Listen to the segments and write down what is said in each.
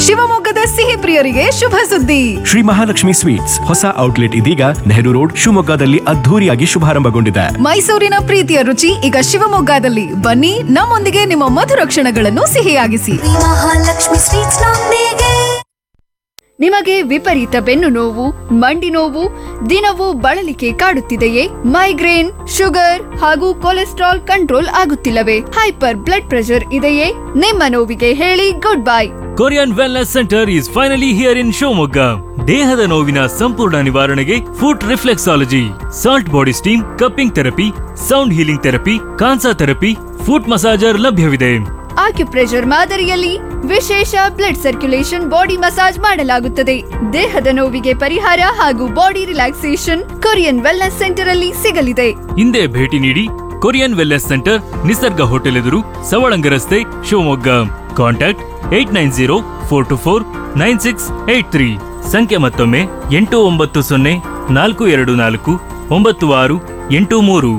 ಶಿವಮೊಗ್ಗದ ಸಿಹಿ ಪ್ರಿಯರಿಗೆ ಶುಭ ಸುದ್ದಿ ಶ್ರೀ ಮಹಾಲಕ್ಷ್ಮಿ ಸ್ವೀಟ್ಸ್ ಹೊಸ ಔಟ್ಲೆಟ್ ಇದೀಗ ನೆಹರು ರೋಡ್ ಶಿವಮೊಗ್ಗದಲ್ಲಿ ಅದ್ಧೂರಿಯಾಗಿ ಶುಭಾರಂಭಗೊಂಡಿದೆ ಮೈಸೂರಿನ ಪ್ರೀತಿಯ ರುಚಿ ಈಗ ಶಿವಮೊಗ್ಗದಲ್ಲಿ ಬನ್ನಿ ನಮ್ಮೊಂದಿಗೆ ನಿಮ್ಮ ಮಧುರ ಕ್ಷಣಗಳನ್ನು ಸಿಹಿಯಾಗಿಸಿ ಮಹಾಲಕ್ಷ್ಮಿ ಸ್ವೀಟ್ಸ್ ನೊಂದಿಗೆ ನಿಮಗೆ ವಿಪರೀತ ಬೆನ್ನು ನೋವು ಮಂಡಿ ನೋವು ದಿನವೂ ಬಳಲಿಕೆ ಕಾಡುತ್ತಿದೆಯೇ ಮೈಗ್ರೇನ್ ಶುಗರ್ ಹಾಗೂ ಕೊಲೆಸ್ಟ್ರಾಲ್ ಕಂಟ್ರೋಲ್ ಆಗುತ್ತಿಲ್ಲವೇ ಹೈಪರ್ ಬ್ಲಡ್ ಪ್ರೆಷರ್ ಇದೆಯೇ ನಿಮ್ಮ ನೋವಿಗೆ ಹೇಳಿ good bye Korean wellness centre is finally here in Shivamogga ದೇಹದ ನೋವಿನ ಸಂಪೂರ್ಣ ನಿವಾರಣೆಗೆ foot reflexology salt body steam cupping therapy sound healing therapy Kansa therapy foot massager ಲಭ್ಯವಿದೆ ಆಕ್ಯುಪ್ರೆಷರ್ ಮಾದರಿಯಲ್ಲಿ ವಿಶೇಷ ಬ್ಲಡ್ ಸರ್ಕ್ಯುಲೇಷನ್ ಬಾಡಿ ಮಸಾಜ್ ಮಾಡಲಾಗುತ್ತದೆ ದೇಹದ ನೋವಿಗೆ ಪರಿಹಾರ ಹಾಗೂ body relaxation Korean wellness centre ಅಲ್ಲಿ ಸಿಗಲಿದೆ ಹಿಂದೆ ಭೇಟಿ ನೀಡಿ Korean wellness centre Nisarga hotel ಎದುರು ಸವಳಂಗ ರಸ್ತೆ Shivamogga contact eight nine zero four two four nine six eight three ಸಂಖ್ಯೆ ಮತ್ತೊಮ್ಮೆ ಎಂಟು ಒಂಬತ್ತು ಸೊನ್ನೆ ನಾಲ್ಕು ಎರಡು ನಾಲ್ಕು ಒಂಬತ್ತು ಆರು ಎಂಟು ಮೂರು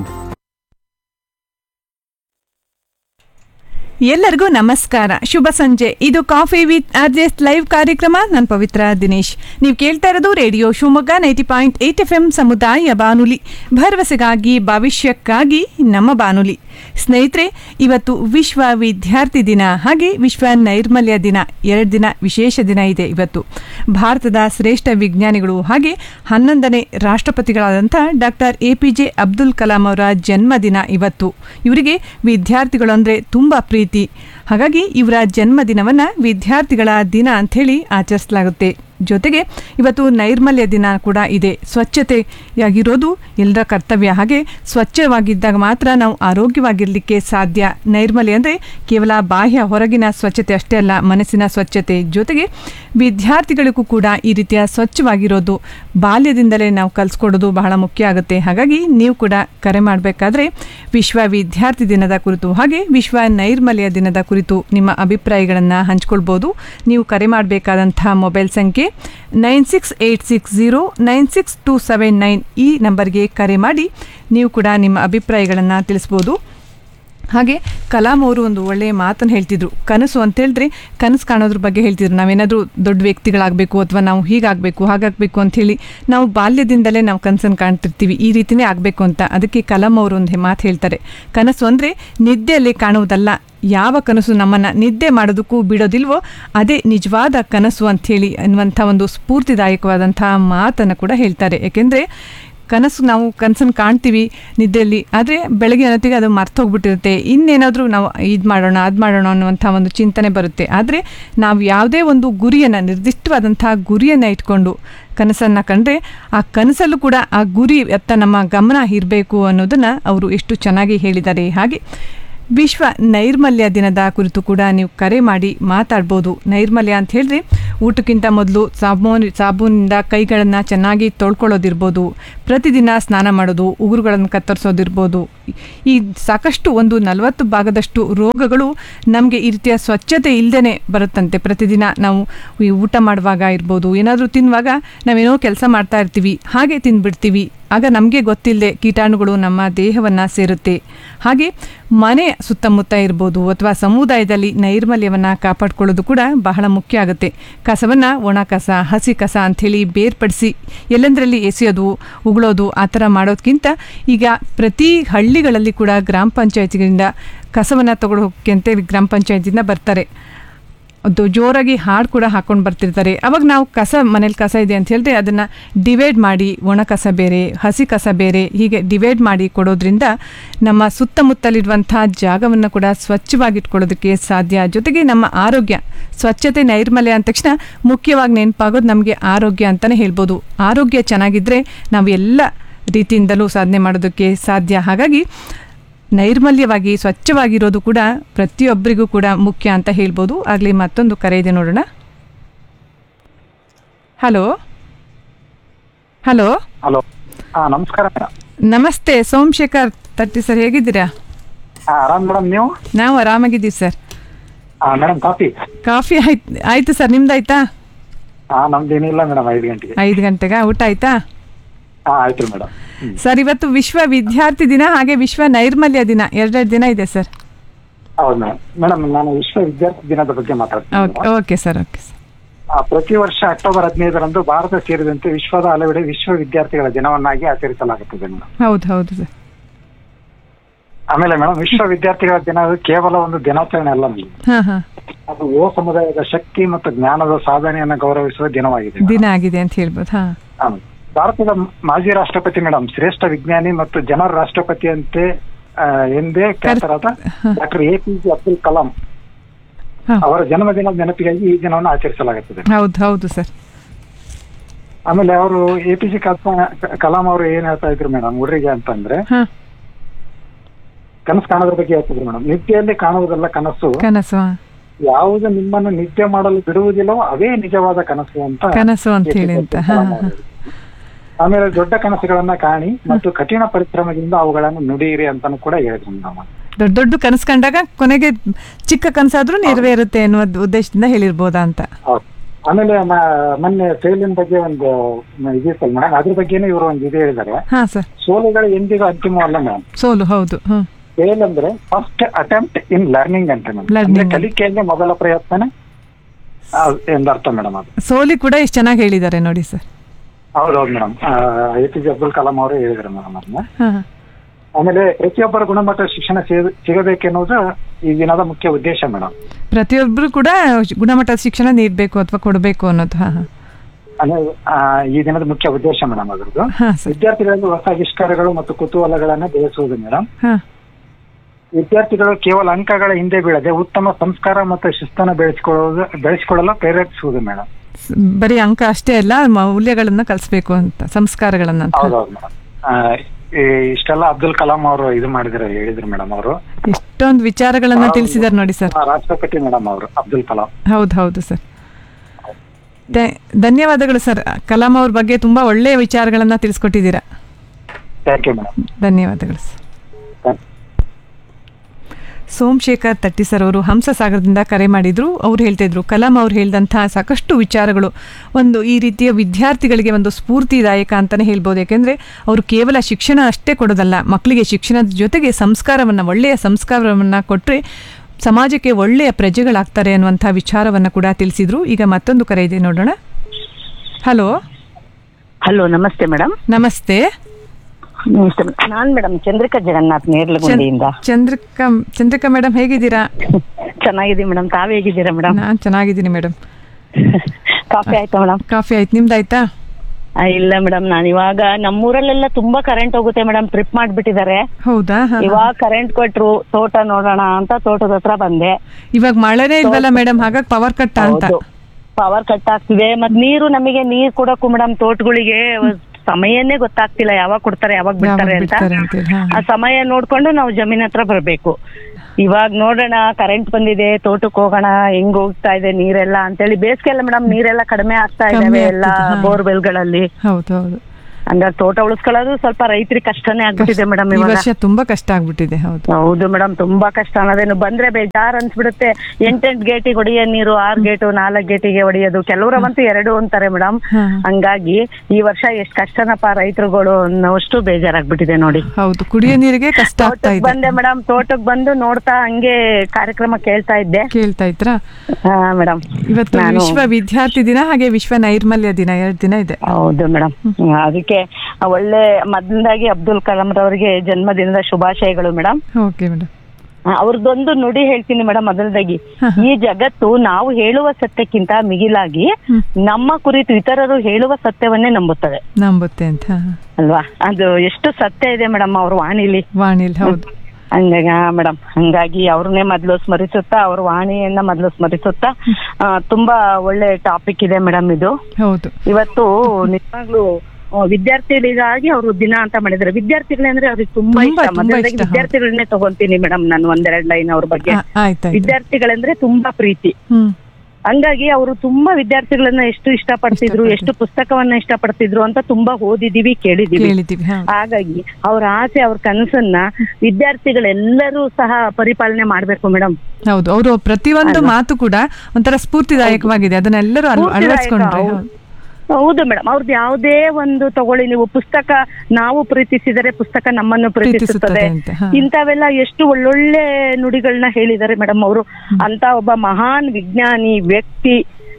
ಎಲ್ಲರಿಗೂ ನಮಸ್ಕಾರ ಶುಭ ಸಂಜೆ ಇದು ಕಾಫಿ ವಿತ್ ಆರ್ಜೆಸ್ ಲೈವ್ ಕಾರ್ಯಕ್ರಮ ನಾನು ಪವಿತ್ರ ದಿನೇಶ್ ನೀವು ಕೇಳ್ತಾ ಇರೋದು radio Shivamogga ninety point eight F M ಸಮುದಾಯ ಬಾನುಲಿ ಭರವಸೆಗಾಗಿ ಭವಿಷ್ಯಕ್ಕಾಗಿ ನಮ್ಮ ಬಾನುಲಿ ಸ್ನೇಹಿತರೆ ಇವತ್ತು ವಿಶ್ವ ವಿದ್ಯಾರ್ಥಿ ದಿನ ಹಾಗೆ ವಿಶ್ವ ನೈರ್ಮಲ್ಯ ದಿನ ಎರಡು ದಿನ ವಿಶೇಷ ದಿನ ಇದೆ ಇವತ್ತು ಭಾರತದ ಶ್ರೇಷ್ಠ ವಿಜ್ಞಾನಿಗಳು ಹಾಗೆ ಹನ್ನೊಂದನೇ ರಾಷ್ಟ್ರಪತಿಗಳಾದಂಥ doctor A P J Abdul Kalam ಅವರ ಜನ್ಮದಿನ ಇವತ್ತು ಇವರಿಗೆ ವಿದ್ಯಾರ್ಥಿಗಳು ಅಂದರೆ ತುಂಬ ಪ್ರೀತಿ ಹಾಗಾಗಿ ಇವರ ಜನ್ಮದಿನವನ್ನು ವಿದ್ಯಾರ್ಥಿಗಳ ದಿನ ಅಂಥೇಳಿ ಆಚರಿಸಲಾಗುತ್ತೆ ಜೊತೆಗೆ ಇವತ್ತು ನೈರ್ಮಲ್ಯ ದಿನ ಕೂಡ ಇದೆ ಸ್ವಚ್ಛತೆಯಾಗಿರೋದು ಎಲ್ಲರ ಕರ್ತವ್ಯ ಹಾಗೆ ಸ್ವಚ್ಛವಾಗಿದ್ದಾಗ ಮಾತ್ರ ನಾವು ಆರೋಗ್ಯವಾಗಿರಲಿಕ್ಕೆ ಸಾಧ್ಯ ನೈರ್ಮಲ್ಯ ಅಂದರೆ ಕೇವಲ ಬಾಹ್ಯ ಹೊರಗಿನ ಸ್ವಚ್ಛತೆ ಅಷ್ಟೇ ಅಲ್ಲ ಮನಸ್ಸಿನ ಸ್ವಚ್ಛತೆ ಜೊತೆಗೆ ವಿದ್ಯಾರ್ಥಿಗಳಿಗೂ ಕೂಡ ಈ ರೀತಿಯ ಸ್ವಚ್ಛವಾಗಿರೋದು ಬಾಲ್ಯದಿಂದಲೇ ನಾವು ಕಲಿಸ್ಕೊಡೋದು ಬಹಳ ಮುಖ್ಯ ಆಗುತ್ತೆ ಹಾಗಾಗಿ ನೀವು ಕೂಡ ಕರೆ ಮಾಡಬೇಕಾದ್ರೆ ವಿಶ್ವ ವಿದ್ಯಾರ್ಥಿ ದಿನದ ಕುರಿತು ಹಾಗೆ ವಿಶ್ವ ನೈರ್ಮಲ್ಯ ದಿನದ ಕುರಿತು ನಿಮ್ಮ ಅಭಿಪ್ರಾಯಗಳನ್ನು ಹಂಚ್ಕೊಳ್ಬೋದು ನೀವು ಕರೆ ಮಾಡಬೇಕಾದಂಥ ಮೊಬೈಲ್ ಸಂಖ್ಯೆ nine six eight six zero nine six two seven nine ಈ ನಂಬರ್ಗೆ ಕರೆ ಮಾಡಿ ನೀವು ಕೂಡ ನಿಮ್ಮ ಅಭಿಪ್ರಾಯಗಳನ್ನು ತಿಳಿಸ್ಬೋದು ಹಾಗೆ ಕಲಾಂ ಅವರು ಒಂದು ಒಳ್ಳೆಯ ಮಾತನ್ನು ಹೇಳ್ತಿದ್ರು ಕನಸು ಅಂತ ಹೇಳಿದ್ರೆ ಕನಸು ಕಾಣೋದ್ರ ಬಗ್ಗೆ ಹೇಳ್ತಿದ್ರು ನಾವೇನಾದರೂ ದೊಡ್ಡ ವ್ಯಕ್ತಿಗಳಾಗಬೇಕು ಅಥವಾ ನಾವು ಹೀಗಾಗಬೇಕು ಹಾಗಾಗಬೇಕು ಅಂಥೇಳಿ ನಾವು ಬಾಲ್ಯದಿಂದಲೇ ನಾವು ಕನಸನ್ನು ಕಾಣ್ತಿರ್ತೀವಿ ಈ ರೀತಿಯೇ ಆಗಬೇಕು ಅಂತ ಅದಕ್ಕೆ ಕಲಾಂ ಅವರು ಒಂದು ಮಾತು ಹೇಳ್ತಾರೆ ಕನಸು ಅಂದರೆ ನಿದ್ದೆಯಲ್ಲಿ ಕಾಣುವುದಲ್ಲ ಯಾವ ಕನಸು ನಮ್ಮನ್ನು ನಿದ್ದೆ ಮಾಡೋದಕ್ಕೂ ಬಿಡೋದಿಲ್ವೋ ಅದೇ ನಿಜವಾದ ಕನಸು ಅಂಥೇಳಿ ಅನ್ನುವಂಥ ಒಂದು ಸ್ಫೂರ್ತಿದಾಯಕವಾದಂಥ ಮಾತನ್ನು ಕೂಡ ಹೇಳ್ತಾರೆ ಏಕೆಂದರೆ ಕನಸು ನಾವು ಕನಸನ್ನು ಕಾಣ್ತೀವಿ ನಿದ್ದೆಯಲ್ಲಿ ಆದರೆ ಬೆಳಗ್ಗೆ ಅನ್ನೋತ್ತಿಗೆ ಅದು ಮರ್ತೋಗ್ಬಿಟ್ಟಿರುತ್ತೆ ಇನ್ನೇನಾದರೂ ನಾವು ಇದು ಮಾಡೋಣ ಅದು ಮಾಡೋಣ ಅನ್ನುವಂಥ ಒಂದು ಚಿಂತನೆ ಬರುತ್ತೆ ಆದರೆ ನಾವು ಯಾವುದೇ ಒಂದು ಗುರಿಯನ್ನು ನಿರ್ದಿಷ್ಟವಾದಂಥ ಗುರಿಯನ್ನು ಇಟ್ಕೊಂಡು ಕನಸನ್ನು ಕಂಡ್ರೆ ಆ ಕನಸಲ್ಲೂ ಕೂಡ ಆ ಗುರಿ ಅತ್ತ ನಮ್ಮ ಗಮನ ಇರಬೇಕು ಅನ್ನೋದನ್ನು ಅವರು ಎಷ್ಟು ಚೆನ್ನಾಗಿ ಹೇಳಿದ್ದಾರೆ ಹಾಗೆ ವಿಶ್ವ ನೈರ್ಮಲ್ಯ ದಿನದ ಕುರಿತು ಕೂಡ ನೀವು ಕರೆ ಮಾಡಿ ಮಾತಾಡ್ಬೋದು ನೈರ್ಮಲ್ಯ ಅಂತ ಹೇಳಿದ್ರೆ ಊಟಕ್ಕಿಂತ ಮೊದಲು ಸಾಬೂನು ಸಾಬೂನಿಂದ ಕೈಗಳನ್ನು ಚೆನ್ನಾಗಿ ತೊಳ್ಕೊಳ್ಳೋದಿರ್ಬೋದು ಪ್ರತಿದಿನ ಸ್ನಾನ ಮಾಡೋದು ಉಗುರುಗಳನ್ನು ಕತ್ತರಿಸೋದಿರ್ಬೋದು ಈ ಸಾಕಷ್ಟು ಒಂದು ನಲವತ್ತು ಭಾಗದಷ್ಟು ರೋಗಗಳು ನಮಗೆ ಈ ರೀತಿಯ ಸ್ವಚ್ಛತೆ ಇಲ್ಲದೇ ಬರುತ್ತಂತೆ ಪ್ರತಿದಿನ ನಾವು ಈ ಊಟ ಮಾಡುವಾಗ ಇರ್ಬೋದು ಏನಾದರೂ ತಿನ್ನುವಾಗ ನಾವೇನೋ ಕೆಲಸ ಮಾಡ್ತಾ ಇರ್ತೀವಿ ಹಾಗೆ ತಿಂದ್ಬಿಡ್ತೀವಿ ಆಗ ನಮಗೆ ಗೊತ್ತಿಲ್ಲದೆ ಕೀಟಾಣುಗಳು ನಮ್ಮ ದೇಹವನ್ನು ಸೇರುತ್ತೆ ಹಾಗೆ ಮನೆ ಸುತ್ತಮುತ್ತ ಇರ್ಬೋದು ಅಥವಾ ಸಮುದಾಯದಲ್ಲಿ ನೈರ್ಮಲ್ಯವನ್ನು ಕಾಪಾಡ್ಕೊಳ್ಳೋದು ಕೂಡ ಬಹಳ ಮುಖ್ಯ ಆಗುತ್ತೆ ಕಸವನ್ನು ಒಣ ಕಸ ಹಸಿ ಕಸ ಅಂಥೇಳಿ ಬೇರ್ಪಡಿಸಿ ಎಲ್ಲಂದರಲ್ಲಿ ಎಸೆಯೋದು ಉಗುಳೋದು ಆ ಥರ ಮಾಡೋದಕ್ಕಿಂತ ಈಗ ಪ್ರತಿ ಹಳ್ಳಿಗಳಲ್ಲಿ ಕೂಡ ಗ್ರಾಮ ಪಂಚಾಯತಿಗಳಿಂದ ಕಸವನ್ನು ತಗೊಂಡು ಹೋಗೋಕ್ಕೆ ಅಂತೇಳಿ ಗ್ರಾಮ ಪಂಚಾಯತಿಂದ ಬರ್ತಾರೆ ಅದು ಜೋರಾಗಿ ಹಾಡು ಕೂಡ ಹಾಕೊಂಡು ಬರ್ತಿರ್ತಾರೆ ಅವಾಗ ನಾವು ಕಸ ಮನೇಲಿ ಕಸ ಇದೆ ಅಂತ ಹೇಳಿದ್ರೆ ಅದನ್ನು ಡಿವೈಡ್ ಮಾಡಿ ಒಣ ಕಸ ಬೇರೆ ಹಸಿ ಕಸ ಬೇರೆ ಹೀಗೆ ಡಿವೈಡ್ ಮಾಡಿ ಕೊಡೋದ್ರಿಂದ ನಮ್ಮ ಸುತ್ತಮುತ್ತಲಿರುವಂಥ ಜಾಗವನ್ನು ಕೂಡ ಸ್ವಚ್ಛವಾಗಿಟ್ಕೊಳ್ಳೋದಕ್ಕೆ ಸಾಧ್ಯ ಜೊತೆಗೆ ನಮ್ಮ ಆರೋಗ್ಯ ಸ್ವಚ್ಛತೆ ನೈರ್ಮಲ್ಯ ಅಂದ ತಕ್ಷಣ ಮುಖ್ಯವಾಗಿ ನೆನಪಾಗೋದು ನಮಗೆ ಆರೋಗ್ಯ ಅಂತಲೇ ಹೇಳ್ಬೋದು ಆರೋಗ್ಯ ಚೆನ್ನಾಗಿದ್ದರೆ ನಾವು ಎಲ್ಲ ರೀತಿಯಿಂದಲೂ ಸಾಧನೆ ಮಾಡೋದಕ್ಕೆ ಸಾಧ್ಯ ಹಾಗಾಗಿ ನೈರ್ಮಲ್ಯವಾಗಿ ಸ್ವಚ್ಛವಾಗಿರೋದು ಕೂಡ ಪ್ರತಿಯೊಬ್ಬರಿಗೂ ಕೂಡ ಮುಖ್ಯ ಅಂತ ಹೇಳ್ಬೋದು ಆಗಲಿ ಮತ್ತೊಂದು ಕರೆ ಇದೆ ನೋಡೋಣ ಹಲೋ ಹಲೋ ಹಲೋ ಹಾ ನಮಸ್ಕಾರ ಮೇಡಮ್ ನಮಸ್ತೆ ಸೋಮಶೇಖರ್ ತಟ್ಟಿ ಸರ್ ಹೇಗಿದ್ದೀರಾ ಹಾ ಆರಾಮ್ ಮೇಡಮ್ ನೀವು ನಾವು ಆರಾಮಾಗಿದ್ದೀವಿ ಸರ್ ಹಾ ಮೇಡಮ್ ಕಾಫಿ ಕಾಫಿ ಆಯ್ತು ಆಯಿತು ಸರ್ ನಿಮ್ದು ಆಯ್ತಾ ಹಾ ನಮ್ದೇನಿಲ್ಲ ಮೇಡಮ್ ಐದು ಗಂಟೆಗೆ ಐದು ಗಂಟೆಗೆ ಊಟ ಆಯ್ತಾ ಹಾ ಆಯ್ತು ಮೇಡಮ್ ಸರ್ ಇವತ್ತು ವಿಶ್ವ ವಿದ್ಯಾರ್ಥಿ ದಿನ ಹಾಗೆ ವಿಶ್ವ ನೈರ್ಮಲ್ಯ ದಿನ ಎರಡೆರಡು ದಿನ ಇದೆ ಸರ್ ಹೌದು ಮೇಡಮ್ ಮೇಡಮ್ ನಾನು ವಿಶ್ವ ವಿದ್ಯಾರ್ಥಿ ದಿನದ ಬಗ್ಗೆ ಮಾತಾಡ್ತೀನಿ okay okay sir okay sir ಆ, ಪ್ರತಿ ವರ್ಷ ಅಕ್ಟೋಬರ್ ಹದಿನೈದರಂದು ಭಾರತ ಸೇರಿದಂತೆ ವಿಶ್ವದ ಹಲವೆಡೆ ವಿಶ್ವ ವಿದ್ಯಾರ್ಥಿಗಳ ದಿನವನ್ನಾಗಿ ಆಚರಿಸಲಾಗುತ್ತದೆ ಮೇಡಮ್ ಹೌದು ಹೌದು ಸರ್ ಆಮೇಲೆ ಮೇಡಮ್ ವಿಶ್ವ ವಿದ್ಯಾರ್ಥಿಗಳ ದಿನ ಅದು ಕೇವಲ ಒಂದು ದಿನಾಚರಣೆ ಅಲ್ಲ ಮೇಡಮ್ ಹಾ ಹಾ ಅದು ಓ ಸಮುದಾಯದ ಶಕ್ತಿ ಮತ್ತು ಜ್ಞಾನದ ಸಾಧನೆಯನ್ನು ಗೌರವಿಸುವ ದಿನವಾಗಿದೆ ಮೇಡಮ್. ದಿನ ಆಗಿದೆ ಅಂತ ಹೇಳ್ಬೋದು ಹಾ ಹಾ. ಭಾರತದ ಮಾಜಿ ರಾಷ್ಟ್ರಪತಿ ಮೇಡಮ್ ಶ್ರೇಷ್ಠ ವಿಜ್ಞಾನಿ ಮತ್ತು ಜನರ ರಾಷ್ಟ್ರಪತಿ ಅಂತೆ ಆ, ಎಂದೇ ಖ್ಯಾತರಾದ doctor A P J Abdul Kalam ಹಾ. ಅವರ ಜನ್ಮದಿನದ ನೆನಪಿಗಾಗಿ ಈ ದಿನವನ್ನು ಆಚರಿಸಲಾಗುತ್ತದೆ ಹೌದು ಹೌದು ಸರ್ ಆಮೇಲೆ ಅವರು ಎ ಪಿ ಜೆ ಕಲಾಂ ಅವರು ಏನ್ ಹೇಳ್ತಾ ಇದ್ರು ಮೇಡಮ್ ಹುಡುಗರಿಗೆ ಅಂತಂದ್ರೆ ಹಾ ಕನಸು ಕಾಣೋದ್ರ ಬಗ್ಗೆ ಹೇಳ್ತಿದ್ರು ಮೇಡಮ್ ನಿದ್ದೆಯಲ್ಲಿ ಕಾಣುವುದಲ್ಲ ಕನಸು ಕನಸು ಹಾ. ಯಾವುದು ನಿಮ್ಮನ್ನು ನಿದ್ದೆ ಮಾಡಲು ಬಿಡುವುದಿಲ್ಲವೋ ಅವೇ ನಿಜವಾದ ಕನಸು ಅಂತ ಕನಸು ಅಂತ ಹೇಳಿ ಅಂತ ಹಾ ಕಲಾಂ ಹಾ ಅವರು ಹೇಳಿದ್ರು. ಆಮೇಲೆ ದೊಡ್ಡ ಕನಸುಗಳನ್ನ ಕಾಣಿ ಮತ್ತು ಕಠಿಣ ಪರಿಶ್ರಮದಿಂದ ಅವುಗಳನ್ನು ನುಡಿಯಿರಿ ಅಂತಾನು ಕೂಡ ಹೇಳಿದ್ರು ಮೇಡಮ್ ದೊಡ್ಡ ದೊಡ್ಡ ಕನಸು ಕಂಡಾಗ ಕೊನೆಗೆ ಚಿಕ್ಕ ಕನಸಾದ್ರೂ ನೆರವೇರುತ್ತೆ ಅನ್ನುವ ಉದ್ದೇಶದಿಂದ ಹೇಳಿರ್ಬೋದಾ ಅಂತ ಹೌದು ಆಮೇಲೆ ಮ- ಮೊನ್ನೆ ಫೇಲಿನ ಬಗ್ಗೆ ಒಂದು ಇದಿತ್ತಲ್ಲ ಮೇಡಮ್ ಅದ್ರ ಬಗ್ಗೆನೂ ಇವರು ಒಂದು ಇದು ಹೇಳಿದ್ದಾರೆ ಹಾ ಸರ್ ಸೋಲುಗಳು ಎಂದಿಗೂ ಅಂತಿಮವಲ್ಲ ಮೇಡಮ್ ಸೋಲು ಹೌದು ಹ್ಮ್ ಫೇಲ್ ಅಂದ್ರೆ ಫಸ್ಟ್ ಅಟೆಂಪ್ಟ್ ಇನ್ ಲರ್ನಿಂಗ್ ಅಂತ ಮೇಡಮ್ Learning. ಅಂದ್ರೆ ಕಲಿಕೆಯಲ್ಲಿ ಮೊದಲ ಪ್ರಯತ್ನ ಎಂದರ್ಥ ಮೇಡಮ್ ಅದು ಸೋಲಿ ಕೂಡ ಎಷ್ಟು ಚೆನ್ನಾಗಿ ಹೇಳಿದ್ದಾರೆ ನೋಡಿ ಸರ್ ಹೌದೌದು madam A P J Abdul Kalam ಅವರು ಹೇಳಿದ್ರು ಮೇಡಮ್ ಅದನ್ನ ಹಾ ಹಾ. ಆಮೇಲೆ ಪ್ರತಿಯೊಬ್ಬರ ಗುಣಮಟ್ಟದ ಶಿಕ್ಷಣ ಸಿಗ- ಸಿಗಬೇಕೆನ್ನುವುದು ಈ ದಿನದ ಮುಖ್ಯ ಉದ್ದೇಶ ಮೇಡಮ್ ಪ್ರತಿಯೊಬ್ಬರು ಕೂಡ ಗುಣಮಟ್ಟದ ಶಿಕ್ಷಣ ನೀಡಬೇಕು ಅಥವಾ ಕೊಡಬೇಕು ಅನ್ನೋದು ಹಾ ಹಾ ಅಂದ್ರೆ ಆ, ಈ ದಿನದ ಮುಖ್ಯ ಉದ್ದೇಶ ಮೇಡಮ್ ಅದ್ರದ್ದು ಹಾ ಸರ್ ವಿದ್ಯಾರ್ಥಿಗಳಲ್ಲಿ ಹೊಸ ಆವಿಷ್ಕಾರಗಳು ಮತ್ತು ಕುತೂಹಲಗಳನ್ನ ಬೆಳೆಸುವುದು ಮೇಡಮ್ ಹಾ ವಿದ್ಯಾರ್ಥಿಗಳು ಕೇವಲ ಅಂಕಗಳ ಹಿಂದೆ ಬೀಳದೆ ಉತ್ತಮ ಸಂಸ್ಕಾರ ಮತ್ತು ಶಿಸ್ತನ್ನು ಬೆಳೆಸಿಕೊಳ್ಳುವುದು ಬೆಳೆಸಿಕೊಳ್ಳಲು ಪ್ರೇರೇಪಿಸುವುದು ಮೇಡಮ್ ಸ್- ಬರೀ ಅಂಕ ಅಷ್ಟೇ ಅಲ್ಲ ಮೌಲ್ಯಗಳನ್ನ ಕಲಿಸ್ಬೇಕು ಅಂತ ಸಂಸ್ಕಾರಗಳನ್ನ ಅಂತ ಹೌದೌದು ಮೇಡಮ್ ಇಷ್ಟೆಲ್ಲ ಅಬ್ದುಲ್ ಕಲಾಂ ಅವರು ಇದು ಮಾಡಿದ್ರು ಹೇಳಿದ್ರು ಮೇಡಮ್ ಅವರು ಎಷ್ಟೊಂದು ವಿಚಾರಗಳನ್ನ ತಿಳಿಸಿದಾರೆ ನೋಡಿ ಸರ್ ರಾಷ್ಟ್ರಪತಿ ಮೇಡಮ್ ಅವರು ಅಬ್ದುಲ್ ಕಲಾಂ ಹೌದು ಹೌದು ಸರ್ ಧ- ಧನ್ಯವಾದಗಳು ಸರ್ ಕಲಾಂ ಅವ್ರ ಬಗ್ಗೆ ತುಂಬಾ ಒಳ್ಳೆಯ ವಿಚಾರಗಳನ್ನ ತಿಳಿಸ್ಕೊಟ್ಟಿದ್ದೀರಾ ಥ್ಯಾಂಕ್ ಯು ಮೇಡಮ್ ಧನ್ಯವಾದಗಳು ಸರ್ ಸೋಮಶೇಖರ್ ತಟ್ಟಿ ಸರ್ ಅವರು ಹಂಸಸಾಗರದಿಂದ ಕರೆ ಮಾಡಿದ್ರು ಅವ್ರು ಹೇಳ್ತಿದ್ರು ಕಲಾಂ ಅವ್ರು ಹೇಳಿದಂತಹ ಸಾಕಷ್ಟು ವಿಚಾರಗಳು ಒಂದು ಈ ರೀತಿಯ ವಿದ್ಯಾರ್ಥಿಗಳಿಗೆ ಒಂದು ಸ್ಫೂರ್ತಿದಾಯಕ ಅಂತಲೇ ಹೇಳ್ಬೋದು ಯಾಕೆಂದರೆ ಅವರು ಕೇವಲ ಶಿಕ್ಷಣ ಅಷ್ಟೇ ಕೊಡೋದಲ್ಲ ಮಕ್ಕಳಿಗೆ ಶಿಕ್ಷಣದ ಜೊತೆಗೆ ಸಂಸ್ಕಾರವನ್ನು ಒಳ್ಳೆಯ ಸಂಸ್ಕಾರವನ್ನು ಕೊಟ್ಟರೆ ಸಮಾಜಕ್ಕೆ ಒಳ್ಳೆಯ ಪ್ರಜೆಗಳಾಗ್ತಾರೆ ಅನ್ನುವಂಥ ವಿಚಾರವನ್ನು ಕೂಡ ತಿಳಿಸಿದ್ರು ಈಗ ಮತ್ತೊಂದು ಕರೆ ಇದೆ ನೋಡೋಣ ಹಲೋ ಹಲೋ ನಮಸ್ತೆ ಮೇಡಮ್ ನಮಸ್ತೆ ನಮಸ್ತೆ ನಾನ್ ಮೇಡಮ್ ಚಂದ್ರಿಕಾ ಜಗನ್ನಾಥ್ ನೇರ್ಲಗುಂಡಿಯಿಂದ ಚಂದ್ರಿಕಾ ಚಂದ್ರಿಕಾ ಮೇಡಮ್ ಹೇಗಿದ್ದೀರಾ ಚೆನ್ನಾಗಿದ್ದೀನಿ ಮೇಡಮ್ ತಾವ್ ಹೇಗಿದ್ದೀರಾ ಮೇಡಮ್ ನಾನು ಚೆನ್ನಾಗಿದ್ದೀನಿ ಮೇಡಮ್ ಕಾಫಿ ಆಯ್ತಾ ಮೇಡಮ್ ಕಾಫಿ ಆಯ್ತು ನಿಮ್ದಾಯ್ತಾ ಇಲ್ಲ ಮೇಡಮ್ ನಾನು ಇವಾಗ ನಮ್ಮೂರಲ್ಲೆಲ್ಲ ತುಂಬಾ ಕರೆಂಟ್ ಹೋಗುತ್ತೆ ಮೇಡಮ್ ಟ್ರಿಪ್ ಮಾಡ್ಬಿಟ್ಟಿದ್ದಾರೆ ಹೌದಾ ಹಾ, ಹಾ. ಇವಾಗ ಕರೆಂಟ್ ಕೊಟ್ರು ತೋಟ ನೋಡೋಣ ಅಂತ ತೋಟದ ಹತ್ರ ಬಂದೆ ಇವಾಗ ಮಳೆನೇ ಇಲ್ವಲ್ಲ ಮೇಡಮ್ ಹಾಗಾಗಿ ಪವರ್ ಕಟ್ ಅಂತ ಹೌದು ಪವರ್ ಕಟ್ ಆಗ್ತಿದೆ ಮತ್ ನೀರು ನಮಗೆ ನೀರ್ ಕೊಡಕ್ಕೂ ಮೇಡಮ್ ತೋಟಗಳಿಗೆ ಸಮಯನೇ ಗೊತ್ತಾಗ್ತಿಲ್ಲ ಯಾವಾಗ ಕೊಡ್ತಾರೆ ಯಾವಾಗ ಬಿಡ್ತಾರೆ ಯಾವಾಗ ಅಂತ ಬಿಡ್ತಾರೆ ಅಂತೇಳಿ, ಹಾ, ಹಾ. ಆ ಸಮಯ ನೋಡ್ಕೊಂಡು ನಾವು ಜಮೀನ್ ಹತ್ರ ಬರ್ಬೇಕು ಇವಾಗ ನೋಡೋಣ ಕರೆಂಟ್ ಬಂದಿದೆ ತೋಟಕ್ಕೆ ಹೋಗೋಣ ಹೆಂಗ್ ಹೋಗ್ತಾ ಇದೆ ನೀರೆಲ್ಲ ಅಂತೇಳಿ ಬೇಸಿಗೆ ಎಲ್ಲ ಮೇಡಮ್ ನೀರೆಲ್ಲ ಕಡಿಮೆ ಆಗ್ತಾ ಕಮ್ಮಿ ಇದಾವೆ ಎಲ್ಲ ಆಗ್ತಿದೆ, ಹಾ. ಬೋರ್ವೆಲ್ಗಳಲ್ಲಿ ಹೌದು ಹೌದು ಹಂಗಾಗಿ ತೋಟ ಉಳಿಸ್ಕೊಳ್ಳೋದು ಸ್ವಲ್ಪ ರೈತರಿಗೆ ಕಷ್ಟನೇ ಆಗ್ಬಿಟ್ಟಿದೆ ಮೇಡಮ್ ಈ ಇವಾಗ ವರ್ಷ ತುಂಬಾ ಕಷ್ಟ ಆಗ್ಬಿಟ್ಟಿದೆ ಹೌದು ಹೌದು ಮೇಡಮ್ ತುಂಬಾ ಕಷ್ಟ ಅನ್ನೋದೇನು ಬಂದ್ರೆ ಬೇಜಾರ್ ಅನ್ಸ್ಬಿಡುತ್ತೆ ಎಂಟೆಂಟ್ ಗೇಟಿಗೆ ಹೊಡೆಯೋ ನೀರು ಆರ್ ಗೇಟು ನಾಲ್ಕ್ ಗೇಟಿಗೆ ಹೊಡೆಯೋದು ಕೆಲವ್ರವಂತೂ ಎರಡು ಅಂತಾರೆ ಮೇಡಮ್ ಹಾ. ಹಂಗಾಗಿ ಈ ವರ್ಷ ಎಷ್ಟ್ ಕಷ್ಟನಪ್ಪ ರೈತರುಗಳು ಅನ್ನೋಷ್ಟು ಬೇಜಾರಾಗ್ಬಿಟ್ಟಿದೆ ನೋಡಿ ಹೌದು ಕುಡಿಯೋ ನೀರಿಗೆ ಕಷ್ಟ ಆಗ್ತಾ ತೋಟಕ್ ಇದೆ ಬಂದೆ ಮೇಡಮ್ ತೋಟಕ್ ಬಂದು ನೋಡ್ತಾ ಹಂಗೆ ಕಾರ್ಯಕ್ರಮ ಕೇಳ್ತಾ ಇದ್ದೆ ಕೇಳ್ತಾ ಇದ್ರಾ ಹಾ ಮೇಡಮ್ ಇವತ್ತು ನಾನು ವಿಶ್ವ ವಿದ್ಯಾರ್ಥಿ ದಿನ ಹಾಗೆ ವಿಶ್ವ ನೈರ್ಮಲ್ಯ ದಿನ ಎರಡು ದಿನ ಇದೆ ಹೌದು ಮೇಡಮ್ ಅದಕ್ಕೆ ಒಳ್ಳೆ ಮೊದಲದಾಗಿ ಅಬ್ದುಲ್ ಕಲಾಂ ರವರಿಗೆ ಜನ್ಮದಿನದ ಶುಭಾಶಯಗಳು ಮೇಡಮ್ ಓಕೆ ಮೇಡಮ್ ಅವ್ರದ್ದೊಂದು ನುಡಿ ಹೇಳ್ತೀನಿ ಮೇಡಮ್ ಮೊದಲದಾಗಿ ಈ ಜಗತ್ತು ನಾವು ಹೇಳುವ ಸತ್ಯಕ್ಕಿಂತ ಮಿಗಿಲಾಗಿ ನಮ್ಮ ಕುರಿತು ಇತರರು ಹೇಳುವ ಸತ್ಯವನ್ನೇ ನಂಬುತ್ತದೆ ನಂಬುತ್ತೆ ಅಂತ ಹಾ, ಹಾ. ಅಲ್ವಾ ಅದು ಎಷ್ಟು ಸತ್ಯ ಇದೆ ಮೇಡಮ್ ಅವ್ರ ವಾಣಿಲಿ ವಾಣಿಲ್ ಹೌದು ಹಂಗಾಗಿ ಮೇಡಮ್ ಹಂಗಾಗಿ ಅವ್ರನ್ನೇ ಮೊದಲು ಸ್ಮರಿಸುತ್ತಾ ಅವ್ರ ವಾಣಿಯನ್ನ ಮೊದಲು ಸ್ಮರಿಸುತ್ತಾ ಆ, ತುಂಬಾ ಒಳ್ಳೆ ಟಾಪಿಕ್ ಇದೆ ಮೇಡಮ್ ಇದು ಹೌದು ಇವತ್ತು ನಿಜವಾಗ್ಲೂ ಆ, ವಿದ್ಯಾರ್ಥಿಗಳಿಗಾಗಿ ಅವರು ದಿನ ಅಂತ ಮಾಡಿದ್ದಾರೆ ವಿದ್ಯಾರ್ಥಿಗಳಂದ್ರೆ ಅವ್ರಿಗೆ ತುಂಬಾ ತುಂಬಾ, ಇಷ್ಟ ತುಂಬಾ ಮೊದಲದಾಗಿ ಇಷ್ಟ, ಹೌದು. ವಿದ್ಯಾರ್ಥಿಗಳನ್ನೇ ತಗೊಂತೀನಿ ಮೇಡಮ್ ನಾನು ಒಂದೆರಡು ಲೈನ್ ಅವ್ರ ಬಗ್ಗೆ ಆ, ಆಯ್ತಾಯ್ತು ವಿದ್ಯಾರ್ಥಿಗಳಂದ್ರೆ ತುಂಬಾ ಪ್ರೀತಿ ಹ್ಮ್ ಹಂಗಾಗಿ ಅವರು ತುಂಬಾ ವಿದ್ಯಾರ್ಥಿಗಳನ್ನ ಎಷ್ಟು ಇಷ್ಟಪಡ್ತಿದ್ರು ಇಷ್ಟಪಡ್ತಿದ್ರು. ಎಷ್ಟು ಪುಸ್ತಕವನ್ನ ಇಷ್ಟಪಡ್ತಿದ್ರು ಅಂತ ತುಂಬಾ ಓದಿದೀವಿ ಕೇಳಿದೀವಿ ಕೇಳಿದ್ದೀವಿ ಹೌದು ಹಾಗಾಗಿ ಅವ್ರ ಆಸೆ ಅವ್ರ ಕನಸನ್ನ ವಿದ್ಯಾರ್ಥಿಗಳೆಲ್ಲರೂ ಸಹ ಪರಿಪಾಲನೆ ಮಾಡ್ಬೇಕು ಮೇಡಮ್ ಹೌದು ಅವರು ಪ್ರತಿಯೊಂದು ಮಾತು ಕೂಡ ಒಂಥರ ಸ್ಫೂರ್ತಿದಾಯಕವಾಗಿದೆ ಅದನ್ನೆಲ್ಲರೂ ಅಳ್- ಅಳವಡಿಸ್ಕೊಂಡ್ರೆ ಹೌದು. ಹೌದು ಮೇಡಮ್ ಅವ್ರದ್ದು ಯಾವುದೇ ಒಂದು ತಗೊಳ್ಳಿ ನೀವು ಪುಸ್ತಕ ನಾವು ಪ್ರೀತಿಸಿದರೆ ಪುಸ್ತಕ ನಮ್ಮನ್ನು ಪ್ರೀತಿಸುತ್ತದೆ ಪ್ರೀತಿಸುತ್ತದೆ ಅಂತ, ಹಾ. ಇಂಥವೆಲ್ಲ ಎಷ್ಟು ಒಳ್ಳೊಳ್ಳೆ ನುಡಿಗಳನ್ನ ಹೇಳಿದ್ದಾರೆ ಮೇಡಮ್ ಅವರು ಅಂತ ಒಬ್ಬ ಮಹಾನ್ ವಿಜ್ಞಾನಿ ವ್ಯಕ್ತಿ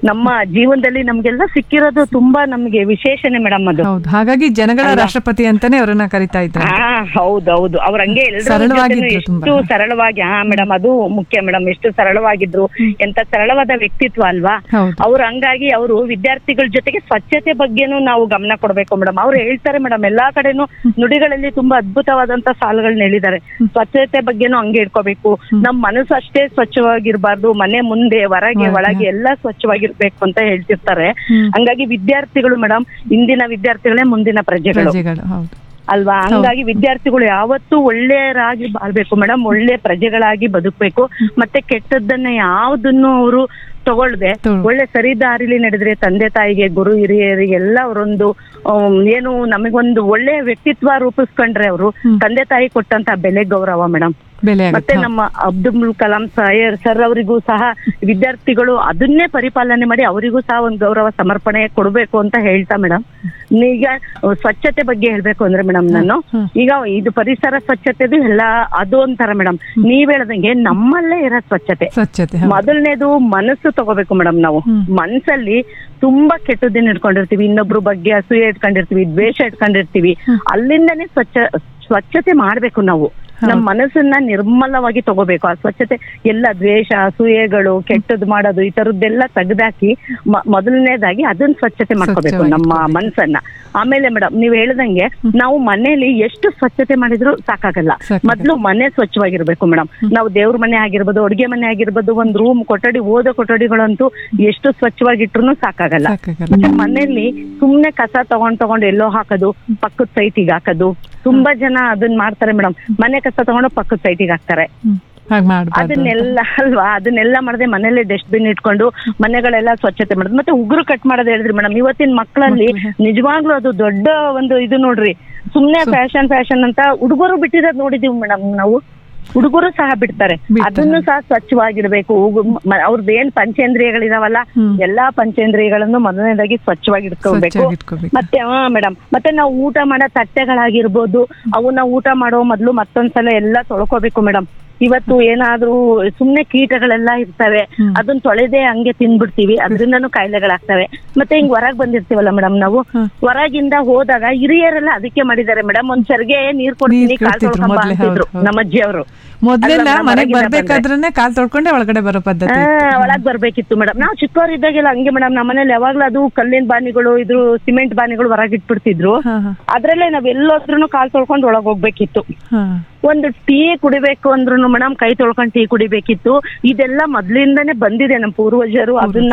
ನಮ್ಮ ಜೀವನದಲ್ಲಿ ನಮ್ಗೆಲ್ಲ ಸಿಕ್ಕಿರೋದು ತುಂಬಾ ನಮ್ಗೆ ವಿಶೇಷನೇ ಮೇಡಮ್ ಅದು ಹೌದು ಹಾಗಾಗಿ ಜನಗಳ ರಾಷ್ಟ್ರಪತಿ ಅಂತಾನೆ ಅವರನ್ನ ಕರಿತಾ ಇದ್ದಾರೆ ಹಾ ಹೌದೌದು ಅವ್ರ ಹಂಗೆ ಎಲ್ರ ಸರಳವಾಗಿದ್ರು ಜೊತೆನೂ ತುಂಬಾ. ಎಷ್ಟು ಸರಳವಾಗಿ ಹಾ ಮೇಡಮ್ ಅದು ಮುಖ್ಯ ಮೇಡಮ್ ಎಷ್ಟು ಸರಳವಾಗಿದ್ರು ಎಂತ ಸರಳವಾದ ವ್ಯಕ್ತಿತ್ವ ಅಲ್ವಾ ಹೌದು. ಅವ್ರು ಹಂಗಾಗಿ ಅವರು ವಿದ್ಯಾರ್ಥಿಗಳ ಜೊತೆಗೆ ಸ್ವಚ್ಛತೆ ಬಗ್ಗೆನೂ ನಾವು ಗಮನ ಕೊಡ್ಬೇಕು ಮೇಡಮ್ ಅವ್ರು ಹೇಳ್ತಾರೆ ಮೇಡಮ್ ಎಲ್ಲಾ ಕಡೆನೂ ನುಡಿಗಳಲ್ಲಿ ತುಂಬಾ ಅದ್ಭುತವಾದಂತ ಸಾಲುಗಳನ್ನ ಹೇಳಿದ್ದಾರೆ ಸ್ವಚ್ಛತೆ ಬಗ್ಗೆನೂ ಹಂಗೆ ಇಟ್ಕೋಬೇಕು ನಮ್ ಮನಸ್ಸು ಅಷ್ಟೇ ಸ್ವಚ್ಛವಾಗಿರ್ಬಾರ್ದು ಮನೆ ಮುಂದೆ ಹೊರಗೆ ಒಳಗೆ ಎಲ್ಲಾ ಸ್ವಚ್ಛವಾಗಿರ್ಬೇಕು ಅಂತ ಹೇಳ್ತಿರ್ತಾರೆ ಹಂಗಾಗಿ ವಿದ್ಯಾರ್ಥಿಗಳು ಮೇಡಮ್ ಇಂದಿನ ವಿದ್ಯಾರ್ಥಿಗಳೇ ಮುಂದಿನ ಪ್ರಜೆಗಳು ಪ್ರಜೆಗಳು ಹೌದು ಅಲ್ವಾ ಹಂಗಾಗಿ ವಿದ್ಯಾರ್ಥಿಗಳು ಯಾವತ್ತೂ ಒಳ್ಳೆಯರಾಗಿ ಬಾಳ್ಬೇಕು ಮೇಡಮ್ ಒಳ್ಳೆ ಪ್ರಜೆಗಳಾಗಿ ಬದುಕಬೇಕು ಮತ್ತೆ ಕೆಟ್ಟದ್ದನ್ನ ಯಾವ್ದನ್ನು ಅವರು ತಗೊಳ್ದೆ ತಗೊಳ್- ಒಳ್ಳೆ ಸರಿ ದಾರಿಲಿ ನಡೆದ್ರೆ ತಂದೆ ತಾಯಿಗೆ ಗುರು ಹಿರಿಯರಿಗೆಲ್ಲ ಅವರೊಂದು ಆಮ್, ಏನು ನಮಗೊಂದು ಒಳ್ಳೆ ವ್ಯಕ್ತಿತ್ವ ರೂಪಿಸ್ಕೊಂಡ್ರೆ ಅವರು ತಂದೆ ತಾಯಿ ಕೊಟ್ಟಂತ ಬೆಲೆ ಗೌರವ ಮೇಡಮ್ ಬೆಲೆ ಮತ್ತೆ ಆಗುತ್ತೆ ನಮ್ಮ ಅಬ್ದುಲ್ ಕಲಾಂ ಸಾಯರ್ ಸರ್ ಅವರಿಗೂ ಸಹ ವಿದ್ಯಾರ್ಥಿಗಳು ಅದನ್ನೇ ಪರಿಪಾಲನೆ ಮಾಡಿ ಅವರಿಗೂ ಸಹ ಒಂದು ಗೌರವ ಸಮರ್ಪಣೆ ಕೊಡಬೇಕು ಅಂತ ಹೇಳ್ತಾ ಮೇಡಮ್ ಈಗ ಸ್ವಚ್ಛತೆ ಬಗ್ಗೆ ಹೇಳ್ಬೇಕು ಅಂದ್ರೆ ಮೇಡಮ್ ನಾನು ಈಗ ಇದು ಪರಿಸರ ಸ್ವಚ್ಛತೆದು ಎಲ್ಲ ಅದು ಅಂತಾರ ಮೇಡಮ್ ನೀವ್ ಹೇಳ್ದಂಗೆ ನಮ್ಮಲ್ಲೇ ಇರೋ ಸ್ವಚ್ಛತೆ ಸ್ವಚ್ಛತೆ ಹೌದು. ಮೊದಲನೇದು ಮನಸ್ಸು ತಗೋಬೇಕು ಮೇಡಮ್ ನಾವು ಮನಸ್ಸಲ್ಲಿ ತುಂಬಾ ಕೆಟ್ಟದ್ದನ್ನ ಇಟ್ಕೊಂಡಿರ್ತೀವಿ ಇನ್ನೊಬ್ರು ಬಗ್ಗೆ ಅಸೂಯೆ ಇಟ್ಕೊಂಡಿರ್ತೀವಿ ದ್ವೇಷ ಇಟ್ಕೊಂಡಿರ್ತೀವಿ ಅಲ್ಲಿಂದನೇ ಸ್ವಚ್ಛ ಸ್ವಚ್ಛತೆ ಮಾಡ್ಬೇಕು ನಾವು ನಮ್ಮ ಮನಸ್ಸನ್ನ ನಿರ್ಮಲವಾಗಿ ತಗೋಬೇಕು ಆ ಸ್ವಚ್ಛತೆ ಎಲ್ಲ ದ್ವೇಷ ಅಸೂಯೆಗಳು ಕೆಟ್ಟದ್ದು ಮಾಡೋದು ಈ ತರದ್ದೆಲ್ಲ ತೆಗ್ದಾಕಿ ಮ- ಮೊದಲನೇದಾಗಿ ಅದನ್ನ ಸ್ವಚ್ಛತೆ ಮಾಡ್ಕೋಬೇಕು ಸ್ವಚ್ಛವಾಗಿ ನಮ್ಮ ಮನಸ್ಸನ್ನ ಆಮೇಲೆ ಮೇಡಮ್ ನೀವ್ ಹೇಳ್ದಂಗೆ ನಾವು ಮನೇಲಿ ಎಷ್ಟು ಸ್ವಚ್ಛತೆ ಮಾಡಿದ್ರು ಸಾಕಾಗಲ್ಲ ಸಾಕಾಗಲ್ಲ. ಮೊದ್ಲು ಮನೆ ಸ್ವಚ್ಛವಾಗಿರ್ಬೇಕು ಮೇಡಮ್ ನಾವು ದೇವ್ರ ಮನೆ ಆಗಿರ್ಬೋದು ಅಡುಗೆ ಮನೆ ಆಗಿರ್ಬೋದು ಒಂದ್ ರೂಮ್ ಕೊಠಡಿ ಓದೋ ಕೊಠಡಿಗಳಂತೂ ಎಷ್ಟು ಸ್ವಚ್ಛವಾಗಿಟ್ರು ಸಾಕಾಗಲ್ಲ ಸಾಕಾಗಲ್ಲ. ಮತ್ತೆ ಮನೆಯಲ್ಲಿ ಸುಮ್ನೆ ಕಸ ತಗೊಂಡ್ ತಗೊಂಡ್ ಎಲ್ಲೋ ಹಾಕೋದು ಪಕ್ಕದ ಸೈಟಿಗೆ ಹಾಕೋದು ತುಂಬಾ ಜನ ಅದನ್ನ ಮಾಡ್ತಾರೆ ಮೇಡಮ್ ಮನೆ ಕಸ ತಗೊಂಡು ಪಕ್ಕದ ಸೈಟಿಗೆ ಹಾಕ್ತಾರೆ ಹ್ಮ್. ಹಾಗ್ ಮಾಡ್ಬಾರ್ದು ಅಂತ. ಅದನ್ನೆಲ್ಲ ಅಲ್ವಾ ಅದನ್ನೆಲ್ಲ ಮಾಡದೆ ಮನೇಲೆ ಡಸ್ಟ್ ಬಿನ್ ಇಟ್ಕೊಂಡು ಮನೆಗಳೆಲ್ಲ ಸ್ವಚ್ಛತೆ ಮಾಡೋದು ಮತ್ತೆ ಉಗುರು ಕಟ್ ಮಾಡೋದು ಹೇಳಿದ್ರಿ ಮೇಡಮ್ ಇವತ್ತಿನ ಮಕ್ಕಳಲ್ಲಿ ನಿಜವಾಗ್ಲೂ ಅದು ದೊಡ್ಡ ಒಂದು ಇದು ನೋಡ್ರಿ ಸುಮ್ನೆ ಫ್ಯಾಷನ್ ಫ್ಯಾಷನ್ ಅಂತ ಹುಡುಗರು ಬಿಟ್ಟಿರೋದ್ ನೋಡಿದೀವಿ ಮೇಡಮ್ ನಾವು ಹುಡುಗರು ಸಹ ಬಿಡ್ತಾರೆ ಬಿಡ್ತಾರೆ. ಅದನ್ನು ಸಹ ಸ್ವಚ್ಛವಾಗಿರ್ಬೇಕು ಉಗು- ಮ- ಅವ್ರದ್ದು ಏನ್ ಪಂಚೇಂದ್ರಿಯಗಳಿದಾವಲ್ಲ ಎಲ್ಲಾ ಪಂಚೇಂದ್ರಿಯಗಳನ್ನು ಮೊದಲನೇದಾಗಿ ಸ್ವಚ್ಛವಾಗಿ ಇಟ್ಕೋಬೇಕು ಸ್ವಚ್ಛವಾಗಿ ಇಟ್ಕೋಬೇಕು. ಮತ್ತೆ ಹಾ ಮೇಡಮ್ ಮತ್ತೆ ನಾವು ಊಟ ಮಾಡೋ ತಟ್ಟೆಗಳಾಗಿರ್ಬೋದು ಅವನ್ನ ಊಟ ಮಾಡೋ ಮೊದ್ಲು ಮತ್ತೊಂದ್ಸಲ ಎಲ್ಲ ತೊಳ್ಕೊಬೇಕು ಮೇಡಮ್ ಇವತ್ತು ಏನಾದ್ರೂ ಸುಮ್ನೆ ಕೀಟಗಳೆಲ್ಲ ಇರ್ತವೆ ಅದನ್ನ ತೊಳೆದೇ ಹಂಗೆ ತಿನ್ಬಿಡ್ತೀವಿ ಅದ್ರಿಂದನೂ ಕಾಯಿಲೆಗಳಾಗ್ತವೆ ಮತ್ತೆ ಹಿಂಗ್ ಹೊರಗ್ ಬಂದಿರ್ತೀವಲ್ಲ ಮೇಡಮ್ ನಾವು ಹೊರಗಿಂದ ಹೋದಾಗ ಹಿರಿಯರೆಲ್ಲ ಅದಕ್ಕೆ ಮಾಡಿದ್ದಾರೆ ಮೇಡಮ್ ಒಂದ್ ಸರ್ಗೆ ನೀರ್ ಕೊಡ್ತೀನಿ ನೀರ್ ಕಾಲ್ ಕೊಡ್ತಿದ್ರು ತೊಳ್ಕೊಂಬ ಮೊದ್ಲೇ, ಅಂತಿದ್ರು ಹೌದು, ಹೌದು. ನಮ್ಮ ಅಜ್ಜಿ ಅವರು ಮೊದ್ಲೆಲ್ಲ ಅಲ್ವಾ, ಮನೆಗ್ ಹೊರಗಿಂದ ಬಂದ್ರೆ. ಬರ್ಬೇಕಾದ್ರೇನೆ ಕಾಲ್ ತೊಳ್ಕೊಂಡೆ ಒಳಗಡೆ ಬರೋ ಪದ್ಧತಿ ಒಳಗ್ ಬರ್ಬೇಕಿತ್ತು ಮೇಡಮ್ ನಾವು ಚಿಕ್ಕವರಿದ್ದಾಗೆಲ್ಲ ಹಂಗೆ ಮೇಡಮ್ ನಮ್ಮನೇಲಿ ಯಾವಾಗ್ಲೂ ಅದು ಕಲ್ಲಿನ ಬಾನಿಗಳು ಇದ್ರು ಸಿಮೆಂಟ್ ಬಾನಿಗಳು ಹೊರಗ್ ಇಟ್ಬಿಡ್ತಿದ್ರು ಹಾ ಹಾ ಅದ್ರಲ್ಲೇ ನಾವ್ ಎಲ್ಲೋದ್ರೂ ಕಾಲ್ ತೊಳ್ಕೊಂಡು ಒಳಗ್ ಹೋಗ್ಬೇಕಿತ್ತು ಹಾ ಒಂದು ಟೀ ಕುಡಿಬೇಕು ಅಂದ್ರೂ ಮೇಡಮ್ ಕೈ ತೊಳ್ಕೊಂಡು ಟೀ ಕುಡಿಬೇಕಿತ್ತು ಇದೆಲ್ಲ ಮೊದ್ಲಿಂದಾನೇ ಬಂದಿದೆ ನಮ್ಮ ಪೂರ್ವಜರು ಅದನ್ನ